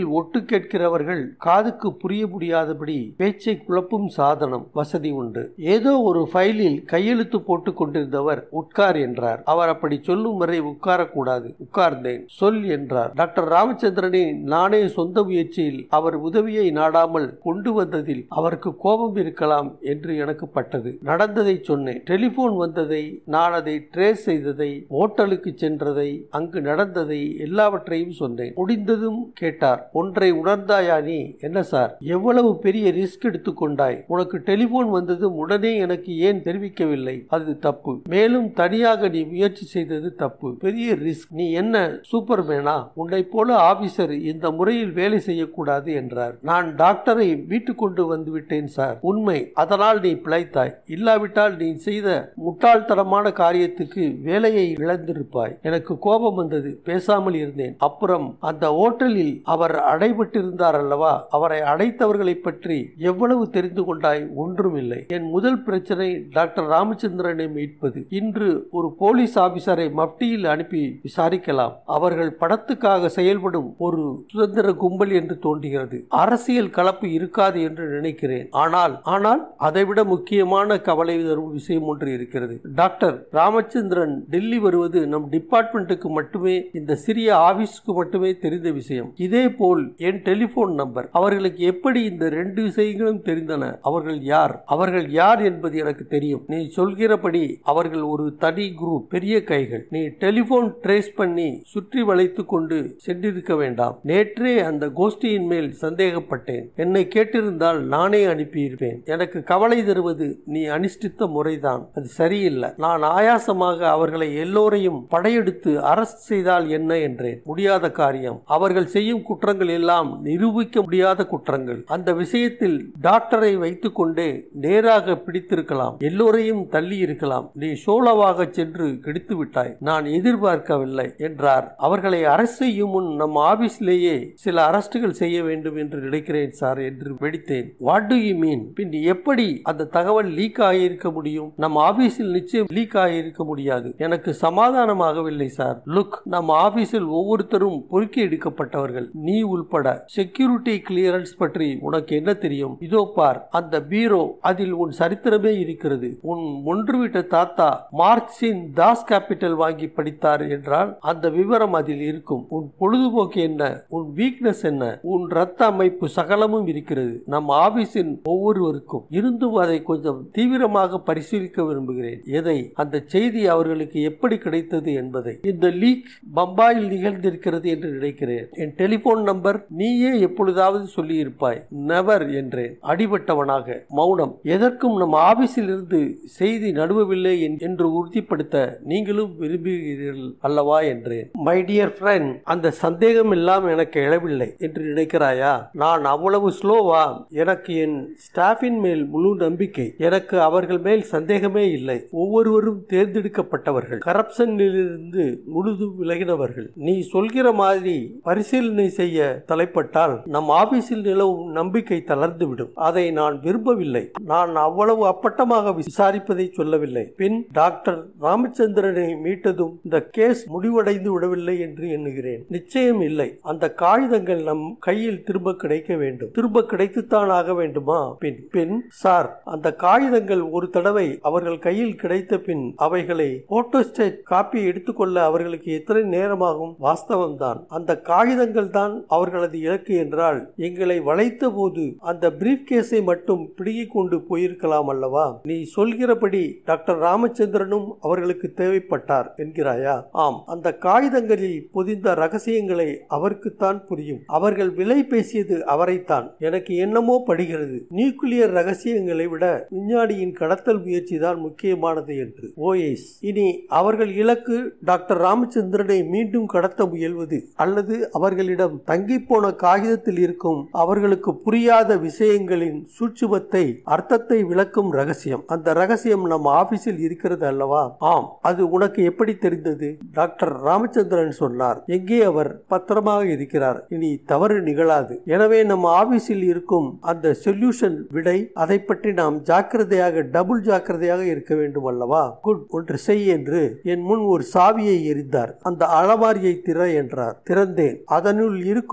கேட்கிறவர்கள் காதுக்கு புரிய முடியாதபடி பேச்சை குழப்பும் சாதனம் வசதி உண்டு ஏதோ ஒரு ஃபைலில் கையெழுத்து போட்டுக் கொண்டிருந்தவர் உட்கார் என்றார் அவர் அப்படி சொல்லும் வரை உட்காரக்கூடாது உட்கார்ந்தேன் சொல் என்றார் டாக்டர் ராமச்சந்திரனை நானே சொந்த முயற்சியில் அவர் உதவியை நாடாமல் கொண்டு வந்ததில் அவருக்கு கோபம் இருக்கலாம் என்று எனக்கு பட்டது நடந்ததை சொன்னேன் டெலிபோன் வந்ததை நான் அதை ட்ரேஸ் செய்ததை ஹோட்டலுக்கு சென்றதை அங்கு நடந்ததை எல்லாவற்றையும் சொன்னேன் முடிந்ததும் கேட்டார் ஒன்றை உணர்ந்தாயா நீ என்ன சார் எவ்வளவு பெரிய ரிஸ்க் எடுத்துக்கொண்டாய் உனக்கு டெலிபோன் வந்ததும் உடனே எனக்கு ஏன் தெரிவிக்கவில்லை அது தப்பு மேலும் தனியாக நீ முயற்சி செய்தது தப்பு பெரிய ரிஸ்க் நீ என்ன சூப்பர்மேனா உன்னை போல ஆபீசர் இந்த முறையில் வேலை செய்யக்கூடாது என்றார் நான் டாக்டரை வீட்டு கொண்டு வந்து விட்டேன் சார் உண்மை அதனால் நீ பிழைத்தாய் இல்லாவிட்டால் நீ செய்த முட்டாள்தனமான காரியத்துக்கு வேலையை இழந்திருப்பாய் எனக்கு கோபம் வந்தது பேசாமல் இருந்தேன் அப்புறம் அந்த ஓட்டலில் அவர் அடைபட்டிருந்தார் அல்லவா அவரை அடைத்தவர்களை பற்றி எவ்வளவு தெரிந்து கொண்டாய் ஒன்றுமில்லை என் முதல் பிரச்சனை டாக்டர் ராமச்சந்திரனை மீட்பது இன்று ஒரு போலீஸ் ஆபீசரை மப்டியில் அனுப்பி விசாரிக்கலாம் அவர்கள் படத்துக்காக செயல்படும் ஒரு சுதந்திர கும்பல் என்று தோன்றுகிறது அரசியல் கலப்பு இருக்காது என்று நினைக்கிறேன் ஆனால் ஆனால் அதைவிட முக்கியமான கவலை தரும் விஷயம் ஒன்று இருக்கிறது டாக்டர் ராமச்சந்திரன் டெல்லி வருவது நம் டிபார்ட்மெண்ட்டுக்கு மட்டுமே இந்த சிறிய ஆபீஸ்க்கு மட்டுமே தெரிந்த விஷயம் இதே போல் என் டெலிபோன் நம்பர் அவர்களுக்கு எப்படி இந்த ரெண்டு விஷயங்களும் தெரிந்தன அவர்கள் யார் அவர்கள் யார் என்பது எனக்கு தெரியும் நீ சொல்கிறபடி அவர்கள் ஒரு தனி குரூப் பெரிய கைகள் நீ டெலிபோன் ட்ரேஸ் பண்ணி சுற்றி வளைத்து கொண்டு சென்றிருக்க வேண்டாம் நேற்றே அந்த கோஷ்டியின் மேல் சந்தேகப்பட்டேன் என்னை கேட்டிருந்தால் நானே அனுப்பியிருப்பேன் எனக்கு கவலை தருவது நீ அனுஷ்டித்த முறைதான் அது சரியில்லை நான் ஆயாசமாக அவர்களை எல்லோரையும் படையெடுத்து அரஸ்ட் செய்தால் என்ன என்றேன் முடியாத காரியம் அவர்கள் செய்யும் குற்றங்கள் எல்லாம் நிரூபிக்க முடியாத குற்றங்கள் அந்த விஷயத்தில் டாக்டரை வைத்துக் கொண்டே நேராக பிடித்திருக்கலாம் எல்லோரையும் தள்ளி இருக்கலாம் நீ சோலோவாக சென்று கெடுத்து விட்டாய் நான் எதிர்பார்க்கவில்லை என்றார் அவர்களை அரசு செய்யும் முன் நம் ஆபீஸ்லேயே சில அரஸ்டுகள் செய்ய வேண்டும் என்று நினைக்கிறேன் சார் என்று வெடித்தேன் வாட் டு யூ மீன் பின் எப்படி அந்த தகவல் லீக் ஆகியிருக்க முடியும் நம் ஆபீஸில் நிச்சயம் லீக் ஆகியிருக்க முடியாது எனக்கு சமாதானமாகவில்லை சார் லுக் நம் ஆபீஸில் ஒவ்வொருத்தரும் பொறுக்கி எடுக்கப்பட்டவர்கள் நீ உள்பட செக்யூரிட்டி கிளியரன்ஸ் பற்றி உனக்கு என்ன தெரியும் இதோ பார் அந்த பீரோ அதில் உன் சரித்திரமே இருக்கிறது உன் ஒன்றுவிட்ட தாத்தா மார்க்சின் தாஸ் கேபிட்டல் வாங்கி படித்தார் என்றால் அந்த விவரம் அதில் இருக்கும் உன் பொழுதுபோக்கு என்ன உன் வீக்னஸ் என்ன உன் ரத்த அமைப்பு சகலமும் இருக்கிறது நம் ஆபீஸின் ஒவ்வொருவருக்கும் இருந்தும் அதை கொஞ்சம் தீவிரமாக பரிசீலிக்க விரும்புகிறேன் எதை அந்த செய்தி அவர்களுக்கு எப்படி கிடைத்தது என்பதை இந்த லீக் பம்பாயில் நிகழ்ந்திருக்கிறது என்று நினைக்கிறேன் என் டெலிபோன் நம்பர் நீயே எப்பொழுதாவது சொல்லியிருப்பாய் நெவர் என்றேன் அடிபட்டவனாக மௌனம் எதற்கும் நம் ஆபீஸில் இருந்து செய்தி நடுவவில்லை என்று உறுதிப்படுத்த நீங்களும் விரும்புகிறீர்கள் அல்லவா என்றேன் மை டியர் ஃப்ரெண்ட் அந்த சந்தேகம் எல்லாம் எனக்கு எழவில்லை என்று நினைக்கிறாயா நான் அவ்வளவு ஸ்லோவா எனக்கு என் ஸ்டாஃபின் மேல் முழு நம்பிக்கை எனக்கு அவர்கள் மேல் சந்தேகமே இல்லை ஒவ்வொருவரும் தேர்ந்தெடுக்கப்பட்டவர்கள் கரப்ஷனிலிருந்து முழுதும் விலகினவர்கள் நீ சொல்கிற மாதிரி பரிசீலனை செய்ய தலைப்பட்டால் நம் ஆபீஸில் நிலவும் நம்பிக்கை தளர்ந்துவிடும் அதை நான் விரும்பவில்லை நான் அவ்வளவு அப்பட்டமாக விசாரிப்பதை சொல்லவில்லை பின் டாக்டர் ராமச்சந்திரனை மீட்டதும் இந்த கேஸ் முடிவடைந்து விடவில்லை என்று எண்ணுகிறேன் நிச்சயம் இல்லை அந்த காகிதங்கள் நம் கையில் திரும்ப கிடைக்க வேண்டும் திரும்ப கிடைத்துத்தான் ஆக வேண்டுமா பின் பின் சார் அந்த காகிதங்கள் ஒரு தடவை அவர்கள் கையில் கிடைத்த பின் அவைகளை போட்டோஸ்டேட் காப்பி எடுத்துக்கொள்ள அவர்களுக்கு எத்தனை நேரமாகும் வாஸ்தவம்தான் அந்த காகிதங்கள் தான் அவர்களது இலக்கு என்றால் எங்களை வளைத்த போது அந்த பிரீஃப் கேஸை மட்டும் பிடுங்கிக் கொண்டு போயிருக்கலாம் அல்லவா நீ சொல்கிறபடி டாக்டர் ராமச்சந்திரனும் அவர்களுக்கு தேவைப்பட்டார் என்கிறாயா ஆம் அந்த காகிதங்களில் பொதிந்த ரகசியங்களை அவருக்குத்தான் புரியும் அவர்கள் விலை பேசியது அவரைத்தான் எனக்கு என்னமோ படுகிறது நியூக்ளியர் ரகசியங்களை விட விஞ்ஞானியின் கடத்தல் முயற்சி தான் முக்கியமானது என்று ஓஎஸ் இனி அவர்கள் இலக்கு டாக்டர் ராமச்சந்திரனை மீண்டும் கடத்த முயல்வது அல்லது அவர்களிடம் தங்கி போன காகிதத்தில் இருக்கும் அவர்களுக்கு புரியாத விஷயங்களின் சூட்சுமத்தை அர்த்தத்தை விளக்கும் ரகசியம் அந்த ரகசியம் நம் ஆபீஸில் இருக்கிறது அல்லவா ஆம் அது உனக்கு எப்படி தெரிந்தது டாக்டர் ராமச்சந்திரன் சொன்னார் எங்கே அவர் பத்திரமாக இருக்கிறார் இனி தவறு நிகழாது எனவே நம்ம ஆபீஸில் இருக்கும் அந்த சொல்யூஷன் விடை அதை பற்றி நாம் ஜாக்கிரதையாக டபுள் ஜாக்கிரதையாக இருக்க வேண்டும் அல்லவா குட் ஒன்று செய் என்று என் முன் ஒரு சாவியை எரிந்தார் அந்த அலமாரியை திற என்றார் திறந்தேன் அதனுள் இருக்கும் கை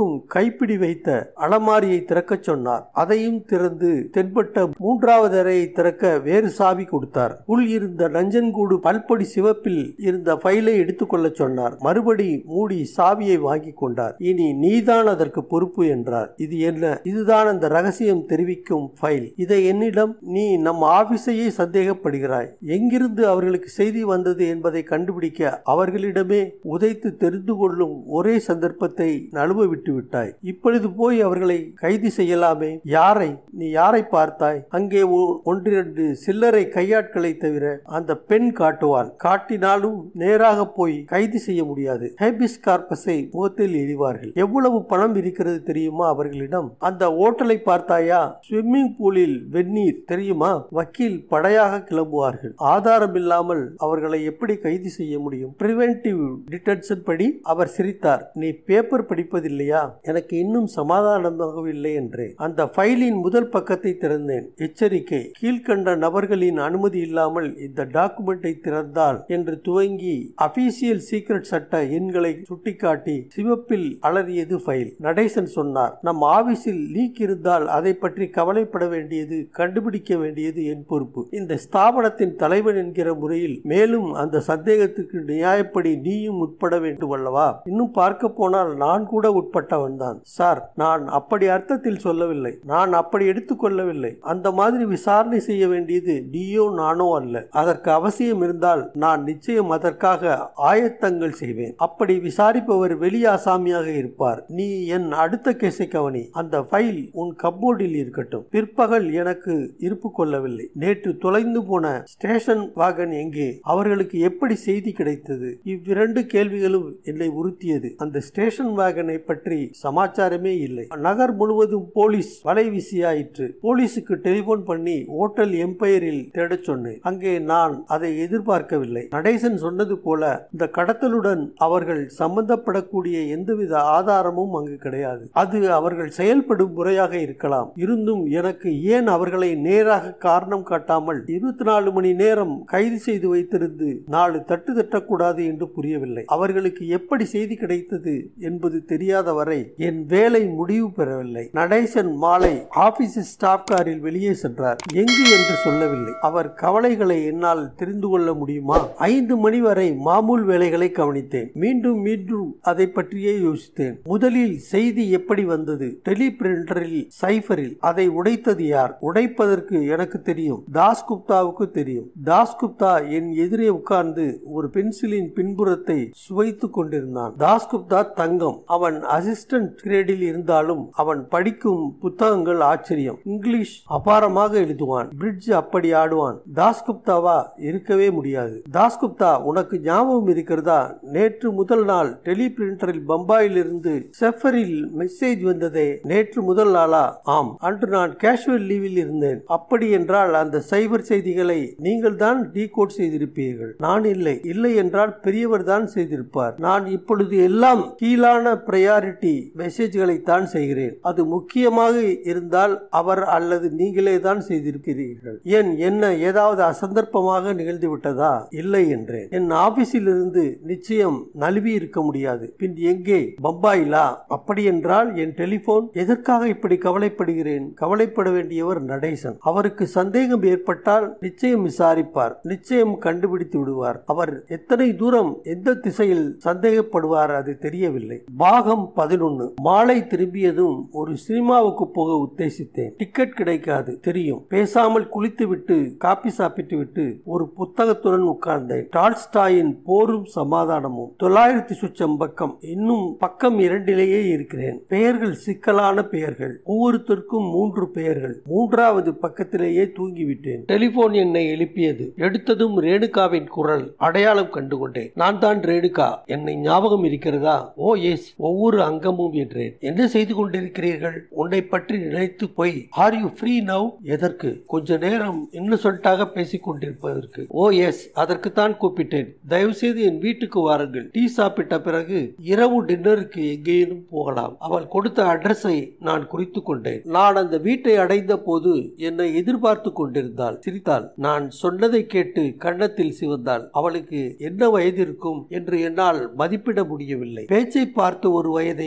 கைப்பிடி வைத்த அலமாரியை திறக்கச் சொன்னார் அதையும் திறந்து தென்பட்ட மூன்றாவது அறையை திறக்க வேறு சாவி கொடுத்தார் உள் இருந்த நஞ்சன்கூடு பல்பொடி சிவப்பில் இருந்த ஃபைலை எடுத்துக்கொள்ள சொன்னார் மறுபடி மூடி சாவியை வாங்கி கொண்டார் இனி நீதான் அதற்கு பொறுப்பு என்றார் இது என்ன இதுதான் அந்த ரகசியம் தெரிவிக்கும் ஃபைல் இதை என்னிடம் நீ நம் ஆபீஸையே சந்தேகப்படுகிறாய் எங்கிருந்து அவர்களுக்கு செய்தி வந்தது என்பதை கண்டுபிடிக்க அவர்களிடமே உதைத்து தெரிந்து கொள்ளும் ஒரே சந்தர்ப்பத்தை நழுவ விட்டு விட்டாய் இப்பொழுது போய் அவர்களை கைது செய்யலாமே யாரை நீ யாரை பார்த்தாய் அங்கே ஒ- ஒன்றிரண்டு சில்லறை கையாட்களை தவிர அந்த பெண் காட்டுவாள் காட்டினாலும் நேராக போய் கைது செய்ய முடியாது ஹேபிஸ் கார்பஸை முகத்தில் எறிவார்கள் எவ்வளவு பணம் இருக்கிறது தெரியுமா அவர்களிடம் அந்த ஓட்டலை பார்த்தாயா ஸ்விம்மிங் பூலில் வெந்நீர் தெரியுமா வக்கீல் படையாக கிளம்புவார்கள் ஆதாரம் இல்லாமல் அவர்களை எப்படி கைது செய்ய முடியும் பிரிவென்டிவ் டிடென்ஷன் படி அவர் சிரித்தார் நீ பேப்பர் படிப்பதில்லையா எனக்கு இன்னும் சமாதானமாகவில்லை என்றேன் அந்த ஃபைலின் முதல் பக்கத்தை திறந்தேன் எச்சரிக்கை கீழ்கண்ட நபர்களின் அனுமதி இல்லாமல் இந்த டாக்குமெண்டை திறந்தால் என்று துவங்கி அபிஷியல் சீக்ரெட் சட்ட எண்களை சுட்டிக்காட்டி சிவப்பில் அலறியது ஃபைல் நடேசன் சொன்னார் நம் ஆபீஸில் லீக் இருந்தால் அதை பற்றி கவலைப்பட வேண்டியது கண்டுபிடிக்க வேண்டியது என் பொறுப்பு இந்த ஸ்தாபனத்தின் தலைவன் என்கிற முறையில் மேலும் அந்த சந்தேகத்துக்கு நியாயப்படி நீயும் உட்பட வேண்டும் அல்லவா இன்னும் பார்க்க போனால் நான் கூட உட்பட்டவன் தான் சார் நான் அப்படி அர்த்தத்தில் சொல்லவில்லை நான் அப்படி எடுத்துக்கொள்ளவில்லை அந்த மாதிரி விசாரணை செய்ய வேண்டியது நீயோ நானோ அல்ல அதற்கு அவசியம் இருந்தால் நான் நிச்சயம் அதற்காக ஆயத்தங்கள் செய்வேன் அப்படி விசாரிப்பவர் வெளி ஆசாமியாக இருப்பார் நீ என் அடுத்த கேஸை கவனி அந்த ஃபைல் உன் கப்போர்டில் இருக்கட்டும் பிற்பகல் எனக்கு இருப்பு கொள்ளவில்லை நேற்று தொலைந்து போன ஸ்டேஷன் வாகன் எங்கே அவர்களுக்கு எப்படி செய்தி கிடைத்தது இவ்விரண்டு கேள்விகளும் என்னை உறுத்தியது அந்த ஸ்டேஷன் வாகனை பற்றி சமாச்சாரமே இல்லை நகர் முழுவதும் போலீஸ் வலை வீசியாயிற்று போலீஸுக்கு டெலிபோன் பண்ணி ஓட்டல் எம்பையரில் தேடச் சொன்னேன் அங்கே நான் அதை எதிர்பார்க்கவில்லை நடேசன் சொன்னது போல இந்த கடத்தலுடன் அவர்கள் சம்பந்தப்படக்கூடிய எந்தவித ஆதாரமும் அங்கு கிடையாது அது அவர்கள் செயல்படும் முறையாக இருக்கலாம் இருந்தும் எனக்கு ஏன் அவர்களை நேராக காரணம் காட்டாமல் இருபத்தி நாலு மணி நேரம் கைது செய்து வைத்திருந்து நாலு தட்டு தட்டக்கூடாது என்று புரியவில்லை அவர்களுக்கு எப்படி செய்தி கிடைத்தது என்பது தெரியாத வரை என் வேலை முடிவு பெறவில்லை நடேசன் மாலை ஆபீஸ் ஸ்டாஃப் காரில் வெளியே சென்றார் எங்கு என்று சொல்லவில்லை அவர் கவலைகளை என்னால் தெரிந்து கொள்ள முடியுமா ஐந்து மணி வரை மாமூல் வேலைகளை கவனித்தேன் மீண்டும் மீண்டும் அதை பற்றியே யோசித்தேன் முதலில் செய்தி எப்படி வந்தது டெலி பிரிண்டரில் சைஃபரில் அதை உடைத்தது யார் உடைப்பதற்கு எனக்கு தெரியும் தாஸ் குப்தாவுக்கு தெரியும் தாஸ் குப்தா என் எதிரே உட்கார்ந்து ஒரு பென்சிலின் பின்புறத்தை சுவைத்துக் கொண்டிருந்தான் தாஸ் குப்தா தங்கம் அவன் அசிஸ்டன்ட் கிரேடில் இருந்தாலும் அவன் படிக்கும் புத்தகங்கள் ஆச்சரியம் இங்கிலீஷ் அபாரமாக எழுதுவான் பிரிட்ஜ் அப்படி ஆடுவான் தாஸ்குப்தாவா இருக்கவே முடியாது தாஸ்குப்தா உனக்கு ஞாபகம் இருக்கிறதா நேற்று முதல் நாள் டெலி பிரிண்டரில் பம்பாயில் இருந்து செஃபரில் மெசேஜ் வந்ததே நேற்று முதல் நாளா ஆம் அன்று நான் கேஷுவல் லீவில் இருந்தேன் அப்படி என்றால் அந்த சைபர் செய்திகளை நீங்கள் தான் டீகோட் செய்திருப்பீர்கள் நான் இல்லை இல்லை என்றால் பெரியவர் தான் செய்திருப்பார் நான் இப்பொழுது எல்லாம் கீழான பிரையாரிட்டி மெசேஜ்களை தான் செய்கிறேன் அது முக்கியமாக இருந்தால் அவர் அல்லது நீங்களே தான் செய்திருக்கிறீர்கள் ஏன் என்ன ஏதாவது அசந்தர்ப்பமாக நிகழ்ந்து விட்டதா இல்லை என்றேன் என் ஆபீஸில் இருந்து நிச்சயம் நழுவி இருக்க முடியாது பின் எங்கே பம்பாயிலா அப்படி என்றால் என் டெலிபோன் எதற்காக இப்படி கவலைப்படுகிறேன் கவலைப்பட வேண்டியவர் நடேசன் அவருக்கு சந்தேகம் ஏற்பட்டால் நிச்சயம் விசாரிப்பார் நிச்சயம் கண்டுபிடித்து விடுவார் அவர் எத்தனை தூரம் எந்த திசையில் சந்தேகப்படுவார் அது தெரியவில்லை பாகம் பதினொன்னு மாலை திரும்பியதும் ஒரு சினிமாவுக்கு போக உத்தேசித்தேன் டிக்கெட் கிடைக்காது தெரியும் பேசாமல் குளித்துவிட்டு காப்பி சாப்பிட்டு விட்டு ஒரு புத்தகத்துடன் உட்கார்ந்தேன் டால்ஸ்டாயின் போரும் சமாதானமும் தொள்ளாயிரத்தி சுச்சம் பக்கம் இன்னும் பக்கம் இரண்டிலேயே இருக்கிறேன் பெயர்கள் சிக்கலான பெயர்கள் ஒவ்வொருத்தருக்கும் மூன்று பெயர்கள் மூன்றாவது பக்கத்திலேயே தூங்கிவிட்டேன் டெலிபோன் என்னை எழுப்பியது எடுத்ததும் ரேணுகாவின் குரல் அடையாளம் கண்டுகொண்டேன் நான் தான் ரேணுகா என்னை ஞாபகம் இருக்கிறதா ஓ எஸ் ஒவ்வொரு அங்கமும் என்றேன் என்ன செய்து கொண்டிருக்கிறீர்கள் உன்னை பற்றி நினைத்து போய் ஆர் யூ ஃப்ரீ நவ் எதற்கு கொஞ்ச நேரம் இன்னசென்ட்டாக பேசிக் கொண்டிருப்பதற்கு ஓ எஸ் அதற்கு தான் கூப்பிட்டேன் தயவு செய்து என் வீட்டுக்கு வாருங்கள் டீ சாப்பிட்ட பிறகு இரவு டின்னருக்கு எங்கேயும் போகலாம் அவள் கொடுத்த அட்ரஸை நான் குறித்து கொண்டேன் நான் அந்த வீட்டை அடைந்த போது என்னை எதிர்பார்த்து கொண்டிருந்தாள் சிரித்தாள் நான் சொன்னதை கேட்டு கன்னத்தில் சிவந்தாள் அவளுக்கு என்ன வயது இருக்கும் என்று என்னால் மதிப்பிட முடியவில்லை பேச்சை பார்த்த ஒரு வயதையும்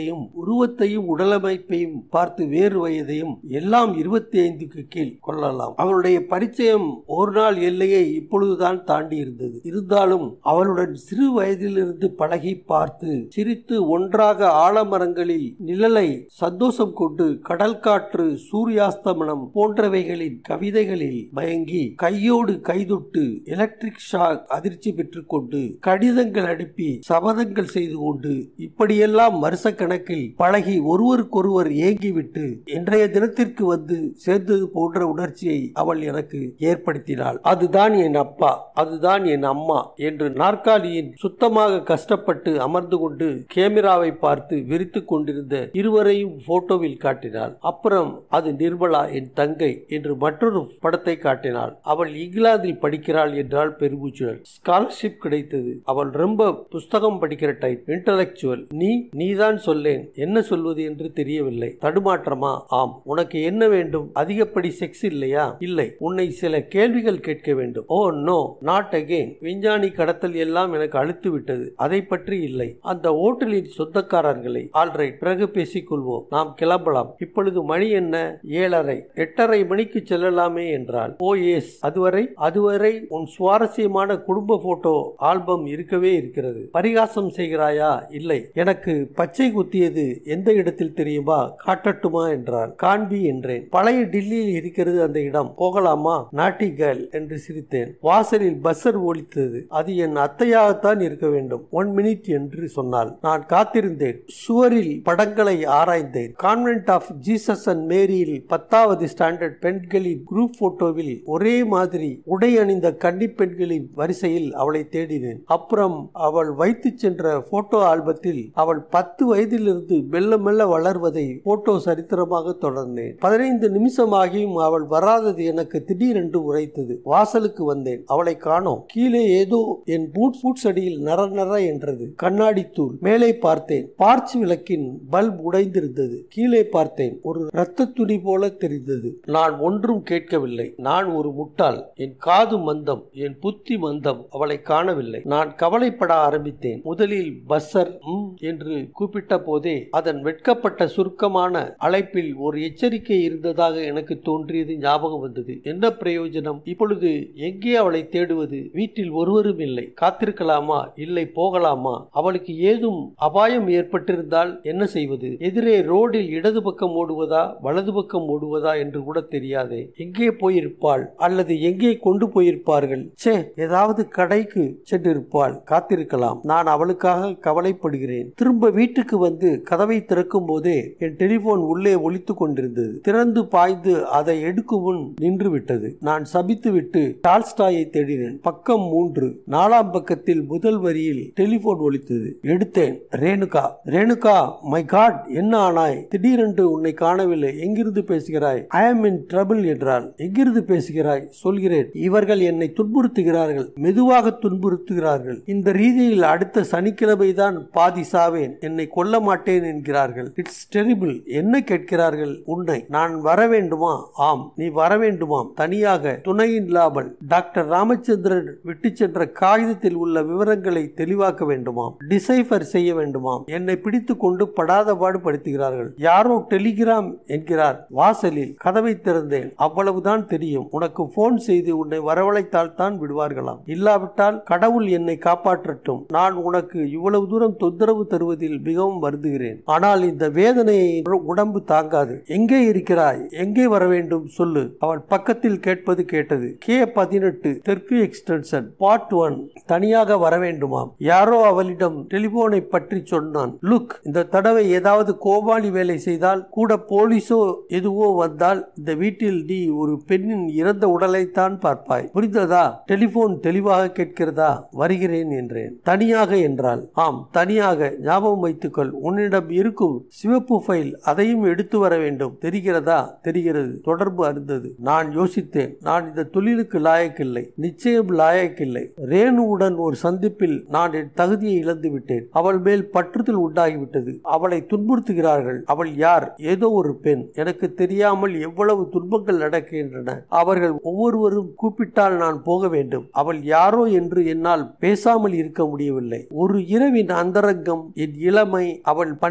உருவத்தையும் உடலமைப்பையும் பார்த்து வேறு வயதையும் எல்லாம் இருபத்தி ஐந்துக்கு கீழ் கொள்ளலாம் அவளுடைய பரிச்சயம் ஒரு நாள் எல்லையை இப்பொழுதுதான் தாண்டி இருந்தது இருந்தாலும் அவளுடன் சிறு வயதிலிருந்து பழகி பார்த்து சிரித்து ஒன்றாக ஆலமரங்களில் நிழலை சந்தோஷம் கொண்டு கடல் காற்று சூரியாஸ்தமனம் போன்றவைகளின் கவிதைகளில் மயங்கி கையோடு கைதொட்டு எலக்ட்ரிக் ஷாக் அதிர்ச்சி பெற்றுக்கொண்டு கடிதங்கள் அனுப்பி சபதங்கள் செய்து கொண்டு இப்படியெல்லாம் வருஷ கணக்கில் பழகி ஒருவருக்கொருவர் ஏங்கிவிட்டு இன்றைய தினத்திற்கு வந்து சேர்ந்தது போன்ற உணர்ச்சியை அவள் எனக்கு ஏற்படுத்தினாள் அதுதான் என் அப்பா அதுதான் என் அம்மா என்று நாற்காலியின் சுத்தமாக கஷ்டப்பட்டு அமர்ந்து கொண்டு கேமராவை பார்த்து விரித்துக் கொண்டிருந்த இருவரையும் போட்டோவில் காட்டினாள் அப்புறம் அது நிர்மலா என் தங்கை என்று மற்றொரு படத்தை காட்டினாள் அவள் இங்கிலாந்தில் படிக்கிறாள் என்றால் பெருமூச்சுகள் ஸ்காலர்ஷிப் கிடைத்தது அவள் ரொம்ப புஸ்தகம் படிக்கிற டைப் இன்டலெக்சுவல் நீ நீதான் சொல்லேன் என்ன சொல்வது என்று தெரியவில்லை தடுமாற்றமா ஆம் உனக்கு என்ன வேண்டும் அதிகப்படி செக்ஸ் இல்லையா இல்லை உன்னை சில கேள்விகள் கேட்க வேண்டும் ஓ நோ நாட் அகெயின் விஞ்ஞானி கடத்தல் எல்லாம் எனக்கு அழுத்து விட்டது அதை பற்றி இல்லை அந்த ஓட்டலின் சொந்தக்காரர்களை ஆல்ரைட் பிறகு பேசிக் கொள்வோம் நாம் கிளம்பலாம் இப்பொழுது மணி என்ன ஏழரை எட்டரை மணிக்கு செல்லலாமே என்றால் ஓ எஸ் அதுவரை அதுவரை உன் சுவாரஸ்யமான குடும்ப போட்டோ ஆல்பம் இருக்கவே இருக்கிறது பரிகாசம் செய்கிறாயா இல்லை எனக்கு பச்சை குத்தியது எந்த இடத்தில் தெரியுமா காட்டட்டுமா என்றார் காண்பி என்றேன் பழைய டில்லியில் இருக்கிறது அந்த இடம் போகலாமா நாட்டி கேர்ள் என்று சிரித்தேன் வாசலில் பஸ்ஸர் ஒலித்தது அது என் அத்தையாகத்தான் இருக்க வேண்டும் ஒன் மினிட் என்று சொன்னாள் நான் காத்திருந்தேன் சுவரில் படங்களை ஆராய்ந்தேன் convent of Jesus and Mary பத்தாவது ஸ்டாண்டர்ட் பெண்களின் குரூப் போட்டோவில் ஒரே மாதிரி உடை அணிந்த கன்னி பெண்களின் வரிசையில் அவளை தேடினேன் அப்புறம் அவள் வைத்து சென்ற போட்டோ ஆல்பத்தில் அவள் பத்து வயதிலிருந்து மெல்ல மெல்ல வளர்வதை போட்டோ சரித்திரமாக தொடர்ந்தேன் பதினைந்து நிமிஷமாகியும் அவள் வராதது எனக்கு திடீரென்று உரைத்தது வாசலுக்கு வந்தேன் அவளை காணோம் கீழே ஏதோ என் பூட் பூட்ஸ் அடியில் நர நர என்றது கண்ணாடி தூள் மேலே பார்த்தேன் பார்ச் விளக்கின் பல்ப் உடைந்திருந்தது கீழே பார்த்தேன் ஒரு இரத்த துணி போல தெரிந்தது நான் ஒன்றும் கேட்கவில்லை நான் ஒரு முட்டாள் என் காது மந்தம் என் புத்தி மந்தம் அவளை காணவில்லை நான் கவலைப்பட ஆரம்பித்தேன் முதலில் பஸ்ஸர் ம் என்று கூப்பிட்ட போதே அதன் வெட்கப்பட்ட சுருக்கமான அழைப்பில் ஒரு எச்சரிக்கை இருந்ததாக எனக்கு தோன்றியது ஞாபகம் வந்தது என்ன பிரயோஜனம் இப்பொழுது எங்கே அவளை தேடுவது வீட்டில் ஒருவரும் இல்லை காத்திருக்கலாமா இல்லை போகலாமா அவளுக்கு ஏதும் அபாயம் ஏற்பட்டிருந்தால் என்ன செய்வது எதிரே ரோடில் இடது பக்கம் ஓடுவதா வலது பக்கம் ஓடுவதா என்று கூட தெரியாதே எங்கே போயிருப்பாள் அல்லது எங்கே கொண்டு போயிருப்பார்கள் சே ஏதாவது கடைக்கு சென்றிருப்பாள் காத்திருக்கலாம் நான் அவளுக்காக கவலைப்படுகிறேன் திரும்ப வீட்டுக்கு வந்து கதவை திறக்கும் போதே என் டெலிபோன் உள்ளே ஒலித்துக் கொண்டிருந்தது திறந்து பாய்ந்து அதை எடுக்கும் முன் நின்று விட்டது நான் சபித்து விட்டு டால்ஸ்டாயை தேடினேன் பக்கம் மூன்று நாலாம் பக்கத்தில் முதல் வரியில் டெலிபோன் ஒலித்தது எடுத்தேன் ரேணுகா ரேணுகா மை காட் என்ன ஆனாய் திடீரென்று உன்னை காணவில்லை எங்கிருந்து பேசுகிறாய் ஐ ஆம் இன் ட்ரபிள் என்றால் எங்கிருந்து பேசுகிறாய் சொல்கிறேன் இவர்கள் என்னை துன்புறுத்துகிறார்கள் மெதுவாக துன்புறுத்துகிறார்கள் இந்த ரீதியில் அடுத்த சனிக்கிழமை தான் பாதி சாவேன் என்னை கொல்ல மாட்டேன் என்கிறார்கள் இட்ஸ் டெரிபிள் என்ன கேட்கிறார்கள் உன்னை நான் வர வேண்டுமா ஆம் நீ வர வேண்டுமாம் தனியாக துணை இல்லாமல் டாக்டர் ராமச்சந்திரன் விட்டு சென்ற காகிதத்தில் உள்ள விவரங்களை தெளிவாக்க வேண்டுமாம் டிசைஃபர் செய்ய வேண்டுமாம் என்னை பிடித்து கொண்டு படாத பாடு படுத்துகிறார்கள் யாரோ டெலிகிராம் என்கிறார் வாசலில் கதவை திறந்தேன் அவ்வளவுதான் தெரியும் உனக்கு போன் செய்து உன்னை வரவழைத்தால் தான் விடுவார்களாம் இல்லாவிட்டால் கடவுள் என்னை காப்பாற்றட்டும் நான் உனக்கு இவ்வளவு தூரம் தொந்தரவு தருவதில் மிகவும் வருந்துகிறேன் ஆனால் இந்த வேதனையை உடம்பு தாங்காது எங்கே இருக்கிறாய் எங்கே வர வேண்டும் சொல்லு அவள் பக்கத்தில் கேட்பது கேட்டது கே பதினெட்டு தெற்கு எக்ஸ்டென்ஷன் பார்ட் ஒன் தனியாக வர வேண்டுமாம் யாரோ அவளிடம் டெலிபோனை பற்றி சொன்னான் லுக் இந்த தடவை ஏதாவது கோபாலி வேலை செய்தால் கூட போலீஸோ எதுவோ வந்தால் இந்த வீட்டில் நீ ஒரு பெண்ணின் இறந்த உடலைத்தான் பார்ப்பாய் புரிந்ததா டெலிபோன் தெளிவாக கேட்கிறதா வருகிறேன் என்றேன் தனியாக என்றால் ஆம் தனியாக ஞாபகம் வைத்துக்கொள் உன்னிடம் இருக்கும் சிவப்பு ஃபைல் அதையும் எடுத்து வர வேண்டும் தெரிகிறதா தெரிகிறது தொடர்பு அருந்தது நான் யோசித்தேன் நான் இந்த தொழிலுக்கு லாயக்கில்லை நிச்சயம் லாயக்கில்லை ரேணுவுடன் ஒரு சந்திப்பில் நான் என் தகுதியை இழந்து விட்டேன் அவள் மேல் பற்றுதல் உண்டாகிவிட்டது அவளை துன்புறுத்துகிறார்கள் அவள் யார் ஏதோ ஒரு பெண் எனக்கு தெரியாமல் எவ்வளவு துன்பங்கள் நடக்கின்றன அவர்கள் ஒவ்வொருவரும் கூப்பிட்டால் நான் போக வேண்டும் அவள் யாரோ என்று என்னால் பேசாமல் இருக்க முடியவில்லை ஒரு இரவின் அந்தரங்கம் என் இளமை அவள்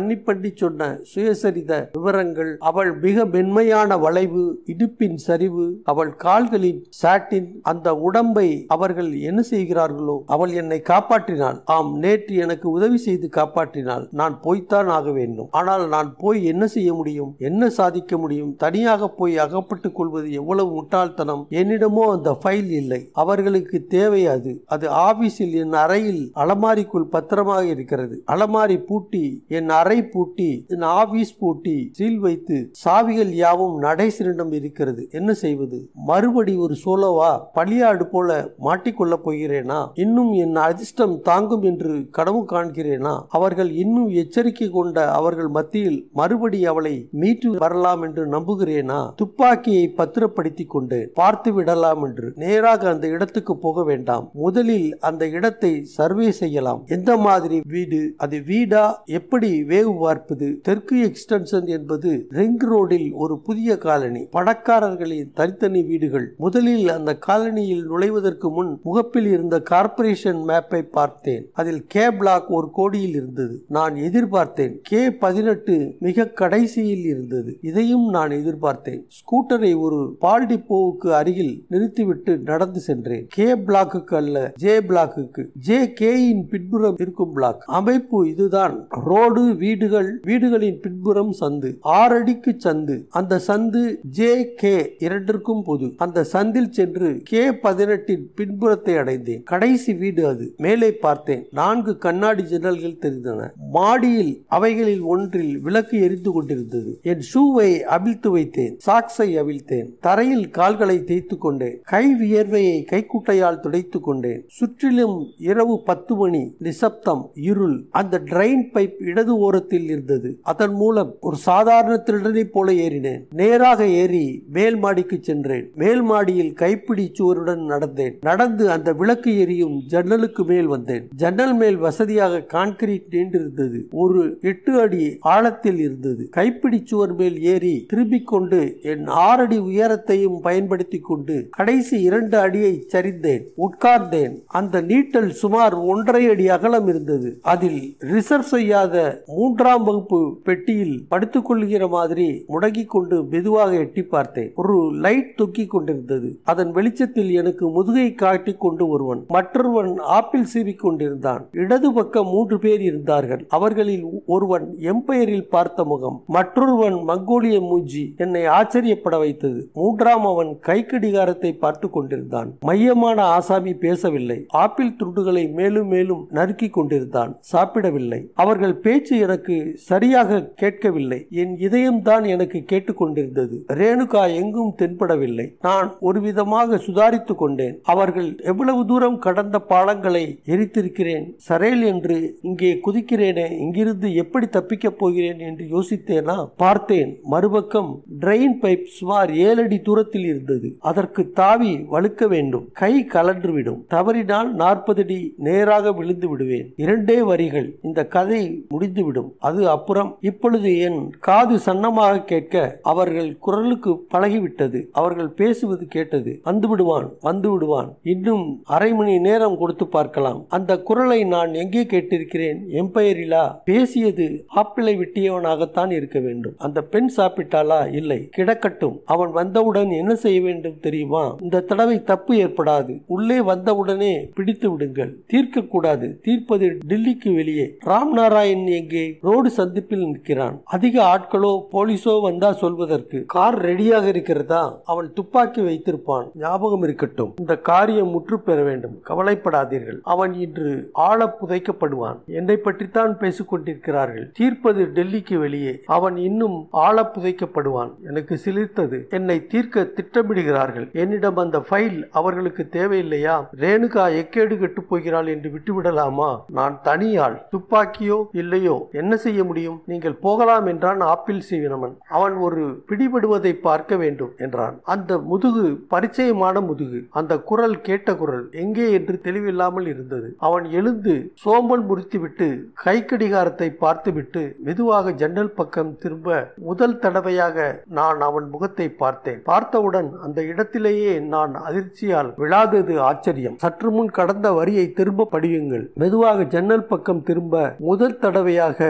பண்ணி பண்ணி சொன்ன சுயசரித விவரங்கள் அவள் மிக மென்மையான வளைவு இடுப்பின் சரிவு அவள் கால்களின் சாட்டின் அந்த உடம்பை அவர்கள் என்ன செய்கிறார்களோ அவள் என்னை காப்பாற்றினாள் ஆம் நேற்று எனக்கு உதவி செய்து காப்பாற்றினாள் நான் போய்த்தான் ஆக வேண்டும் ஆனால் நான் போய் என்ன செய்ய முடியும் என்ன சாதிக்க முடியும் தனியாக போய் அகப்பட்டுக் கொள்வது எவ்வளவு முட்டாள்தனம் என்னிடமோ அந்த ஃபைல் இல்லை அவர்களுக்கு தேவை அது அது ஆபீஸில் என் அறையில் அலமாரிக்குள் பத்திரமாக இருக்கிறது அலமாரி பூட்டி என் அறை பூட்டி என் ஆபீஸ் பூட்டி சீல் வைத்து சாவிகள் யாவும் நடேசனிடம் இருக்கிறது என்ன செய்வது மறுபடி ஒரு சோலோவா பலியாடு போல மாட்டிக்கொள்ளப் போகிறேனா இன்னும் என் அதிர்ஷ்டம் தாங்கும் என்று கனவு காண்கிறேனா அவர்கள் இன்னும் எச்சரிக்கை கொண்ட அவர்கள் மத்தியில் மறுபடி அவளை மீட்டு வரலாம் என்று நம்புகிறேனா துப்பாக்கியை பத்திரப்படுத்திக் கொண்டு பார்த்து விடலாம் என்று நேராக அந்த இடத்துக்கு போக வேண்டாம் முதலில் அந்த இடத்தை சர்வே செய்யலாம் எந்த மாதிரி வீடு அது வீடா எப்படி வேவு பார்ப்பது தெற்கு எக்ஸ்டென்ஷன் என்பது ரிங் ரோடில் ஒரு புதிய காலனி பணக்காரர்களின் தனித்தனி வீடுகள் முதலில் அந்த காலனியில் நுழைவதற்கு முன் முகப்பில் இருந்த கார்ப்பரேஷன் மேப்பை பார்த்தேன் அதில் கே பிளாக் ஒரு கோடியில் இருந்தது நான் எதிர்பார்த்தேன் கே பதினெட்டு மிக கடைசியில் இருந்தது இதையும் நான் எதிர்பார்த்தேன் ஸ்கூட்டரை ஒரு பால் டிப்போவுக்கு அருகில் நிறுத்திவிட்டு நடந்து சென்றேன் கே பிளாக்குக்கு அல்ல ஜே பிளாக்குக்கு ஜே கேயின் பின்புறம் இருக்கும் பிளாக் அமைப்பு இதுதான் ரோடு வீடுகள் வீடுகளின் பின்புறம் சந்து ஆறடிக்கு சந்து அந்த சந்து ஜே கே இரண்டிற்கும் பொது அந்த சந்தில் சென்று கே பதினெட்டின் பின்புறத்தை அடைந்தேன் கடைசி வீடு அது மேலே பார்த்தேன் நான்கு கண்ணாடி ஜன்னல்கள் தெரிந்தன மாடியில் அவைகளில் ஒன்றில் விளக்கு எரிந்து கொண்டிருந்தது என் ஷூவை அவிழ்த்து வைத்தேன் சாக்ஸை அவிழ்த்தேன் தரையில் கால்களை தேய்த்து கொண்டேன் கை வியர்வையை கைக்குட்டையால் துடைத்துக் கொண்டேன் சுற்றிலும் இரவு பத்து மணி நிசப்தம் இருள் அந்த டிரைன் பைப் இடது ஓரத்தில் இருந்தது அதன் மூலம் ஒரு சாதாரண திருடனை போல ஏறினேன் நேராக ஏறி மேல் மாடிக்கு சென்றேன் மேல் மாடியில் கைப்பிடி சுவருடன் நடந்தேன் நடந்து அந்த விளக்கு எரியும் ஜன்னலுக்கு மேல் வந்தேன் ஜன்னல் மேல் வசதியாக கான்கிரீட் நீண்டிருந்தது ஒரு எட்டு அடி ஆழத்தில் இருந்தது கைப்பிடி சுவர் மேல் ஏறி திரும்பிக் கொண்டு என் ஆறடி உயரத்தையும் பயன்படுத்தி கொண்டு கடைசி இரண்டு அடியை சரிந்தேன் உட்கார்ந்தேன் அந்த நீட்டல் சுமார் ஒன்றரை அடி அகலம் இருந்தது அதில் ரிசர்வ் செய்யாத மூன்றாம் வகுப்பு பெட்டியில் படுத்துக் கொள்கிற மாதிரி முடங்கிக் கொண்டு மெதுவாக எட்டி பார்த்தேன் ஒரு லைட் தொங்கிக் கொண்டிருந்தது அதன் வெளிச்சத்தில் எனக்கு முதுகை காட்டிக் கொண்டு ஒருவன் மற்றொருவன் ஆப்பிள் சீவிக் கொண்டிருந்தான் இடது பக்கம் மூன்று பேர் இருந்தார்கள் அவர்களில் ஒருவன் எம்பையரில் பார்த்த முகம் மற்றொருவன் மங்கோலிய மூஞ்சி என்னை ஆச்சரியப்பட வைத்தது மூன்றாம் அவன் கை கடிகாரத்தை பார்த்து கொண்டிருந்தான் மையமான ஆசாமி பேசவில்லை ஆப்பிள் துண்டுகளை மேலும் மேலும் நறுக்கி கொண்டிருந்தான் சாப்பிடவில்லை அவர்கள் பேச்சு எனக்கு சரியாக கேட்கவில்லை என் இதயம்தான் எனக்கு கேட்டுக்கொண்டிருந்தது ரேணுகா எங்கும் தென்படவில்லை நான் ஒரு விதமாக சுதாரித்துக் கொண்டேன் அவர்கள் எவ்வளவு தூரம் கடந்த பாலங்களை எரித்திருக்கிறேன் சரேல் என்று இங்கே குதிக்கிறேனே இங்கிருந்து எப்படி தப்பிக்கப் போகிறேன் என்று யோசித்தேனா பார்த்தேன் மறுபக்கம் டிரெயின் பைப் சுமார் ஏழு அடி தூரத்தில் இருந்தது அதற்கு தாவி வழுக்க வேண்டும் கை கலன்றுவிடும் தவறினால் நாற்பது அடி நேராக விழுந்து விடுவேன் இரண்டே வரிகள் இந்த கதை முடிந்துவிடும் அது அப்புறம் இப்பொழுது என் காது சன்னமாக கேட்க அவர்கள் குரலுக்கு பழகிவிட்டது அவர்கள் பேசுவது கேட்டது வந்து விடுவான் வந்து விடுவான் இன்னும் அரை மணி நேரம் கொடுத்து பார்க்கலாம் அந்த குரலை நான் எங்கே கேட்டிருக்கிறேன் எம்பையரிலா பேசியது ஆப்பிளை வெட்டியவனாகத்தான் இருக்க வேண்டும் அந்த பெண் சாப்பிட்டாளா இல்லை கிடக்கட்டும் அவன் வந்தவுடன் என்ன செய்ய வேண்டும் தெரியுமா இந்த தடவை தப்பு ஏற்படாது உள்ளே வந்தவுடனே பிடித்து விடுங்கள் தீர்க்க கூடாது தீர்ப்பது டெல்லிக்கு வெளியே ராம் நாராயண் எங்கே ரோடு சந்திப்பில் நிற்கிறான் அதிக ஆட்களோ போலீஸோ வந்தா சொல்வதற்கு கார் ரெடியாக இருக்கிறதா அவன் துப்பாக்கி வைத்திருப்பான் ஞாபகம் இருக்கட்டும் இந்த காரியம் முற்று பெற வேண்டும் கவலைப்படாதீர்கள் அவன் இன்று ஆழ புதைக்கப்படுவான் என்னை பற்றித்தான் பேசிக் கொண்டிருக்கிறார்கள் தீர்ப்பது டெல்லிக்கு வெளியே அவன் இன்னும் ஆழ புதைக்கப்படுவான் எனக்கு சிலிர்த்தது என்னை தீர்க்க திட்டமிடுகிறார்கள் என்னிடம் அந்த ஃபைல் அவர்களுக்கு தேவையில்லையா ரேணுகா எக்கேடு கெட்டு போகிறாள் என்று விட்டுவிடலாமா நான் தனியாள் துப்பாக்கியோ இல்லையோ என்ன செய்ய முடியும் நீங்கள் போகலாம் என்றான் ஆப்பிள் சீவினமன் அவன் ஒரு பிடிபடுவதை பார்க்க வேண்டும் என்றான் அந்த முதுகு பரிச்சயமான முதுகு அந்த குரல் கேட்ட குரல் எங்கே என்று தெளிவில்லாமல் இருந்தது அவன் எழுந்து சோம்பல் முறித்துவிட்டு கை கடிகாரத்தை பார்த்துவிட்டு மெதுவாக ஜன்னல் பக்கம் திரும்ப முதல் தடவையாக நான் அவன் முகத்தை பார்த்தேன் பார்த்தவுடன் அந்த இடத்திலேயே நான் அதிர்ச்சியால் விழாதது ஆச்சரியம் சற்று முன் கடந்த வரியை திரும்ப படியுங்கள் மெதுவாக ஜன்னல் பக்கம் திரும்ப முதல் தடவையாக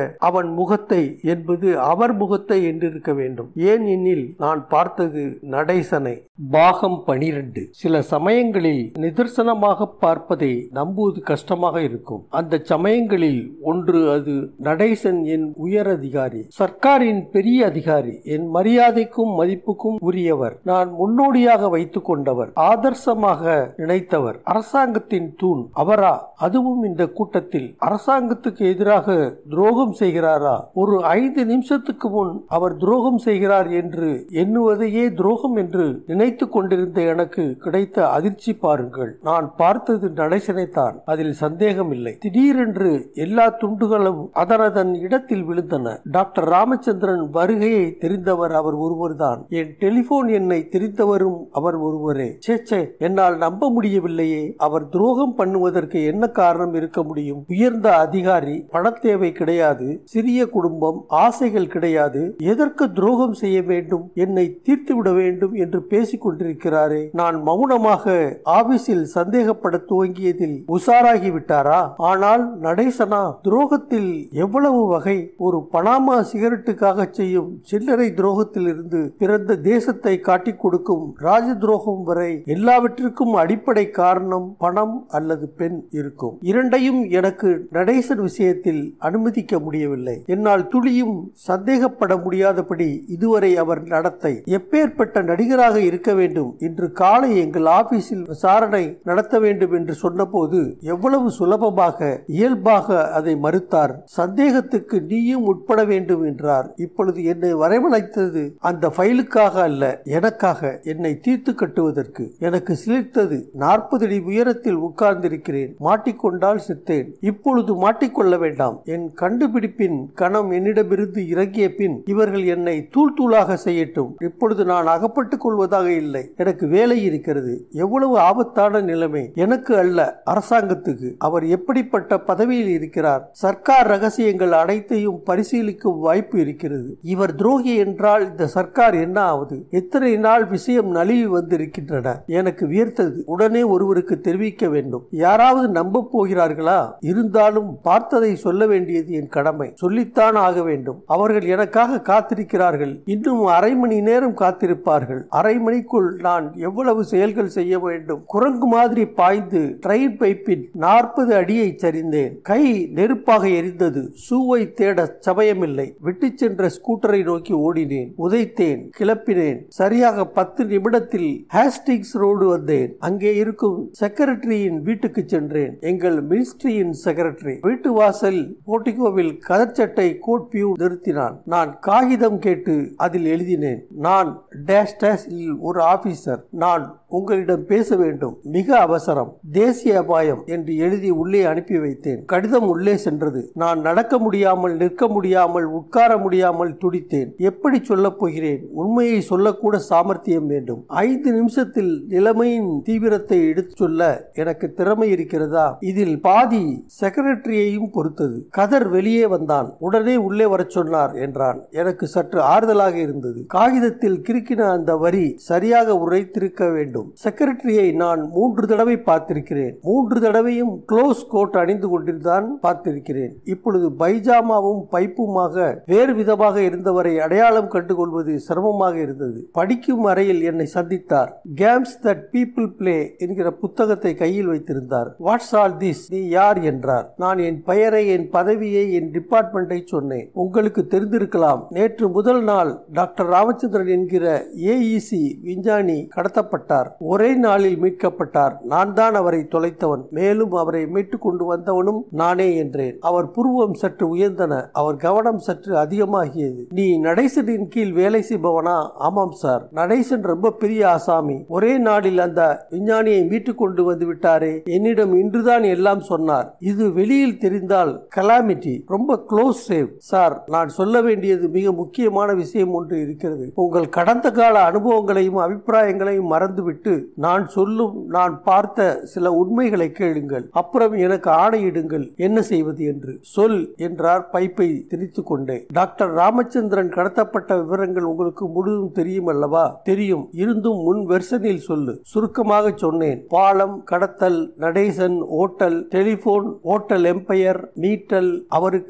அவன் முகத்தை என்பது அவர் முகத்தை என்றிருக்க வேண்டும் ஏன் எனில் நான் பார்த்தது நடேசனை பாகம் பனிரெண்டு சில சமயங்களில் நிதர்சனமாக பார்ப்பதை நம்புவது கஷ்டமாக இருக்கும் அந்த சமயங்களில் ஒன்று அது நடேசன் என் உயர் அதிகாரி சர்க்காரின் பெரிய அதிகாரி என் மரியாதைக்கும் மதிப்புக்கும் உரியவர் நான் முன்னோடியாக வைத்துக் கொண்டவர் ஆதர்சமாக நினைத்தவர் அரசாங்கத்தின் தூண் அவரா அதுவும் இந்த கூட்டத்தில் அரசாங்கத்துக்கு எதிராக துரோகம் செய்கிறாரா ஒரு ஐந்து நிமிஷத்துக்கு முன் அவர் துரோகம் செய்கிறார் என்று எண்ணுவதையே துரோகம் என்று நினைத்து கொண்டிருந்த எனக்கு கிடைத்த அதிர்ச்சி பாருங்கள் நான் பார்த்தது நடேசனைத்தான் அதில் சந்தேகம் இல்லை திடீரென்று எல்லா துண்டுகளும் அதனதன் இடத்தில் விழுந்தன டாக்டர் ராமச்சந்திரன் வருகையை தெரிந்தவர் அவர் ஒருவர்தான் என் டெலிபோன் எண்ணை தெரிந்தவரும் அவர் ஒருவரே சேச்சே என்னால் நம்ப முடியவில்லையே அவர் துரோகம் பண்ணுவதற்கு என்ன காரணம் இருக்க முடியும் உயர்ந்த அதிகாரி பணத்தேவை கிடையாது சிறிய குடும்பம் ஆசைகள் கிடையாது எதற்கு துரோகம் செய்ய வேண்டும் என்னை தீர்த்து விட வேண்டும் என்று பேசிக் கொண்டிருக்கிறாரே நான் மௌனமாக ஆபீஸில் சந்தேகப்பட துவங்கியதில் உசாராகி விட்டாரா ஆனால் நடேசனா துரோகத்தில் எவ்வளவு வகை ஒரு பனாமா சிகரெட்டுக்காக செய்யும் சில்லறை துரோகத்தில் இருந்து பிறந்த தேசத்தை காட்டிக் கொடுக்கும் ராஜ துரோகம் வரை எல்லாவற்றிற்கும் அடிப்படை காரணம் பணம் அல்லது பெண் இருக்கும் இரண்டையும் எனக்கு நடேசன் விஷயத்தில் அனுமதிக்க முடியவில்லை என்னால் துளியும் சந்தேகப்பட முடியாதபடி இதுவரை அவர் நடத்தை எப்பேற்பட்ட நடிகராக இருக்க வேண்டும் இன்று காலை எங்கள் ஆபீஸில் விசாரணை நடத்த வேண்டும் என்று சொன்னபோது எவ்வளவு சுலபமாக இயல்பாக அதை மறுத்தார் சந்தேகத்துக்கு நீயும் உட்பட வேண்டும் என்றார் இப்பொழுது என்னை வரவழைத்தது அந்த ஃபைலுக்காக அல்ல எனக்காக என்னை தீர்த்து கட்டுவதற்கு எனக்கு சிலிர்த்தது நாற்பது அடி உயரத்தில் உட்கார்ந்திருக்கிறேன் மாட்டிக்கொண்டால் சித்தேன் இப்பொழுது மாட்டிக்கொள்ள வேண்டாம் என் கண்டுபிடிப்பின் கணம் என்னிடமிருந்து இறங்கிய பின் இவர்கள் என்னை தூள் தூளாக செய்யட்டும் இப்பொழுது நான் அகப்பட்டுக் கொள்வதாக இல்லை எனக்கு வேலை இருக்கிறது எவ்வளவு ஆபத்தான நிலைமை எனக்கு அல்ல அரசாங்கத்துக்கு அவர் எப்படிப்பட்ட பதவியில் இருக்கிறார் சர்க்கார் ரகசியங்கள் அனைத்தையும் பரிசீலிக்கும் வாய்ப்பு இருக்கிறது இவர் துரோகி என்றால் இந்த சர்க்கார் என்ன ஆவது எத்தனை நாள் விஷயம் நழுவி வந்திருக்கின்றன எனக்கு வியர்த்தது உடனே ஒருவருக்கு தெரிவிக்க வேண்டும் யாராவது நம்ப போகிறார்களா இருந்தாலும் பார்த்ததை சொல்ல வேண்டியது என் கடமை சொல்லித்தான் ஆக வேண்டும் அவர்கள் எனக்காக காத்திருக்கிறார்கள் இன்னும் அரை மணி நேரம் காத்திருப்பார்கள் அரை மணிக்குள் நான் எவ்வளவு செயல்கள் செய்ய வேண்டும் குரங்கு மாதிரி பாய்ந்து ட்ரெயின் பைப்பின் நாற்பது அடியை சரிந்தேன் கை நெருப்பாக எரிந்தது சூவை தேட சமயமில்லை விட்டு சென்ற ஸ்கூட்டரை நோக்கி ஓடினேன் உதைத்தேன் கிளப்பினேன் சரியாக பத்து நிமிடத்தில் ஹேஸ்டிங்ஸ் ரோடு வந்தேன் அங்கே இருக்கும் செக்ரட்டரியின் வீட்டுக்கு சென்றேன் எங்கள் மினிஸ்ட்ரியின் செக்ரட்டரி வீட்டு வாசல் போர்டிகோவில் கதர்ச்சட்டை கோட் பியூ நிறுத்தினான் நான் காகிதம் கேட்டு அதில் எழுதினேன் நான் டேஷ் டேஷ் ஒரு ஆபீசர் நான் உங்களிடம் பேச வேண்டும் மிக அவசரம் தேசிய அபாயம் என்று எழுதி உள்ளே அனுப்பி வைத்தேன் கடிதம் உள்ளே சென்றது நான் நடக்க முடியாமல் நிற்க முடியாமல் உட்கார முடியாமல் துடித்தேன் எப்படி சொல்லப் போகிறேன் உண்மையை சொல்லக்கூட சாமர்த்தியம் வேண்டும் ஐந்து நிமிஷத்தில் நிலைமையின் தீவிரத்தை எடுத்து சொல்ல எனக்கு திறமை இருக்கிறதா இதில் பாதி செக்ரட்டரியையும் பொறுத்தது கதர் வெளியே வந்தான் உடனே உள்ளே வரச் சொன்னார் என்றான் எனக்கு சற்று ஆறுதலாக இருந்தது காகிதத்தில் கிறுக்கின அந்த வரி சரியாக உரைத்திருக்க வேண்டும் செக்ரட்டரியை நான் மூன்று தடவை பார்த்திருக்கிறேன் மூன்று தடவையும் க்ளோஸ் கோட் அணிந்து கொண்டிருந்தான் பார்த்திருக்கிறேன் இப்பொழுது பைஜாமாவும் பைப்புமாக வேறு விதமாக இருந்தவரை அடையாளம் கண்டுகொள்வது சிரமமாக இருந்தது படிக்கும் அறையில் என்னை சந்தித்தார் கேம்ஸ் தட் பீப்புள் பிளே என்கிற புத்தகத்தை கையில் வைத்திருந்தார் வாட்ஸ் ஆல் திஸ் நீ யார் என்றார் நான் என் பெயரை என் பதவியை என் டிபார்ட்மெண்ட்டை சொன்னேன் உங்களுக்கு தெரிந்திருக்கலாம் நேற்று முதல் நாள் டாக்டர் ராமச்சந்திரன் என்கிற ஏஇசி விஞ்ஞானி கடத்தப்பட்டார் ஒரே நாளில் மீட்கப்பட்டார் நான் தான் அவரை தொலைத்தவன் மேலும் அவரை மீட்டுக் கொண்டு வந்தவனும் நானே என்றேன் அவர் புருவம் சற்று உயர்ந்தன அவர் கவனம் சற்று அதிகமாகியது நீ நடேசனின் கீழ் வேலை செய்பவனா ஆமாம் சார் நடேசன் ரொம்ப பெரிய ஆசாமி ஒரே நாளில் அந்த விஞ்ஞானியை மீட்டுக் கொண்டு வந்து விட்டாரே என்னிடம் இன்றுதான் எல்லாம் சொன்னார் இது வெளியில் தெரிந்தால் கலாமிட்டி ரொம்ப க்ளோஸ் சேவ் சார் நான் சொல்ல வேண்டியது மிக முக்கியமான விஷயம் ஒன்று இருக்கிறது உங்கள் கடந்த கால அனுபவங்களையும் அபிப்பிராயங்களையும் மறந்துவிட்டு நான் சொல்லும் நான் பார்த்த சில உண்மைகளை கேளுங்கள் அப்புறம் எனக்கு ஆணையிடுங்கள் என்ன செய்வது என்று சொல் என்றார் பைப்பை திரித்து கொண்டே டாக்டர் ராமச்சந்திரன் கடத்தப்பட்ட விவரங்கள் உங்களுக்கு முழுதும் தெரியும் அல்லவா தெரியும் இருந்தும் முன் வெர்சனில் சொல்லு சுருக்கமாக சொன்னேன் பாலம் கடத்தல் Natesan hotel telephone hotel empire மீட்டல் அவருக்கு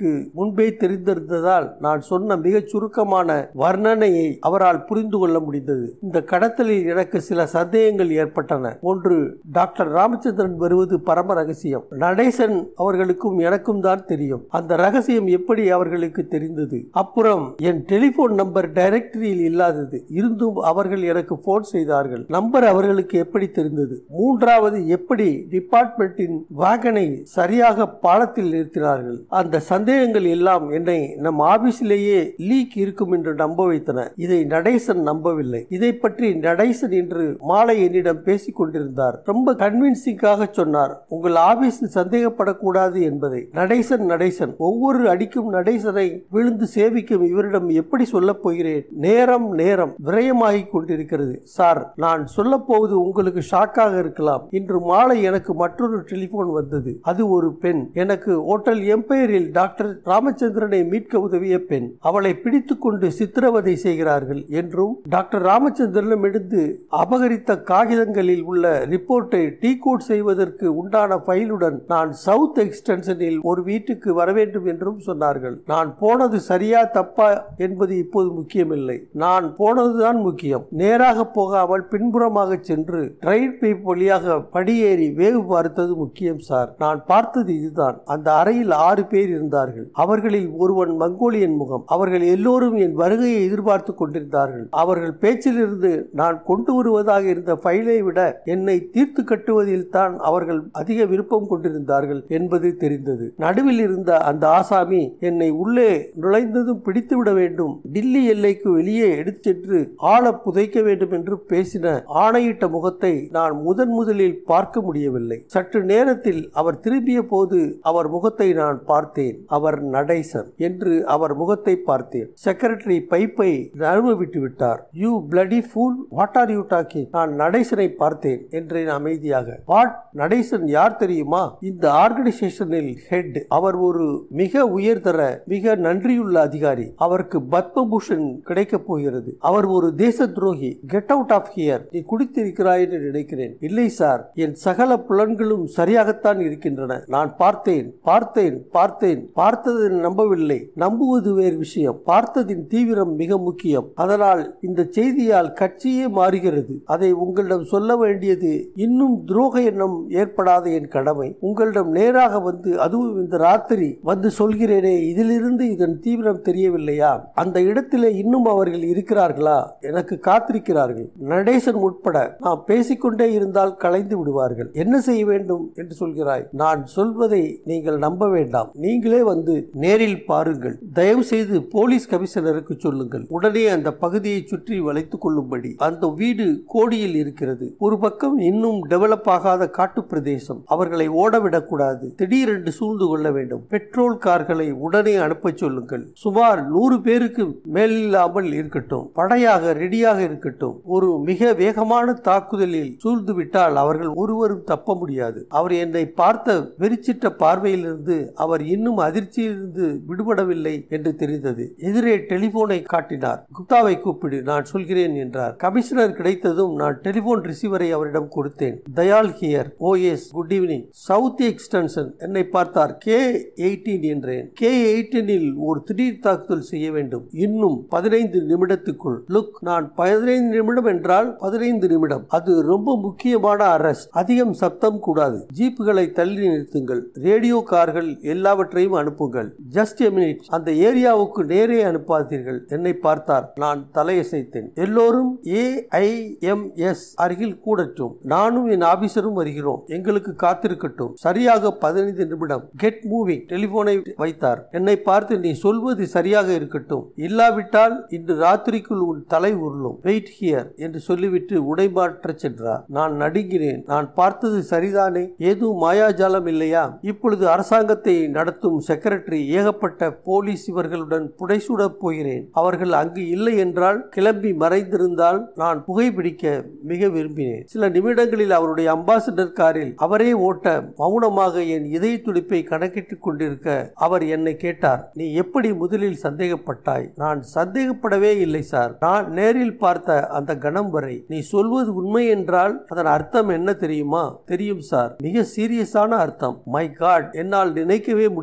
அவருக்கு முன்பே தெரிந்திருந்ததால் நான் சொன்ன மிகச் சுருக்கமான வர்ணனையை அவரால் புரிந்து கொள்ள முடிந்தது இந்த கடத்தலில் எனக்கு சில சந்தேகங்கள் ஏற்பட்டன ஒன்று டாக்டர் ராமச்சந்திரன் வருவது பரம ரகசியம் நடேசன் அவர்களுக்கும் எனக்கும் தான் தெரியும் அந்த ரகசியம் எப்படி அவர்களுக்கு தெரிந்தது அப்புறம் என் டெலிபோன் நம்பர் டைரக்டரியில் இல்லாதது இருந்தும் அவர்கள் எனக்கு போன் செய்தார்கள் நம்பர் அவர்களுக்கு எப்படி தெரிந்தது மூன்றாவது எப்படி டிபார்ட்மெண்டின் வாகனை சரியாக பாலத்தில் நிறுத்தினார்கள் அந்த சந்தேகங்கள் எல்லாம் என்னை நம் ஆபீஸிலேயே லீக் இருக்கும் என்று நம்ப வைத்தன இதை நடேசன் நம்பவில்லை இதை பற்றி நடேசன் இன்று மாலை என்னிடம் பேசிக் கொண்டிருந்தார் ரொம்ப கன்வின்சிங்காக சொன்னார் உங்கள் ஆபீஸில் சந்தேகப்படக்கூடாது என்பதை நடேசன் நடேசன் ஒவ்வொரு அடிக்கும் நடேசனை விழுந்து சேவிக்கும் இவரிடம் எப்படி சொல்லப் போகிறேன் நேரம் நேரம் விரயமாகிக் கொண்டிருக்கிறது சார் நான் சொல்ல போவது உங்களுக்கு ஷாக்காக இருக்கலாம் இன்று மாலை எனக்கு மற்றொரு டெலிபோன் வந்தது அது ஒரு பெண் எனக்கு ஹோட்டல் எம்பையரில் டாக்டர் ராமச்சந்திரனை மீட்க உதவிய பெண் அவளை பிடித்துக் கொண்டு சித்திரவதை செய்கிறார்கள் என்றும் டாக்டர் ராமச்சந்திரனிடமிருந்து அபகரித்த காகிதங்களில் உள்ள ரிப்போர்ட்டை டீ கோட் செய்வதற்கு உண்டான ஃபைலுடன் நான் சவுத் எக்ஸ்டென்ஷனில் ஒரு வீட்டுக்கு வர வேண்டும் என்றும் சொன்னார்கள் நான் போனது சரியா தப்பா என்பது இப்போது முக்கியமில்லை நான் போனதுதான் முக்கியம் நேராக போகாமல் பின்புறமாக சென்று ட்ரெயின் பைப் வழியாக படியேறி வேவு பார்த்தது முக்கியம் சார் நான் பார்த்தது இதுதான் அந்த அறையில் ஆறு பேர் இருந்தார்கள் அவர்களில் ஒருவன் மங்கோலியன் முகம் அவர்கள் எல்லோரும் என் வருகையை எதிர்பார்த்து கொண்டிருந்தார்கள் அவர்கள் பேச்சிலிருந்து நான் கொண்டு வருவதாக இருந்த ஃபைலை விட என்னை தீர்த்து கட்டுவதில் தான் அவர்கள் அதிக விருப்பம் கொண்டிருந்தார்கள் என்பது தெரிந்தது நடுவில் இருந்த அந்த ஆசாமி என்னை உள்ளே நுழைந்ததும் பிடித்து விட வேண்டும் டில்லி எல்லைக்கு வெளியே எடுத்து சென்று ஆழ புதைக்க வேண்டும் என்று பேசின ஆணையிட்ட முகத்தை நான் முதன் முதலில் பார்க்க முடியவில்லை சற்று நேரத்தில் அவர் திரும்பிய போது அவர் முகத்தை நான் பார்த்தேன் அவர் நடேசன் என்று அவர் முகத்தை பார்த்தேன் செக்ரட்டரி பைப்பை நழுவ விட்டு விட்டார் you bloody fool what are you talking நான் நடேசனை பார்த்தேன் என்றேன் அமைதியாக வாட் நடேசன் யார் தெரியுமா இந்த ஆர்கனைசேஷனில் ஹெட் அவர் ஒரு மிக உயர்தர மிக நன்றியுள்ள அதிகாரி அவருக்கு பத்மபூஷன் கிடைக்க போகிறது அவர் ஒரு தேச துரோகி கெட் அவுட் ஆஃப் ஹியர் நீ குடித்திருக்கிறாய் என்று நினைக்கிறேன் இல்லை சார் என் சகல புலன்களும் சரியாகத்தான் இருக்கின்றன நான் பார்த்தேன் பார்த்தேன் பார்த்தேன் பார்த்ததை நம்பவில்லை நம்புவது வேறு விஷயம் பார்த்ததின் தீவிரம் மிக முக்கியம் அதனால் இந்த செய்தியால் கட்சியே மாறுகிறது அதை உங்களிடம் சொல்ல வேண்டியது இன்னும் துரோக எண்ணம் ஏற்படாத என் கடமை உங்களிடம் நேராக வந்து அதுவும் இந்த ராத்திரி வந்து சொல்கிறேனே இதிலிருந்து இதன் தீவிரம் தெரியவில்லையா அந்த இடத்திலே இன்னும் அவர்கள் இருக்கிறார்களா எனக்கு காத்திருக்கிறார்கள் நடேசன் உட்பட நாம் பேசிக்கொண்டே இருந்தால் கலைந்து விடுவார்கள் என்ன செய்ய வேண்டும் என்று சொல்கிறாய் நான் சொல்வதை நீங்கள் நம்ப வேண்டாம் நீங்களே வந்து நேரில் பாருங்கள் தயவு செய்து போலீஸ் கமிஷனருக்கு சொல்லுங்கள் உடனே அந்த பகுதியை சுற்றி வளைத்துக் கொள்ளும்படி அந்த வீடு கோடியில் இருக்கிறது ஒரு பக்கம் இன்னும் டெவலப் ஆகாத காட்டு பிரதேசம் அவர்களை ஓடவிடக்கூடாது திடீரென்று சூழ்ந்து கொள்ள வேண்டும் பெட்ரோல் கார்களை உடனே அனுப்ப சொல்லுங்கள் சுமார் நூறு பேருக்கு மேலில்லாமல் இருக்கட்டும் படையாக ரெடியாக இருக்கட்டும் ஒரு மிக வேகமான தாக்குதலில் சூழ்ந்து விட்டால் அவர்கள் ஒருவரும் தப்ப முடியாது அவர் என்னை பார்த்த வெறிச்சிட்ட பார்வையிலிருந்து அவர் இன்னும் அதிர்ச்சியிலிருந்து விடுபடவில்லை என்று தெரிந்தது எதிரே டெலிபோனை காட்டினார் குப்தாவை கூப்பிடு நான் சொல்கிறேன் என்றார் கமிஷனர் கிடைத்ததும் நான் டெலிபோன் ரிசீவரை அவரிடம் கொடுத்தேன் Dayal here oh yes good evening south extension என்னை பார்த்தார் கே எயிட்டீன் என்றேன் கே எயிட்டீனில் ஒரு திடீர் தாக்குதல் செய்ய வேண்டும் இன்னும் பதினைந்து நிமிடத்துக்குள் லுக் நான் பதினைந்து நிமிடம் என்றால் பதினைந்து நிமிடம் அது ரொம்ப முக்கியமான அரஸ்ட் அதிகம் சப்தம் கூடாது ஜீப்புகளை தள்ளி நிறுத்துங்கள் ரேடியோ கார்கள் எல்லாவற்றையும் அனுப்புங்கள் ஜஸ்ட் எ மினிட் அந்த ஏரியாவுக்கு நேரே அனுப்பாதீர்கள் என்னை பார்த்தார் நான் தலையசைத்தேன் எல்லோரும் ஏ ஐ எம் எஸ் அருகில் கூடட்டும் நானும் என் ஆபீசரும் வருகிறோம் எங்களுக்கு காத்திருக்கட்டும் சரியாக பதினைந்து நிமிடம் கெட் மூவிங் டெலிபோனை வைத்தார் என்னை பார்த்து நீ சொல்வது சரியாக இருக்கட்டும் இல்லாவிட்டால் இன்று ராத்திரிக்குள் உன் தலை உருளும் வெயிட் ஹியர் என்று சொல்லிவிட்டு உடைமாற்ற சென்றார் நான் நடுங்கினேன் நான் பார்த்தது சரிதானே ஏதும் மாயாஜாலம் இல்லையா இப்பொழுது அரசாங்கத்தை நடத்தும் செக்ரட்டரி ஏகப்பட்ட போலீஸ் இவர்களுடன் புடைசூடப் போகிறேன் அவர்கள் அங்கு இல்லை என்றால் கிளம்பி மறைந்திருந்தால் நான் புகைப்பிடிக்க மிக விரும்பினேன் சில நிமிடங்களில் அவருடைய அம்பாசிடர் காரில் அவரே ஓட்ட மௌனமாக என் இதய துடிப்பை கணக்கிட்டுக் கொண்டிருக்க அவர் என்னை கேட்டார் நீ எப்படி முதலில் சந்தேகப்பட்டாய் நான் சந்தேகப்படவே இல்லை சார் நான் நேரில் பார்த்த அந்த கணம் வரை நீ சொல்வது உண்மை என்றால் அதன் அர்த்தம் என்ன தெரியுமா தெரியும் சார் மிக சீரியஸான அர்த்தம் மை காட் என்னால் நினைக்கவே முடியவில்லை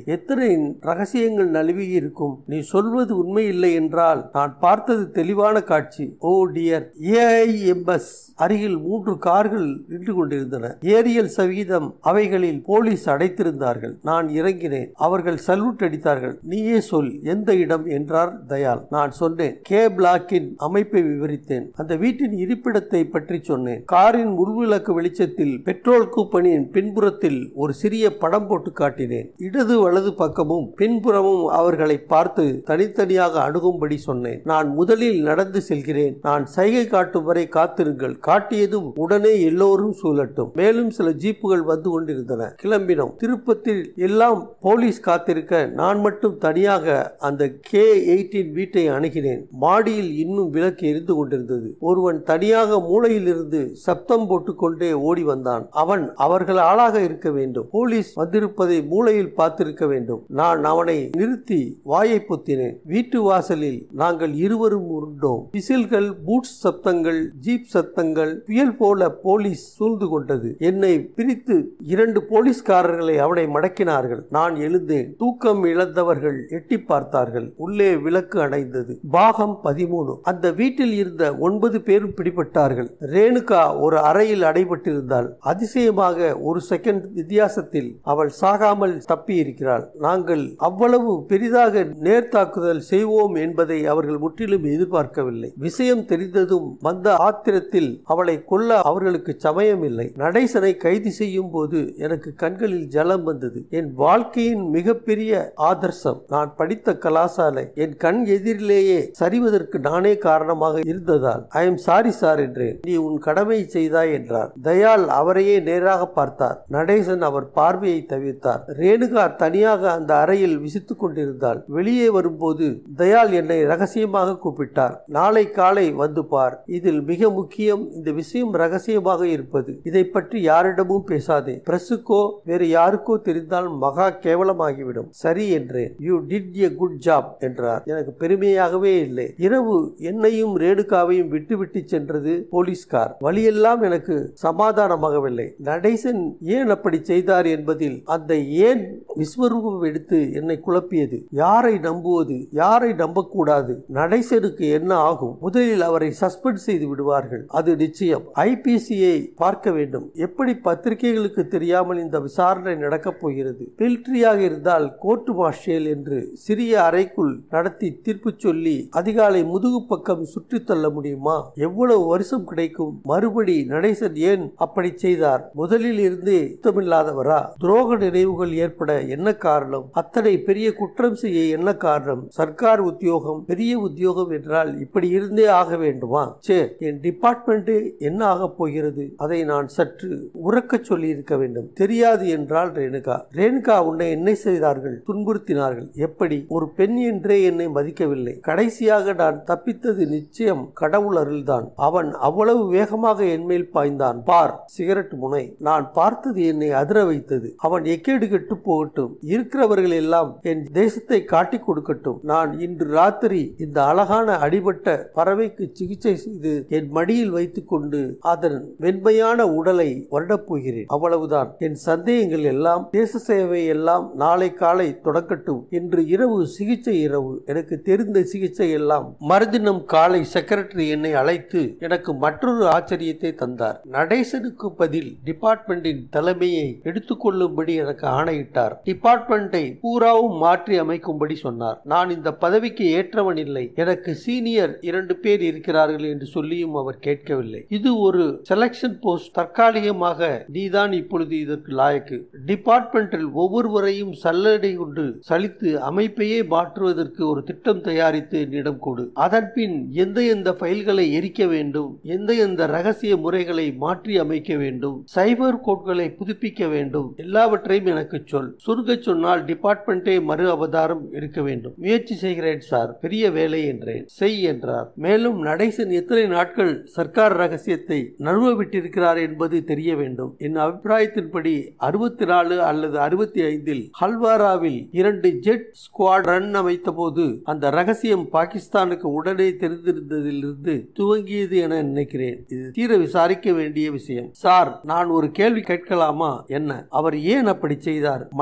எத்தனை ரகசியங்கள் நழுவி இருக்கும் நீ சொல்வது உண்மை இல்லை என்றால் நான் பார்த்தது தெளிவான காட்சி ஓ டியர் ஏஐஎம்எஸ் அருகில் மூன்று கார்கள் நின்று கொண்டிருந்தன ஏரியல் சவிகிதம் அவைகளில் போலீஸ் அடைத்திருந்தார்கள் நான் இறங்கினேன் அவர்கள் சல்யூட் அடித்தார்கள் நீயே சொல் எந்த இடம் என்றார் தயால் நான் சொன்னேன் கே பிளாக்கின் அமைப்பை விவரித்தேன் அந்த வீட்டின் இருப்பிடத்தை பற்றி சொன்னேன் காரின் உள்விளக்கு வெளிச்சத்தில் பெட்ரோல் கூப்பனின் பின்புறத்தில் ஒரு சிறிய படம் போட்டு காட்டினேன் இடது வலது பக்கமும் பின்புறமும் அவர்களை பார்த்து தனித்தனியாக அணுகும்படி சொன்னேன் நான் முதலில் நடந்து செல்கிறேன் நான் சைகை காட்டும் வரை காத்திருங்கள் காட்டியதும் உடனே எல்லோரும் சூழட்டும் மேலும் சில ஜீப்புகள் வந்து கொண்டிருந்தன கிளம்பினோம் திருப்பத்தில் எல்லாம் போலீஸ் காத்திருக்க நான் மட்டும் தனியாக அந்த கே எயிட்டின் வீட்டை அணுகினேன் மாடியில் இன்னும் விளக்கு எரிந்து கொண்டிருந்தது ஒருவன் தனியாக மூளையில் இருந்து சப்தம் போட்டுக்கொண்டே ஓடி வந்தான் அவன் அவர்கள் ஆளாக இருக்க வேண்டும் போலீஸ் வந்திருப்பதை மூளையில் பார்த்திருக்க வேண்டும் நான் அவனை நிறுத்தி வாயை பொத்தினேன் வீட்டு வாசலில் நாங்கள் இருவரும் உருண்டோம் விசில்கள் பூட்ஸ் சப்தங்கள் ஜீப் சத்தங்கள் புயல் போல போலீஸ் சூழ்ந்து கொண்டது என்னை பிரித்து இரண்டு போலீஸ்காரர்களை அவனை மடக்கினார்கள் நான் எழுந்தேன் தூக்கம் இழந்தவர்கள் எட்டி பார்த்தார்கள் உள்ளே விளக்கு அணைந்தது பாகம் பதிமூணு அந்த வீட்டில் இருந்த ஒன்பது பேரும் பிடிபட்டார்கள் ரேணுகா ஒரு அறையில் அடைபட்டிருந்தாள் அதிசயமாக ஒரு செகண்ட் வித்தியாசத்தில் அவள் சாகாமல் தப்பி இருக்கிறாள் நாங்கள் அவ்வளவு பெரிதாக நேர்த்தாக்குதல் செய்வோம் என்பதை அவர்கள் முற்றிலும் எதிர்பார்க்கவில்லை விஷயம் தெரிந்ததும் வந்த ஆத்திரத்தில் அவளை கொல்ல அவர்களுக்கு சமயம் இல்லை நடேசனை கைது செய்யும் போது எனக்கு கண்களில் ஜலம் வந்தது என் வாழ்க்கையின் மிகப்பெரிய ஆதர்சம் நான் படித்த கலாசாலை என் கண் எதிரிலேயே சரிவதற்கு நானே காரணமாக இருந்ததால் ஐ எம் சாரி சார் என்றேன் நீ உன் கடமை செய்தாய் என்றார் தயால் அவரையே நேராக பார்த்தார் நடேசன் அவர் பார்வையை தவிர்த்தார் ரேணுகா தனியாக அந்த அறையில் விசித்துக் கொண்டிருந்தாள் வெளியே வரும்போது தயால் என்னை ரகசியமாக கூப்பிட்டார் நாளை காலை வந்து பார் இதில் மிக முக்கியம் இந்த விஷயம் ரகசியமாக இருப்பது இதை பற்றி யாரிடமும் பேசாதே பிரசுக்கோ வேறு யாருக்கோ தெரிந்தால் மகா கேவலமாகிவிடும் சரி என்றேன் you did a good job என்றார் எனக்கு பெருமையாகவே இல்லை இரவு என்னையும் ரேணுகாவையும் விட்டு விட்டு சென்றது போலீஸ்கார் வழியெல்லாம் எனக்கு சமாதானமாகவில்லை நடேசன் ஏன் அப்படி செய்தார் என்பதில் அந்த ஏன் விஸ்வரூபம் எடுத்து என்னை குழப்பியது யாரை நம்புவது யாரை நம்பக்கூடாது நடேசனுக்கு என்ன ஆகும் முதலில் அவரை சஸ்பெண்ட் செய்து விடுவார்கள் அது நிச்சயம் ஐபிசியை பார்க்க வேண்டும் எப்படி பத்திரிகைகளுக்கு தெரியாமல் இந்த விசாரணை நடக்கப் போகிறது மிலிட்ரியாக இருந்தால் கோர்ட் மார்ஷியல் என்று சிறிய அறைக்குள் நடத்தி தீர்ப்பு சொல்லி அதிகாலை முதுகு பக்கம் சுற்றி தள்ள முடியுமா எவ்வளவு வருஷம் கிடைக்கும் மறுபடி நடேசன் ஏன் அப்படி செய்தார் முதலில் இருந்து யுத்தமில்லாதவரா துரோக நினைவுகள் ஏற்பட என்ன காரணம் அத்தனை பெரிய குற்றம் செய்ய என்ன காரணம் சர்க்கார் உத்தியோகம் பெரிய உத்தியோகம் என்றால் இப்படி இருந்தே ஆக வேண்டுமா சே என் டிபார்ட்மெண்ட் என்ன ஆக போகிறது அதை நான் சற்று உறக்க சொல்லி இருக்க வேண்டும் தெரியாது என்றால் ரேணுகா ரேணுகா உன்னை என்ன செய்தார்கள் துன்புறுத்தினார்கள் எப்படி ஒரு பெண் என்றே என்னை மதிக்கவில்லை கடைசியாக நான் தப்பித்தது நிச்சயம் கடவுள் அருள்தான் அவன் அவ்வளவு வேகமாக என் மேல் பாய்ந்தான் பார் சிகரெட் முனை நான் பார்த்தது என்னை அதிர வைத்தது அவன் எக்கேடு கெட்டு போகட்டும் இருக்கிறவர்கள் எல்லாம் என் தேசத்தை காட்டிக் கொடுக்கட்டும் நான் இன்று ராத்திரி இந்த அழகான அடிபட்ட பறவைக்கு சிகிச்சை செய்து என் மடியில் வைத்துக் கொண்டு அதன் வெண்மையான உடலை வருடப் போகிறேன் அவ்வளவுதான் என் சந்தேகங்கள் எல்லாம் தேச சேவை எல்லாம் நாளை காலை தொடக்கட்டும் இன்று இரவு சிகிச்சை இரவு எனக்கு தெரிந்த சிகிச்சை எல்லாம் மறுதினம் காலை செக்ரட்டரி என்னை அழைத்து எனக்கு மற்றொரு ஆச்சரியத்தை தந்தார் நடேசனுக்கு பதில் டிபார்ட்மெண்டின் தலைமையை எடுத்துக்கொள்ளும்படி எனக்கு ஆணையிட்டார் டிபார்ட்மெண்டை பூராவும் மாற்றி அமைக்கும்படி சொன்னார் நான் இந்த பதவிக்கு ஏற்றவன் இல்லை எனக்கு சீனியர் இரண்டு பேர் இருக்கிறார்கள் என்று சொல்லியும் அவர் கேட்கவில்லை இது ஒரு செலக்ஷன் போஸ்ட் தற்காலிகமாக நீதான் இப்பொழுது இதற்கு லாயக்கு டிபார்ட்மெண்டில் ஒவ்வொருவரையும் சல்லடை கொண்டு சலித்து அமைப்பையே மாற்றுவதற்கு ஒரு திட்டம் தயாரித்து என்னிடம் கொடு அதன்பின் எந்த எந்த ஃபைல்களை எரிக்க வேண்டும் எந்த எந்த ரகசிய முறைகளை மாற்றி அமைக்க வேண்டும் சைபர் கோட்களை புதுப்பிக்க வேண்டும் எல்லாவற்றையும் எனக்கு சொல் சுருங்க சொன்னால் டிபார்ட்மெண்டே மறு அவதாரம் இருக்க வேண்டும் முயற்சி செய்கிறேன் சார் பெரிய வேலை என்றேன் செய் என்றார் மேலும் நடேசன் எத்தனை நாட்கள் சர்க்கார் ரகசியத்தை நழுவ விட்டிருக்கிறார் என்பது தெரிய வேண்டும் என் அபிப்பிராயத்தின்படி அறுபத்தி நாலு அல்லது அறுபத்தி ஐந்தில் ஹல்வாராவில் இரண்டு ஜெட் ஸ்குவாட் ரன் அமைத்த போது அந்த ரகசியம் பாகிஸ்தானுக்கு உடனே தெரிந்திருந்ததிலிருந்து துவங்கியது என நினைக்கிறேன் இது தீர விசாரிக்க வேண்டிய விஷயம் சார் நான் ஒரு கேள்வி கேட்கலாமா என்ன அவர் ஏன் அப்படி செய்தார் மனிதனின்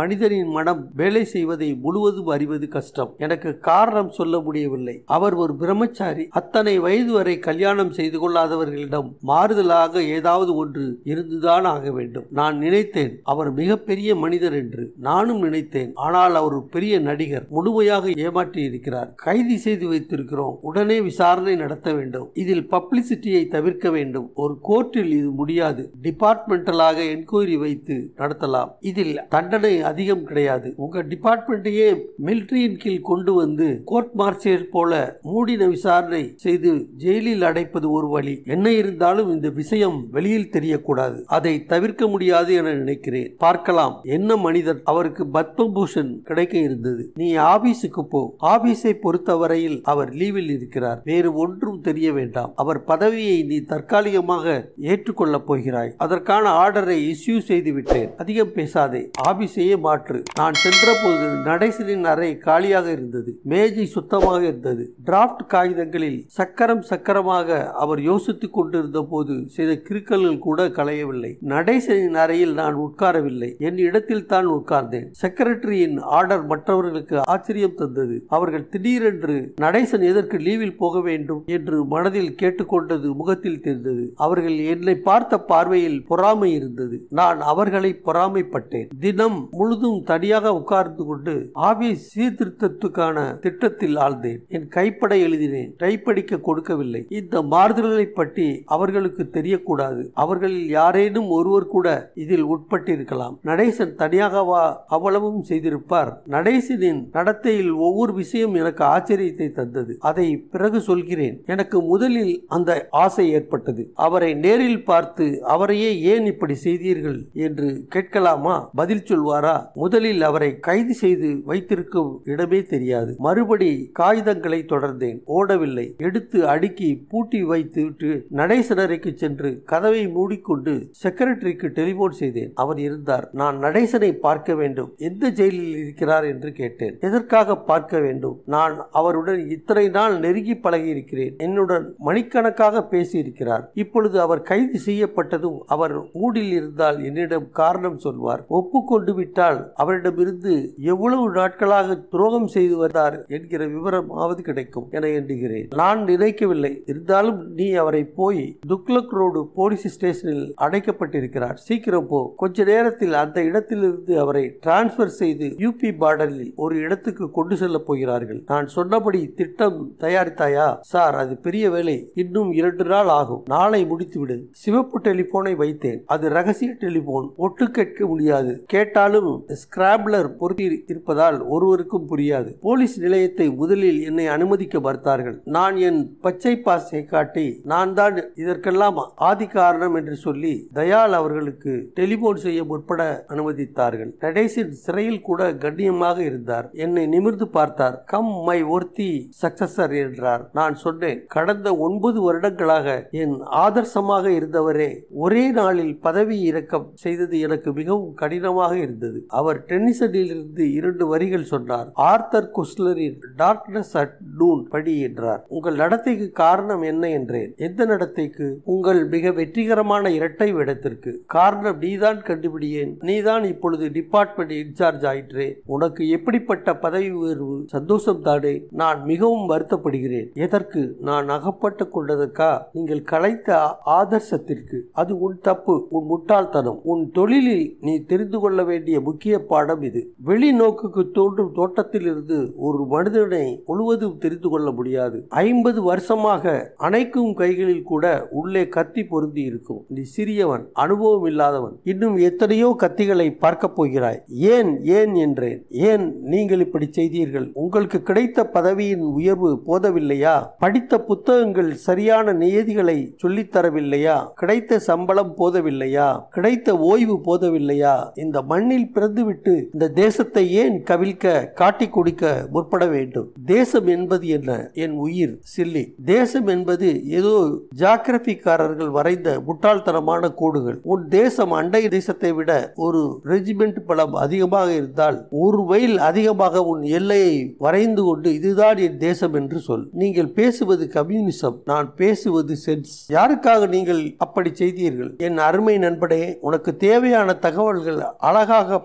மனிதரின் மனம் வேலை செய்வதை முழுவதும் அறிவது கஷ்டம் எனக்கு காரணம் சொல்ல முடியவில்லை அவர் ஒரு பிரம்மச்சாரி அத்தனை வயது வரை கல்யாணம் செய்து கொள்ளாதவர்களிடம் மாறுதலாக ஏதாவது ஒன்று இருந்துதான் ஆக வேண்டும் நான் நினைத்தேன் அவர் மிகப்பெரிய மனிதர் என்று நானும் நினைத்தேன் ஆனால் அவர் ஒரு பெரிய நடிகர் முழுமையாக ஏமாற்றி இருக்கிறார் கைது செய்து வைத்திருக்கிறோம் உடனே விசாரணை நடத்த வேண்டும் இதில் பப்ளிசிட்டியை தவிர்க்க வேண்டும் ஒரு கோர்ட்டில் இது முடியாது டிபார்ட்மெண்டலாக என்கொயரி வைத்து நடத்தலாம் இதில் தண்டனை அதிகம் கிடையாது உங்க டிபார்ட்மெண்ட்டையே மிலிட்டரியின் கீழ் கொண்டு வந்து கோர்ட் மார்ஷியல் போல மூடின விசாரணை செய்து ஜெயிலில் அடைப்பது ஒரு வழி என்ன இருந்தாலும் இந்த விஷயம் வெளியில் தெரியக்கூடாது அதை தவிர்க்க முடியாது என நினைக்கிறேன் பார்க்கலாம் என்ன மனிதர் அவருக்கு பத்மபூஷன் கிடைக்க இருந்தது நீ ஆபீஸுக்கு போ ஆபீஸை பொறுத்தவரையில் அவர் லீவில் இருக்கிறார் வேறு ஒன்றும் தெரிய வேண்டாம் அவர் பதவியை நீ தற்காலிகமாக ஏற்றுக்கொள்ளப் போகிறாய் அதற்கான ஆர்டரை இஸ்யூ செய்து விட்டேன் அதிகம் பேசாதே ஆபீஸையே மாற்று நான் சென்ற போது நடேசனின் அறை காலியாக இருந்தது மேஜை சுத்தமாக இருந்தது டிராப்ட் காகிதங்களில் சக்கரம் சக்கரமாக அவர் யோசித்துக் கொண்டிருந்த போது செய்த கிறுக்கல்கள் கூட களையவில்லை நடேசனின் அறையில் நான் உட்காரவில்லை என் இடத்தில் தான் உட்கார்ந்தேன் செக்ரட்டரியின் ஆர்டர் மற்றவர்களுக்கு ஆச்சரியம் தந்தது அவர்கள் திடீரென்று நடேசன் எதற்கு லீவில் போக வேண்டும் என்று மனதில் கேட்டுக்கொண்டது முகத்தில் தெரிந்தது அவர்கள் என்னை பார்த்த பார்வையில் பொறாமை இருந்தது நான் அவர்களை பொறாமைப்பட்டேன் தினம் முழுதும் தனியாக உட்கார்ந்து கொண்டு ஆபீஸ் சீர்திருத்தத்துக்கான திட்டத்தில் ஆழ்ந்தேன் என் கைப்பட எழுதினேன் டைப்படிக்க கொடுக்கவில்லை இந்த மாறுதல்களை பற்றி அவர்களுக்கு தெரியக்கூடாது அவர்களில் யாரேனும் ஒருவர் கூட இதில் உட்பட்டிருக்கலாம் நடேசன் தனியாகவா அவ்வளவும் செய்திருப்பார் நடேசனின் நடத்தையில் ஒவ்வொரு விஷயம் எனக்கு ஆச்சரியத்தை தந்தது அதை பிறகு சொல்கிறேன் எனக்கு முதலில் அந்த ஆசை ஏற்பட்டது அவரை நேரில் பார்த்து அவரையே ஏன் இப்படி செய்தீர்கள் என்று கேட்கலாமா பதில் சொல்வாரா முதலில் அவரை கைது செய்து வைத்திருக்கும் இடமே தெரியாது மறுபடி காகிதங்களை தொடர்ந்தேன் ஓடவில்லை எடுத்து அடுக்கி பூட்டி வைத்து விட்டு நடேசனரைக்கு சென்று கதவை மூடிக்கொண்டு செக்ரட்டரிக்கு டெலிபோன் செய்தேன் அவர் இருந்தார் நான் நடேசனை பார்க்க வேண்டும் எந்த ஜெயிலில் இருக்கிறார் என்று கேட்டேன் எதற்காக பார்க்க வேண்டும் நான் அவருடன் இத்தனை நாள் நெருங்கி பழகி இருக்கிறேன் என்னுடன் மணிக்கணக்காக பேசி இருக்கிறார் இப்பொழுது அவர் கைது செய்யப்பட்டதும் அவர் மூடில் இருந்தால் என்னிடம் காரணம் சொல்வார் ஒப்புக்கொண்டு விட்டால் அவரிடமிருந்து எவ்வளவு நாட்களாக துரோகம் செய்து வந்தார் என்கிற விவரமாவது கிடைக்கும் என எண்ணுகிறேன் நான் நினைக்கவில்லை இருந்தாலும் நீ அவரை போய் துக்லக் ரோடு போலீஸ் ஸ்டேஷனில் அடைக்கப்பட்டிருக்கிறார் சீக்கிரம் போ கொஞ்ச நேரத்தில் அந்த இடத்திலிருந்து அவரை டிரான்ஸ்பர் செய்து யூபி பார்டரில் ஒரு இடத்துக்கு கொண்டு செல்ல போகிறார்கள் நான் சொன்னபடி திட்டம் தயாரித்தாயா சார் அது பெரிய வேலை இன்னும் இரண்டு நாள் ஆகும் நாளை முடித்துவிடு சிவப்பு டெலிபோனை வைத்தேன் அது ரகசிய டெலிபோன் ஒட்டு கேட்க முடியாது கேட்டாலும் ஸ்கிராப்லர் பொருத்தி இருப்பதால் ஒருவருக்கும் புரியாது போலீஸ் நிலையத்தை முதலில் என்னை அனுமதிக்க மறுத்தார்கள் நான் என் பச்சை பாஸை காட்டி நான் தான் இதற்கெல்லாம் ஆதி காரணம் என்று சொல்லி தயாள் அவர்களுக்கு டெலிபோன் செய்ய முற்பட அனுமதித்தார்கள் நடேசின் சிறையில் கூட கண்ணியமாக இருந்தார் என்னை நிமிர்ந்து பார்த்தார் கம் மை ஒர்த்தி சக்சஸர் என்றார் நான் சொன்னேன் கடந்த ஒன்பது வருடங்களாக என் ஆதர்சமாக இருந்தவரே ஒரே நாளில் பதவி இறக்கம் செய்தது எனக்கு மிகவும் கடினமாக இருந்தது அவர் டென்னிசனில் இருந்து இரண்டு வரிகள் சொன்னார் ஆர்த்தர் குஸ்லரின் டார்க்னஸ் அட் நூன் படி என்றார் உங்கள் நடத்தைக்கு காரணம் என்ன என்றேன் எந்த நடத்தைக்கு உங்கள் மிக வெற்றிகரமான இரட்டை வேடத்திற்கு காரணம் நீதான் கண்டுபிடியேன் நீதான் இப்பொழுது டிபார்ட்மெண்ட் இன்சார்ஜ் ஆயிற்றே உனக்கு எப்படிப்பட்ட பதவி உயர்வு சந்தோஷம் தானே நான் மிகவும் வருத்தப்படுகிறேன் எதற்கு நான் அகப்பட்டு கொண்டதற்கா நீங்கள் கலைத்த ஆதர்சத்திற்கு அது உன் தப்பு உன் முட்டாள்தனம் உன் தொழிலில் நீ தெரிந்து கொள்ள வேண்டிய முக்கிய பாடம் இது வெளிநோக்குக்கு தோன்றும் தோட்டத்தில் இருந்து ஒரு மனிதனை முழுவதும் தெரிந்து கொள்ள முடியாது ஐம்பது வருஷமாக அணைக்கும் கைகளில் கூட உள்ளே கத்தி பொருந்தி இருக்கும் நீ சிறியவன் அனுபவம் இல்லாதவன் இன்னும் எத்தனையோ கத்திகளை பார்க்க போகிறாய் ஏன் ஏன் என்றேன் ஏன் நீங்கள் இப்படி செய்தீர்கள் உங்களுக்கு கிடைத்த பதவியின் உயர்வு போதவில்லையா படித்த புத்தகங்கள் சரியான நியதிகளை சொல்லித் தரவில்லையா கிடைத்த சம்பளம் போதவில்லையா கிடைத்த ஓய்வு போதவில்லையா இந்த மண்ணில் பிறந்துவிட்டு இந்த தேசத்தை ஏன் கவிழ்க்க காட்டி கொடுக்க முற்பட வேண்டும் தேசம் என்பது என்ன என் உயிர் சில்லி தேசம் என்பது ஏதோ ஜாகிரபிக்காரர்கள் வரைந்த முட்டாள்தனமான கோடுகள் உன் தேசம் அண்டை தேசத்தை விட ஒரு ரெஜிமெண்ட் பலம் அதிகமாக இருந்தால் ஒரு மைல் அதிகமாக உன் எல்லையை வரைந்து கொண்டு இதுதான் என் தேசம் என்று சொல் நீங்கள் பேசுவது கம்யூனிசம் நான் பேசுவது சென்ஸ் யாருக்காக நீங்கள் அப்படி செய்தீர்கள் என் அருமை நண்பனே உனக்கு தேவையான தகவல்கள் அழகாக பேக்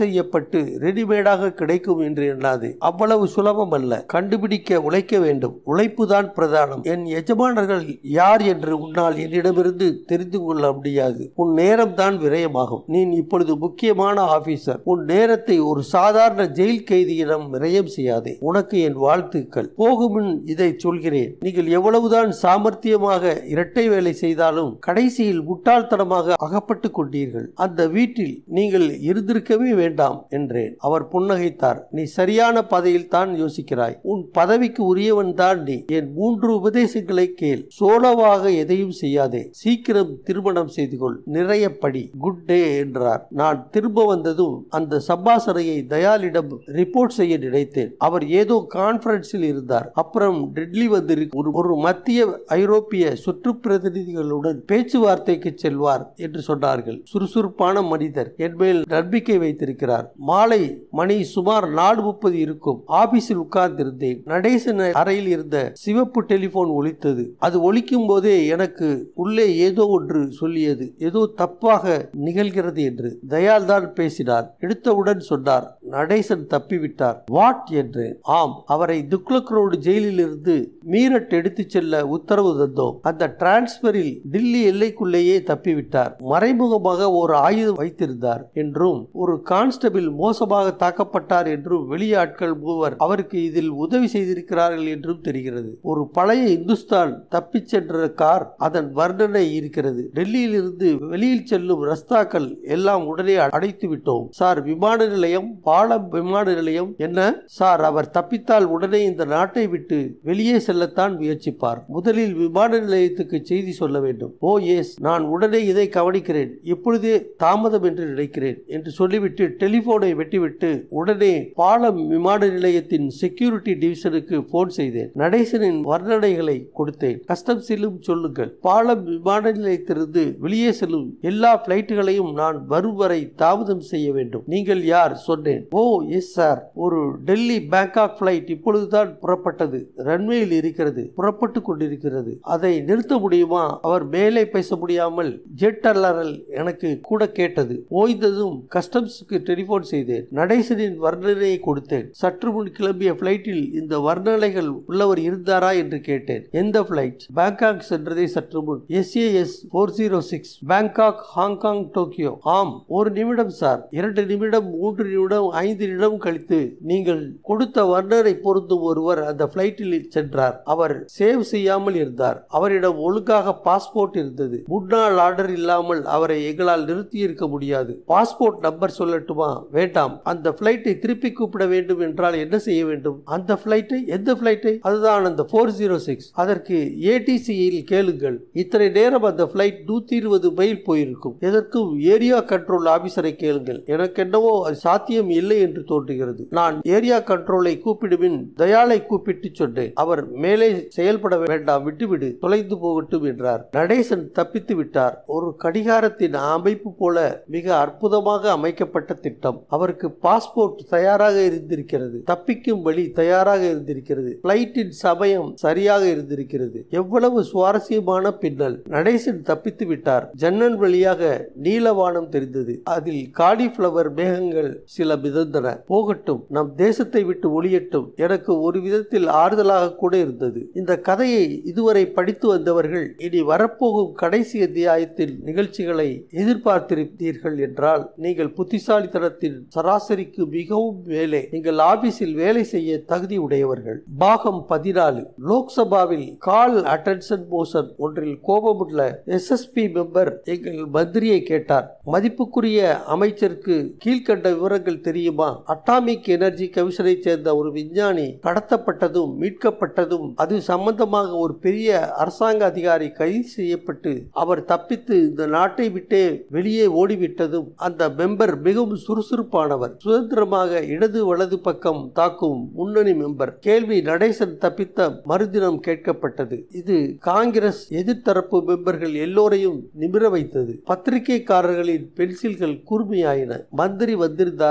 செய்யப்பட்டு ரெடிமேடாக கிடைக்கும் என்று எண்ணாது அவ்வளவு சுலபம் அல்ல கண்டுபிடிக்க உழைக்க வேண்டும் உழைப்புதான் பிரதானம் என் எஜமானர்கள் யார் என்று உன்னால் என்னிடமிருந்து தெரிந்து கொள்ள முடியாது உன் நேரம் தான் விரயமாகும் நீ இப்பொழுது முக்கியமான ஆபீசர் உன் நேரத்தை ஒரு சாதாரண ஜெயில் கைதியிடம் விரயம் செய்யாதே உனக்கு என் வாழ்த்துக்கள் போகுமுன் இதை சொல்கிறேன் நீங்கள் எவ்வளவுதான் சாமர்த்தியமாக இரட்டை வேலை செய்தாலும் கடைசியில் முட்டாள்தனமாக அகப்பட்டு கொண்டீர்கள் அந்த வீட்டில் நீங்கள் இருந்திருக்கவே வேண்டாம் என்றேன் அவர் புன்னகைத்தார் நீ சரியான பாதையில் தான் யோசிக்கிறாய் உன் பதவிக்கு உரியவன் தான் நீ என் மூன்று உபதேசங்களை கேள் சோலோவாக எதையும் செய்யாதே சீக்கிரம் திருமணம் செய்து கொள் நிறைய படி குட் டே என்றார் நான் திரும்ப வந்ததும் அந்த சம்பாசனையை தயாலிடம் ரிப்போர்ட் செய்ய நினைத்தேன் அவர் ஏதோ கான்பரன்ஸில் இருந்தார் அப்புறம் டெட்லி வந்து ஒரு ஒரு மத்திய ஐரோப்பிய சுற்று பிரதிநிதிகளுடன் பேச்சுவார்த்தைக்கு செல்வார் என்று சொன்னார்கள் சுறுசுறுப்பான மனிதர் என் மேல் நம்பிக்கை வைத்திருக்கிறார் மாலை மணி சுமார் நாலு முப்பது இருக்கும் ஆபீஸில் உட்கார்ந்திருந்தேன் நடேசன் அறையில் இருந்த சிவப்பு டெலிபோன் ஒலித்தது அது ஒலிக்கும் போதே எனக்கு உள்ளே ஏதோ ஒன்று சொல்லியது ஏதோ தப்பாக நிகழ்கிறது என்று தயால் தான் பேசினார் எடுத்தவுடன் சொன்னார் நடேசன் தப்பிவிட்டார் வாட் என்று ஆம் அவரை துக்ளக் ரோடு ஜெயிலில் இருந்து மீரட் எடுத்துச் செல்ல உத்தரவு தந்தோம் அந்த டிரான்ஸ்பரில் டில்லி எல்லைக்குள்ளேயே தப்பிவிட்டார் மறைமுகமாக ஒரு ஆயுதம் வைத்திருந்தார் என்றும் ஒரு கான்ஸ்டபிள் மோசமாக தாக்கப்பட்டார் என்றும் வெளியாட்கள் மூவர் அவருக்கு இதில் உதவி செய்திருக்கிறார்கள் என்றும் தெரிகிறது ஒரு பழைய இந்துஸ்தான் தப்பிச் சென்ற கார் அதன் வர்ணனை இருக்கிறது டெல்லியில் இருந்து வெளியில் செல்லும் ரஸ்தாக்கள் எல்லாம் உடனே அடைத்து விட்டோம் சார் விமான நிலையம் பாலம் விமான நிலையம் என்ன சார் அவர் தப்பித்தால் உடனே இந்த நாட்டை விட்டு வெளியே செல்லத்தான் முயற்சிப்பார் முதலில் விமான நிலையத்துக்கு செய்தி சொல்ல வேண்டும் ஓ எஸ் நான் உடனே இதை கவனிக்கிறேன் இப்பொழுதே தாமதம் என்று நினைக்கிறேன் என்று சொல்லிவிட்டு டெலிபோனை வெட்டிவிட்டு உடனே பாலம் விமான நிலையத்தின் செக்யூரிட்டி டிவிஷனுக்கு போன் செய்தேன் நடேசனின் வர்ணனைகளை கொடுத்தேன் கஸ்டம்ஸிலும் சொல்லுங்கள் பாலம் விமான நிலையத்திலிருந்து வெளியே செல்லும் எல்லா பிளைட்டுகளையும் நான் வரும் வரை தாமதம் செய்ய வேண்டும் நீங்கள் யார் சொன்னேன் ஓ எஸ் சார் ஒரு டெல்லி பேங்காக் பிளைட் இப்பொழுதுதான் புறப்பட்டது ரன்வேயில் இருக்கிறது புறப்பட்டு கொண்டிருக்கிறது அதை நிறுத்த முடியுமா அவர் மேலே பேச முடியாமல் ஜெட் அலறல் எனக்கு கூட கேட்டது ஓய்ந்ததும் கஸ்டம்ஸுக்கு டெலிபோன் செய்தேன் நடேசனின் வர்ணனையை கொடுத்தேன் சற்று முன் கிளம்பிய பிளைட்டில் இந்த வர்ணனைகள் உள்ளவர் இருந்தாரா என்று கேட்டேன் எந்த பிளைட் பேங்காக் சென்றதே சற்று முன் SAS four zero six Bangkok Hong Kong Tokyo ஆம் ஒரு நிமிடம் சார் இரண்டு நிமிடம் மூன்று நிமிடம் ஐந்து நிமிடம் கழித்து நீங்கள் கொடுத்த வர்ணனை பொருந்தும் ஒருவர் அந்த பிளைட்டில் சென்றார் அவர் சேவ் செய்யாமல் இருந்தார் அவரிடம் ஒழுங்காக பாஸ்போர்ட் இருந்தது முன்னாள் ஆர்டர் இல்லாமல் அவரை எங்களால் நிறுத்தி இருக்க முடியாது பாஸ்போர்ட் நம்பர் சொல்லட்டுமா வேண்டாம் அந்த பிளைட்டை திருப்பி கூப்பிட வேண்டும் என்றால் என்ன செய்ய வேண்டும் அந்த பிளைட்டை எந்த பிளைட்டை அதுதான் அந்த போர் ஜீரோ சிக்ஸ் அதற்கு ஏடிசியில் கேளுங்கள் இத்தனை நேரம் அந்த பிளைட் நூத்தி இருபது மைல் போயிருக்கும் எதற்கும் ஏரியா கண்ட்ரோல் ஆபீசரை கேளுங்கள் எனக்கு என்னவோ அது சாத்தியம் இல்லை என்று தோன்றுகிறது நான் ஏரியா கண்ட்ரோலை கூப்பிடுவின் தயாளை கூப்பிட்டு சொன்னேன் அவர் மேலே செயல்பட வேண்டாம் விட்டுவிடு தொலைந்து போகட்டும் என்றார் நடேசன் தப்பித்து விட்டார் ஒரு கடிகாரத்தின் அமைப்பு போல மிக அற்புதமாக அமைக்கப்பட்ட திட்டம் அவருக்கு பாஸ்போர்ட் தயாராக இருந்திருக்கிறது தப்பிக்கும் வழி தயாராக இருந்திருக்கிறது பிளைட்டின் சமயம் சரியாக இருந்திருக்கிறது எவ்வளவு சுவாரஸ்யமான பின்னல் நடேசன் தப்பித்து விட்டார் ஜன்னல் வழியாக நீலவானம் தெரிந்தது அதில் காலிஃபிளவர் மேகங்கள் சில மிதந்தன போகட்டும் நம் தேசத்தை விட்டு ஒளியட்டும் எனக்கு ஒரு விதத்தில் ஆறுதலாக கூட இருந்தது இந்த கதையை இதுவரை படித்து வந்தவர்கள் இனி வரப்போகும் கடைசி அத்தியாயத்தின் நிகழ்ச்சிகளை எதிர்பார்த்திருப்பீர்கள் என்றால் நீங்கள் புத்திசாலித்தனத்தின் சராசரிக்கு மிகவும் மேலே நீங்கள் ஆபீஸில் வேலை செய்ய தகுதி உடையவர்கள் பாகம் பதினாலு லோக்சபாவில் கால் அட்டென்ஷன் மோஷன் ஒன்றில் கோபமுள்ள எஸ்எஸ்பி மெம்பர் எங்கள் மந்திரியை கேட்டார் மதிப்புக்குரிய அமைச்சருக்கு கீழ்கண்ட விவரங்கள் தெரியுமா அட்டாமிக் எனர்ஜி கமிஷனை சேர்ந்த ஒரு விஞ்ஞானி கடத்தப்பட்டதும் மீட்கப்பட்டதும் அது சம்பந்தமாக ஒரு பெரிய அரசாங்க அதிகாரி கைது செய்யப்பட்டு அவர் தப்பித்து இந்த நாட்டை விட்டே வெளியே ஓடிவிட்டதும் அந்த மெம்பர் மிகவும் சுறுசுறுப்பானவர் சுதந்திரமாக இடது வலது பக்கம் தாக்கும் முன்னணி மெம்பர் கேள்வி நடேசன் தப்பித்த மறுதினம் கேட்கப்பட்டது இது காங்கிரஸ் எதிர்த்தரப்பு மெம்பர்கள் எல்லோரையும் நிமிர வைத்தது பத்திரிகைக்காரர்களின் பென்சில்கள் கூர்மையாயின மந்திரி வந்திருந்தாராம்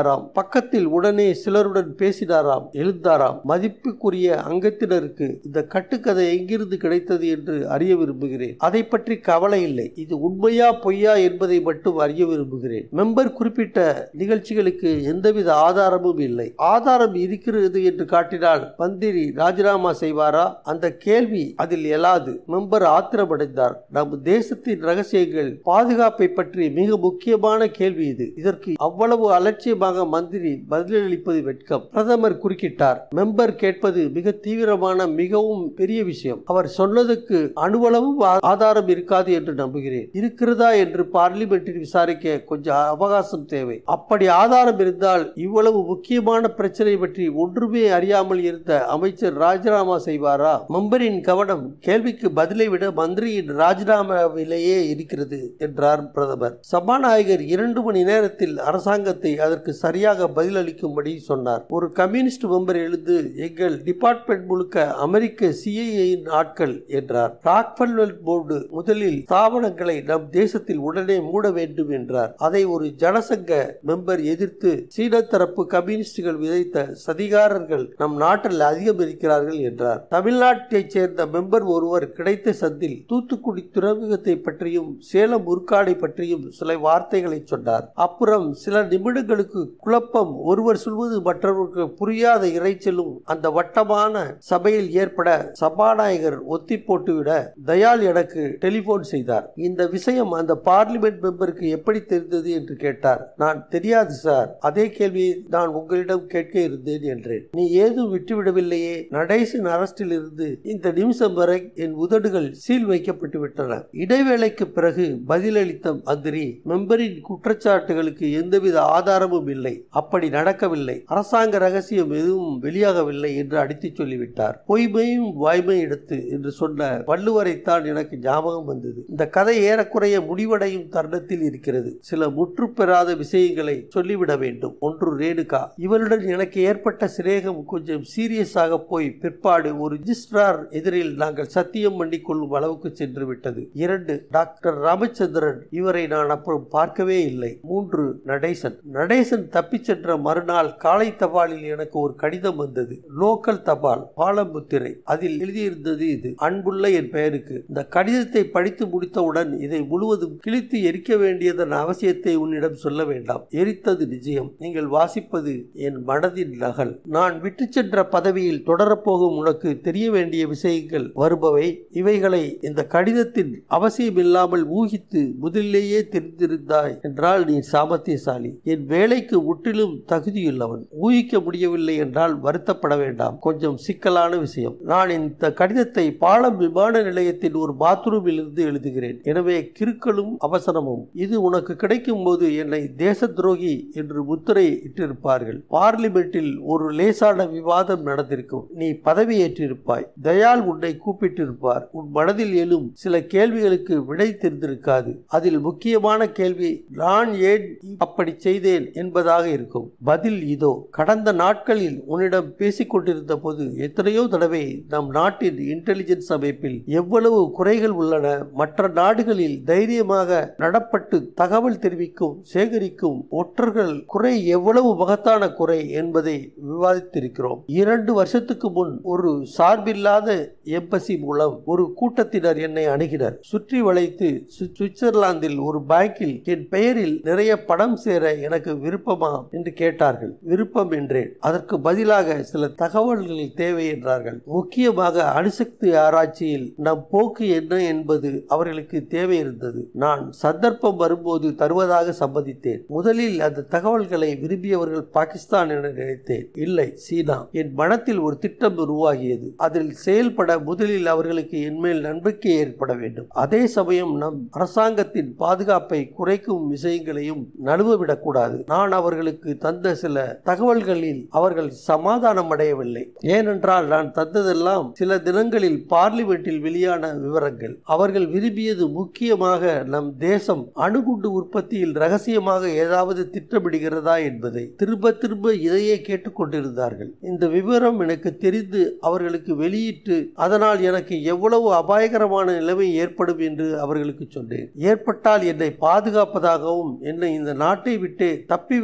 பக்கத்தில் உடனே சிலருடன் பேசினாராம் எழுந்தாராம் மதிப்புக்குரிய அங்கத்தினருக்கு இந்த கட்டுக்கதை எங்கிருந்து கிடைத்தது என்று அறிய விரும்புகிறேன் அதை பற்றி கவலை இல்லை இது உண்மையா பொய்யா என்பதை மட்டும் அறிய விரும்புகிறேன் மெம்பர் குறிப்பிட்ட நிகழ்ச்சிகளுக்கு எந்தவித ஆதாரமும் இல்லை ஆதாரம் இருக்கிறது என்று காட்டினால் மந்திரி ராஜினாமா செய்வாரா அந்த கேள்வி அதில் எழாது மெம்பர் ஆத்திரமடைந்தார் நம் தேசத்தின் ரகசியங்கள் பாதுகாப்பை பற்றி மிக முக்கியமான கேள்வி இது இதற்கு அவ்வளவு அலட்சியமாக மந்திரி பதிலளிப்பது வெட்கம் பிரதமர் குறுக்கிட்டார் மெம்பர் கேட்பது மிக தீவிரமான மிகவும் பெரிய விஷயம் அவர் சொன்னதுக்கு அணுவளவும் ஆ- ஆதாரம் இருக்காது என்று நம்புகிறேன் இருக்கிறதா என்று பார்லிமெண்டில் விசாரிக்க கொஞ்சம் அவகாசம் தேவை அப்படி ஆதாரம் இருந்தால் இவ்வளவு முக்கியமான பிரச்சனை பற்றி ஒன்றுமே அறியாமல் இருந்த அமைச்சர் ராஜினாமா செய்வாரா மெம்பரின் கவனம் கேள்விக்கு பதிலை விட மந்திரியின் ராஜினாமாவிலேயே இருக்கிறது என்றார் பிரதமர் சபாநாயகர் இரண்டு மணி நேரத்தில் அரசாங்கத்தை அதற்கு சரியாக பதிலளிக்கும்படி சொன்னார் ஒரு கம்யூனிஸ்ட் மெம்பர் எழுந்து எங்கள் டிபார்ட்மெண்ட் முழுக்க அமெரிக்க சிஐஏயின் ஆட்கள் என்றார் ராக்ஃபெல்லர் போர்டு முதலில் ஸ்தாபனங்களை நம் தேசத்தில் உடனே மூட வேண்டும் என்றார் அதை ஒரு ஜனசங்க மெம்பர் எதிர்த்து சீன தரப்பு கம்யூனிஸ்டுகள் விதைத்த சதிகாரர்கள் நம் நாட்டில் அதிகம் இருக்கிறார்கள் என்றார் தமிழ்நாட்டைச் சேர்ந்த மெம்பர் ஒருவர் கிடைத்த சந்தில் தூத்துக்குடி துறைமுகத்தை பற்றியும் சேலம் முற்காடை பற்றியும் சில வார்த்தைகளை சொன்னார் அப்புறம் சில நிமிடங்களுக்கு குழப்பம் ஒருவர் சொல்வது மற்றவருக்கு புரியாத இறைச்சலும் அந்த வட்டமான சபையில் ஏற்பட சபாநாயகர் ஒத்தி போட்டுவிட தயாள் எனக்கு டெலிபோன் செய்தார் இந்த விஷயம் அந்த பார்லிமெண்ட் மெம்பருக்கு எப்படி தெரிந்தது என்று கேட்டார் நான் தெரியாது சார் அதே கேள்வியை நான் உங்களிடம் கேட்க இருந்தேன் என்றேன் நீ ஏதும் விட்டுவிடவில்லையே நடேசன் அரஸ்டில் இருந்து இந்த நிமிஷம் வரை என் உதடுகள் சீல் வைக்கப்பட்டு விட்டன இடைவேளைக்கு பிறகு பதிலளித்த மந்திரி மெம்பரின் குற்றச்சாட்டுகளுக்கு எந்தவித ஆதாரமும் இல்லை அப்படி நடக்கவில்லை அரசாங்க ரகசியம் எதுவும் வெளியாகவில்லை என்று அடித்துச் சொல்லிவிட்டார் பொய்மையும் வாய்மை எடுத்து என்று சொன்ன வள்ளுவரைத்தான் எனக்கு ஞாபகம் வந்தது இந்த கதை ஏறக்குறைய முடிவடையும் தருணத்தில் இருக்கிறது சில முற்று பெறாத விஷயங்களை சொல்லிவிட வேண்டும் ஒன்று ரேணுகா இவளுடன் எனக்கு ஏற்பட்ட சிநேகம் கொஞ்சம் சீரியஸாக போய் பிற்பாடு ஒரு ரிஜிஸ்ட்ரார் எதிரில் நாங்கள் சத்தியம் பண்ணிக் கொள்ளும் அளவுக்கு சென்று விட்டது இரண்டு டாக்டர் ராமச்சந்திரன் இவரை நான் அப்புறம் பார்க்கவே இல்லை மூன்று நடேசன் நடேசன் தப்பிச் சென்ற மறுநாள் காலை தபாலில் எனக்கு ஒரு கடிதம் வந்தது லோக்கல் தபால் பாலமுத்திரை அதில் எழுதியிருந்தது இது அன்புள்ள என் பெயருக்கு இந்த கடிதத்தை படித்து முடித்தவுடன் இதை முழுவதும் கிழித்து எரிக்க வேண்டியதன் அவசியத்தை உன்னிடம் சொல்ல வேண்டாம் எரித்தது நிச்சயம் நீங்கள் வாசிப்பது என் மனதின் நகல் நான் விட்டு சென்ற பதவியில் தொடரப்போகும் உனக்கு தெரிய வேண்டிய விஷயங்கள் வருபவை இவைகளை இந்த கடிதத்தின் அவசியமில்லாமல் ஊகித்து முதலிலேயே தெரிந்திருந்தாய் என்றால் நீ சாமர்த்தியசாலி என் வேலைக்கு முற்றிலும் தகுதியுள்ளவன் ஊகிக்க முடியவில்லை என்றால் வருத்தப்பட வேண்டாம் கொஞ்சம் சிக்கலான விஷயம் நான் இந்த கடிதத்தை பாலம் விமான நிலையத்தின் ஒரு பாத்ரூமில் இருந்து எழுதுகிறேன் எனவே கிறுக்களும் அவசரமும் இது உனக்கு கிடைக்கும் போது என்னை தேச துரோகி என்று முத்திரை இட்டிருப்பார்கள் பார்லிமெண்டில் ஒரு லேசான விவாதம் நடந்திருக்கும் நீ பதவியேற்றிருப்பாய் தயால் உன்னை கூப்பிட்டிருப்பார் உன் மனதில் எழும் சில கேள்விகளுக்கு விடை தெரிந்திருக்காது அதில் முக்கியமான கேள்வி நான் ஏன் அப்படி செய்தேன் என்பதாக இருக்கும் பதில் இதோ கடந்த நாட்களில் உன்னிடம் பேசிக் கொண்டிருந்த போது எத்தனையோ தடவை நம் நாட்டின் இன்டெலிஜென்ஸ் அமைப்பில் எவ்வளவு குறைகள் உள்ளன மற்ற நாடுகளில் தைரியமாக நடப்பட்டு தகவல் தெரிவிக்கும் சேகரிக்கும் ஒற்றர்கள் குறை எவ்வளவு மகத்தான குறை என்பதை விவாதித்திருக்கிறோம் இரண்டு வருஷத்துக்கு முன் ஒரு சார்பில்லாத எம்பசி மூலம் ஒரு கூட்டத்தினர் என்னை அணுகினர் சுற்றி வளைத்து சு- சுவிட்சர்லாந்தில் ஒரு பேங்கில் என் பெயரில் நிறைய பணம் சேர எனக்கு விருப்பமா என்று கேட்டார்கள் விருப்பம் என்றேன் அதற்கு பதிலாக சில தகவல்கள் தேவை என்றார்கள் முக்கியமாக அணுசக்தி ஆராய்ச்சியில் நம் போக்கு என்ன என்பது அவர்களுக்கு தேவை இருந்தது நான் சந்தர்ப்பம் வரும்போது தருவதாக சம்மதித்தேன் முதலில் அந்த தகவல்களை விரும்பியவர்கள் பாகிஸ்தான் என நினைத்தேன் இல்லை சீனா என் மனத்தில் ஒரு திட்டம் உருவாகியது அதில் செயல்பட முதலில் அவர்களுக்கு என்மேல் நம்பிக்கை ஏற்பட வேண்டும் அதே சமயம் நம் அரசாங்கத்தின் பாதுகாப்பை குறைக்கும் விஷயங்களையும் நழுவவிடக்கூடாது நான் அவர்களுக்கு தந்த சில தகவல்களில் அவர்கள் சமாதானம் அடையவில்லை ஏனென்றால் நான் தந்ததெல்லாம் சில தினங்களில் பார்லிமெண்டில் வெளியான விவரங்கள் அவர்கள் விரும்பியது முக்கியமாக நம் தேசம் அணுகுண்டு உற்பத்தியில் ரகசியமாக ஏதாவது திட்டமிடுகிறதா என்பதை திரும்ப திரும்ப இதையே கேட்டுக்கொண்டிருந்தார்கள் இந்த விவரம் எனக்கு தெரிந்து அவர்களுக்கு வெளியிட்டு அதனால் எனக்கு எவ்வளவு அபாயகரமான நிலைமை ஏற்படும் என்று அவர்களுக்கு சொன்னேன் ஏற்பட்டால் என்னை பாதுகாப்பதாகவும் என்னை இந்த நாட்டை விட்டு தப்பிவிட உதவி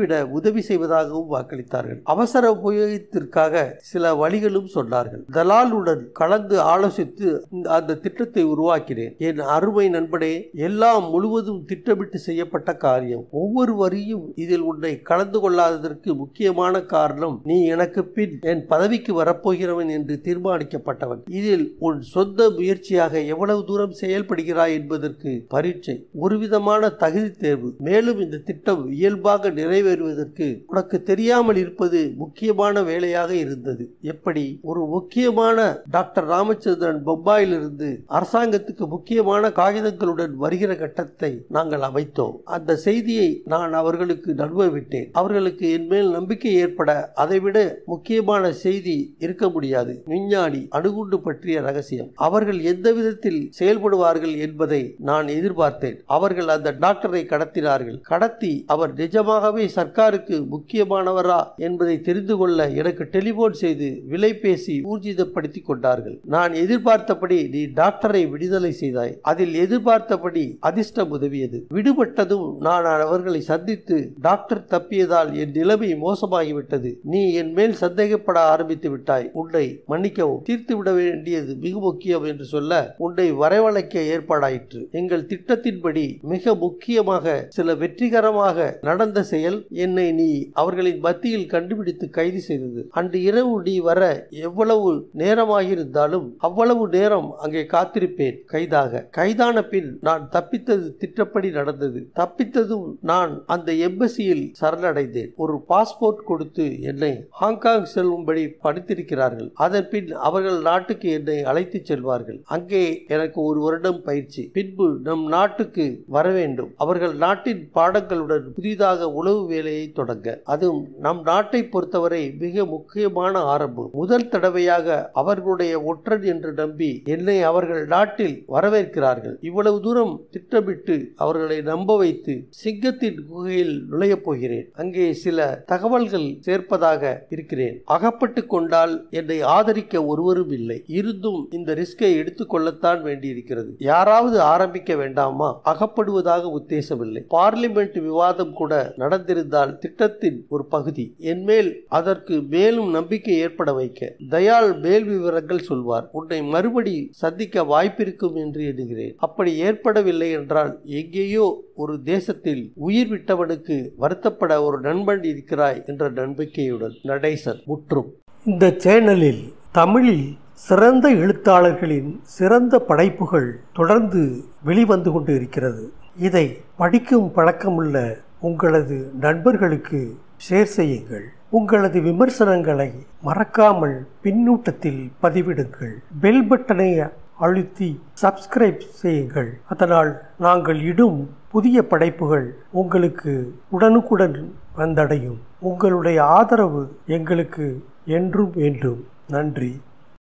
உதவி செய்வதாகவும் வாக்களித்தார்கள் அவசர உபயோகத்திற்காக சில வழிகளும் சொன்னார்கள் தலாலுடன் கலந்து ஆலோசித்து இந்த- அந்த திட்டத்தை உருவாக்கினேன் என் அருமை நண்பனே எல்லாம் முழுவதும் திட்டமிட்டு செய்யப்பட்ட காரியம் ஒவ்வொரு வரியும் இதில் உன்னை கலந்து கொள்ளாததற்கு முக்கியமான காரணம் நீ எனக்கு பின் என் பதவிக்கு வரப்போகிறவன் என்று தீர்மானிக்கப்பட்டவன் இதில் உன் சொந்த முயற்சியாக எவ்வளவு தூரம் செயல்படுகிறாய் என்பதற்கு பரீட்சை ஒருவிதமான தகுதி தேர்வு மேலும் இந்த திட்டம் இயல்பாக நிறைவேறுவதற்கு உனக்கு தெரியாமல் இருப்பது முக்கியமான வேலையாக இருந்தது எப்படி ஒரு முக்கியமான டாக்டர் ராமச்சந்திரன் பொம்பாயிலிருந்து அரசாங்கத்துக்கு முக்கியமான காகிதங்களுடன் வருகிற கட்டத்தை நாங்கள் அமைத்தோம் அந்த செய்தியை நான் அவர்களுக்கு நழுவவிட்டேன் அவர்களுக்கு என் மேல் நம்பிக்கை ஏற்பட அதைவிட முக்கியமான செய்தி இருக்க முடியாது விஞ்ஞானி அணுகுண்டு பற்றிய ரகசியம் அவர்கள் எந்த விதத்தில் செயல்படுவார்கள் என்பதை நான் எதிர்பார்த்தேன் அவர்கள் அந்த டாக்டரை கடத்தினார்கள் கடத்தி அவர் நிஜமாகவே சர்க்காருக்கு முக்கியமானவரா என்பதை தெரிந்து கொள்ள எனக்கு டெலிபோன் செய்து விலை பேசி ஊர்ஜிதப்படுத்திக் கொண்டார்கள் நான் எதிர்பார்த்தபடி நீ டாக்டரை விடுதலை செய்தாய் அதில் எதிர்பார்த்தபடி அதிர்ஷ்டம் உதவியது விடுபட்டதும் நான் அவர்களை சந்தித்து டாக்டர் தப்பியதால் என் நிலைமை மோசமாகிவிட்டது நீ என் மேல் சந்தேகப்பட ஆரம்பித்து விட்டாய் உன்னை மன்னிக்கவும் தீர்த்து விட வேண்டியது மிக முக்கியம் என்று சொல்ல உன்னை வரவழைக்க ஏற்பாடாயிற்று எங்கள் திட்டத்தின்படி மிக முக்கியமாக சில வெற்றிகரமாக நடந்த செயல் என்னை நீ அவர்களின் மத்தியில் கண்டுபிடித்து கைது செய்தது அன்று இரவு நீ வர எவ்வளவு நேரமாகியிருந்தாலும் அவ்வளவு நேரம் அங்கே காத்திருப்பேன் கைதாக கைதான பின் நான் தப்பித்தது திட்டப்படி நடந்தது தப்பித்ததும் நான் அந்த எம்பசியில் சரணடைந்தேன் ஒரு பாஸ்போர்ட் கொடுத்து என்னை ஹாங்காங் செல்லும்படி பணித்திருக்கிறார்கள் அதன் பின் அவர்கள் நாட்டுக்கு என்னை அழைத்துச் செல்வார்கள் அங்கே எனக்கு ஒரு வருடம் பயிற்சி பின்பு நம் நாட்டுக்கு வர வேண்டும் அவர்கள் நாட்டின் பாடங்களுடன் புதிதாக உளவு வேலையை தொடங்க அதுவும் நம் நாட்டை பொறுத்தவரை மிக முக்கியமான ஆரம்பம் முதல் தடவையாக அவர்களுடைய ஒற்றன் என்று நம்பி என்னை அவர்கள் நாட்டில் வரவேற்கிறார்கள் இவ்வளவு தூரம் திட்டமிட்டு அவர்களை நம்ப வைத்து சிங்கத்தின் குகையில் நுழையப் போகிறேன் அங்கே சில தகவல்கள் சேர்ப்பதாக இருக்கிறேன் அகப்பட்டு கொண்டால் என்னை ஆதரிக்க ஒருவரும் இல்லை இருந்தும் இந்த ரிஸ்கை எடுத்துக்கொள்ளத்தான் வேண்டியிருக்கிறது யாராவது ஆரம்பிக்க வேண்டாமா அகப்படுவதாக உத்தேசமில்லை பார்லிமெண்ட் விவாதம் கூட நடந்திருந்தால் திட்டத்தின் ஒரு பகுதி என்மேல் அதற்கு மேலும் நம்பிக்கை ஏற்பட வைக்க தயாள் மேல் விவரங்கள் சொல்வார் உன்னை மறுபடி சந்திக்க வாய்ப்பிருக்கும் என்று எண்ணுகிறேன் அப்படி ஏற்படவில்லை என்றால் எங்கேயோ ஒரு தேசத்தில் உயிர் விட்டவனுக்கு வருத்தப்பட ஒரு நண்பன் இருக்கிறாய் என்ற நம்பிக்கையுடன் நடேசன் முற்றும் இந்த சேனலில் தமிழில் சிறந்த எழுத்தாளர்களின் சிறந்த படைப்புகள் தொடர்ந்து வெளிவந்து கொண்டு இருக்கிறது இதை படிக்கும் பழக்கமுள்ள உங்களது நண்பர்களுக்கு ஷேர் செய்யுங்கள் உங்களது விமர்சனங்களை மறக்காமல் பின்னூட்டத்தில் பதிவிடுங்கள் பெல் பட்டனை அழுத்தி சப்ஸ்கிரைப் செய்யுங்கள் அதனால் நாங்கள் இடும் புதிய படைப்புகள் உங்களுக்கு உடனுக்குடன் வந்தடையும் உங்களுடைய ஆதரவு எங்களுக்கு என்றும் வேண்டும் நன்றி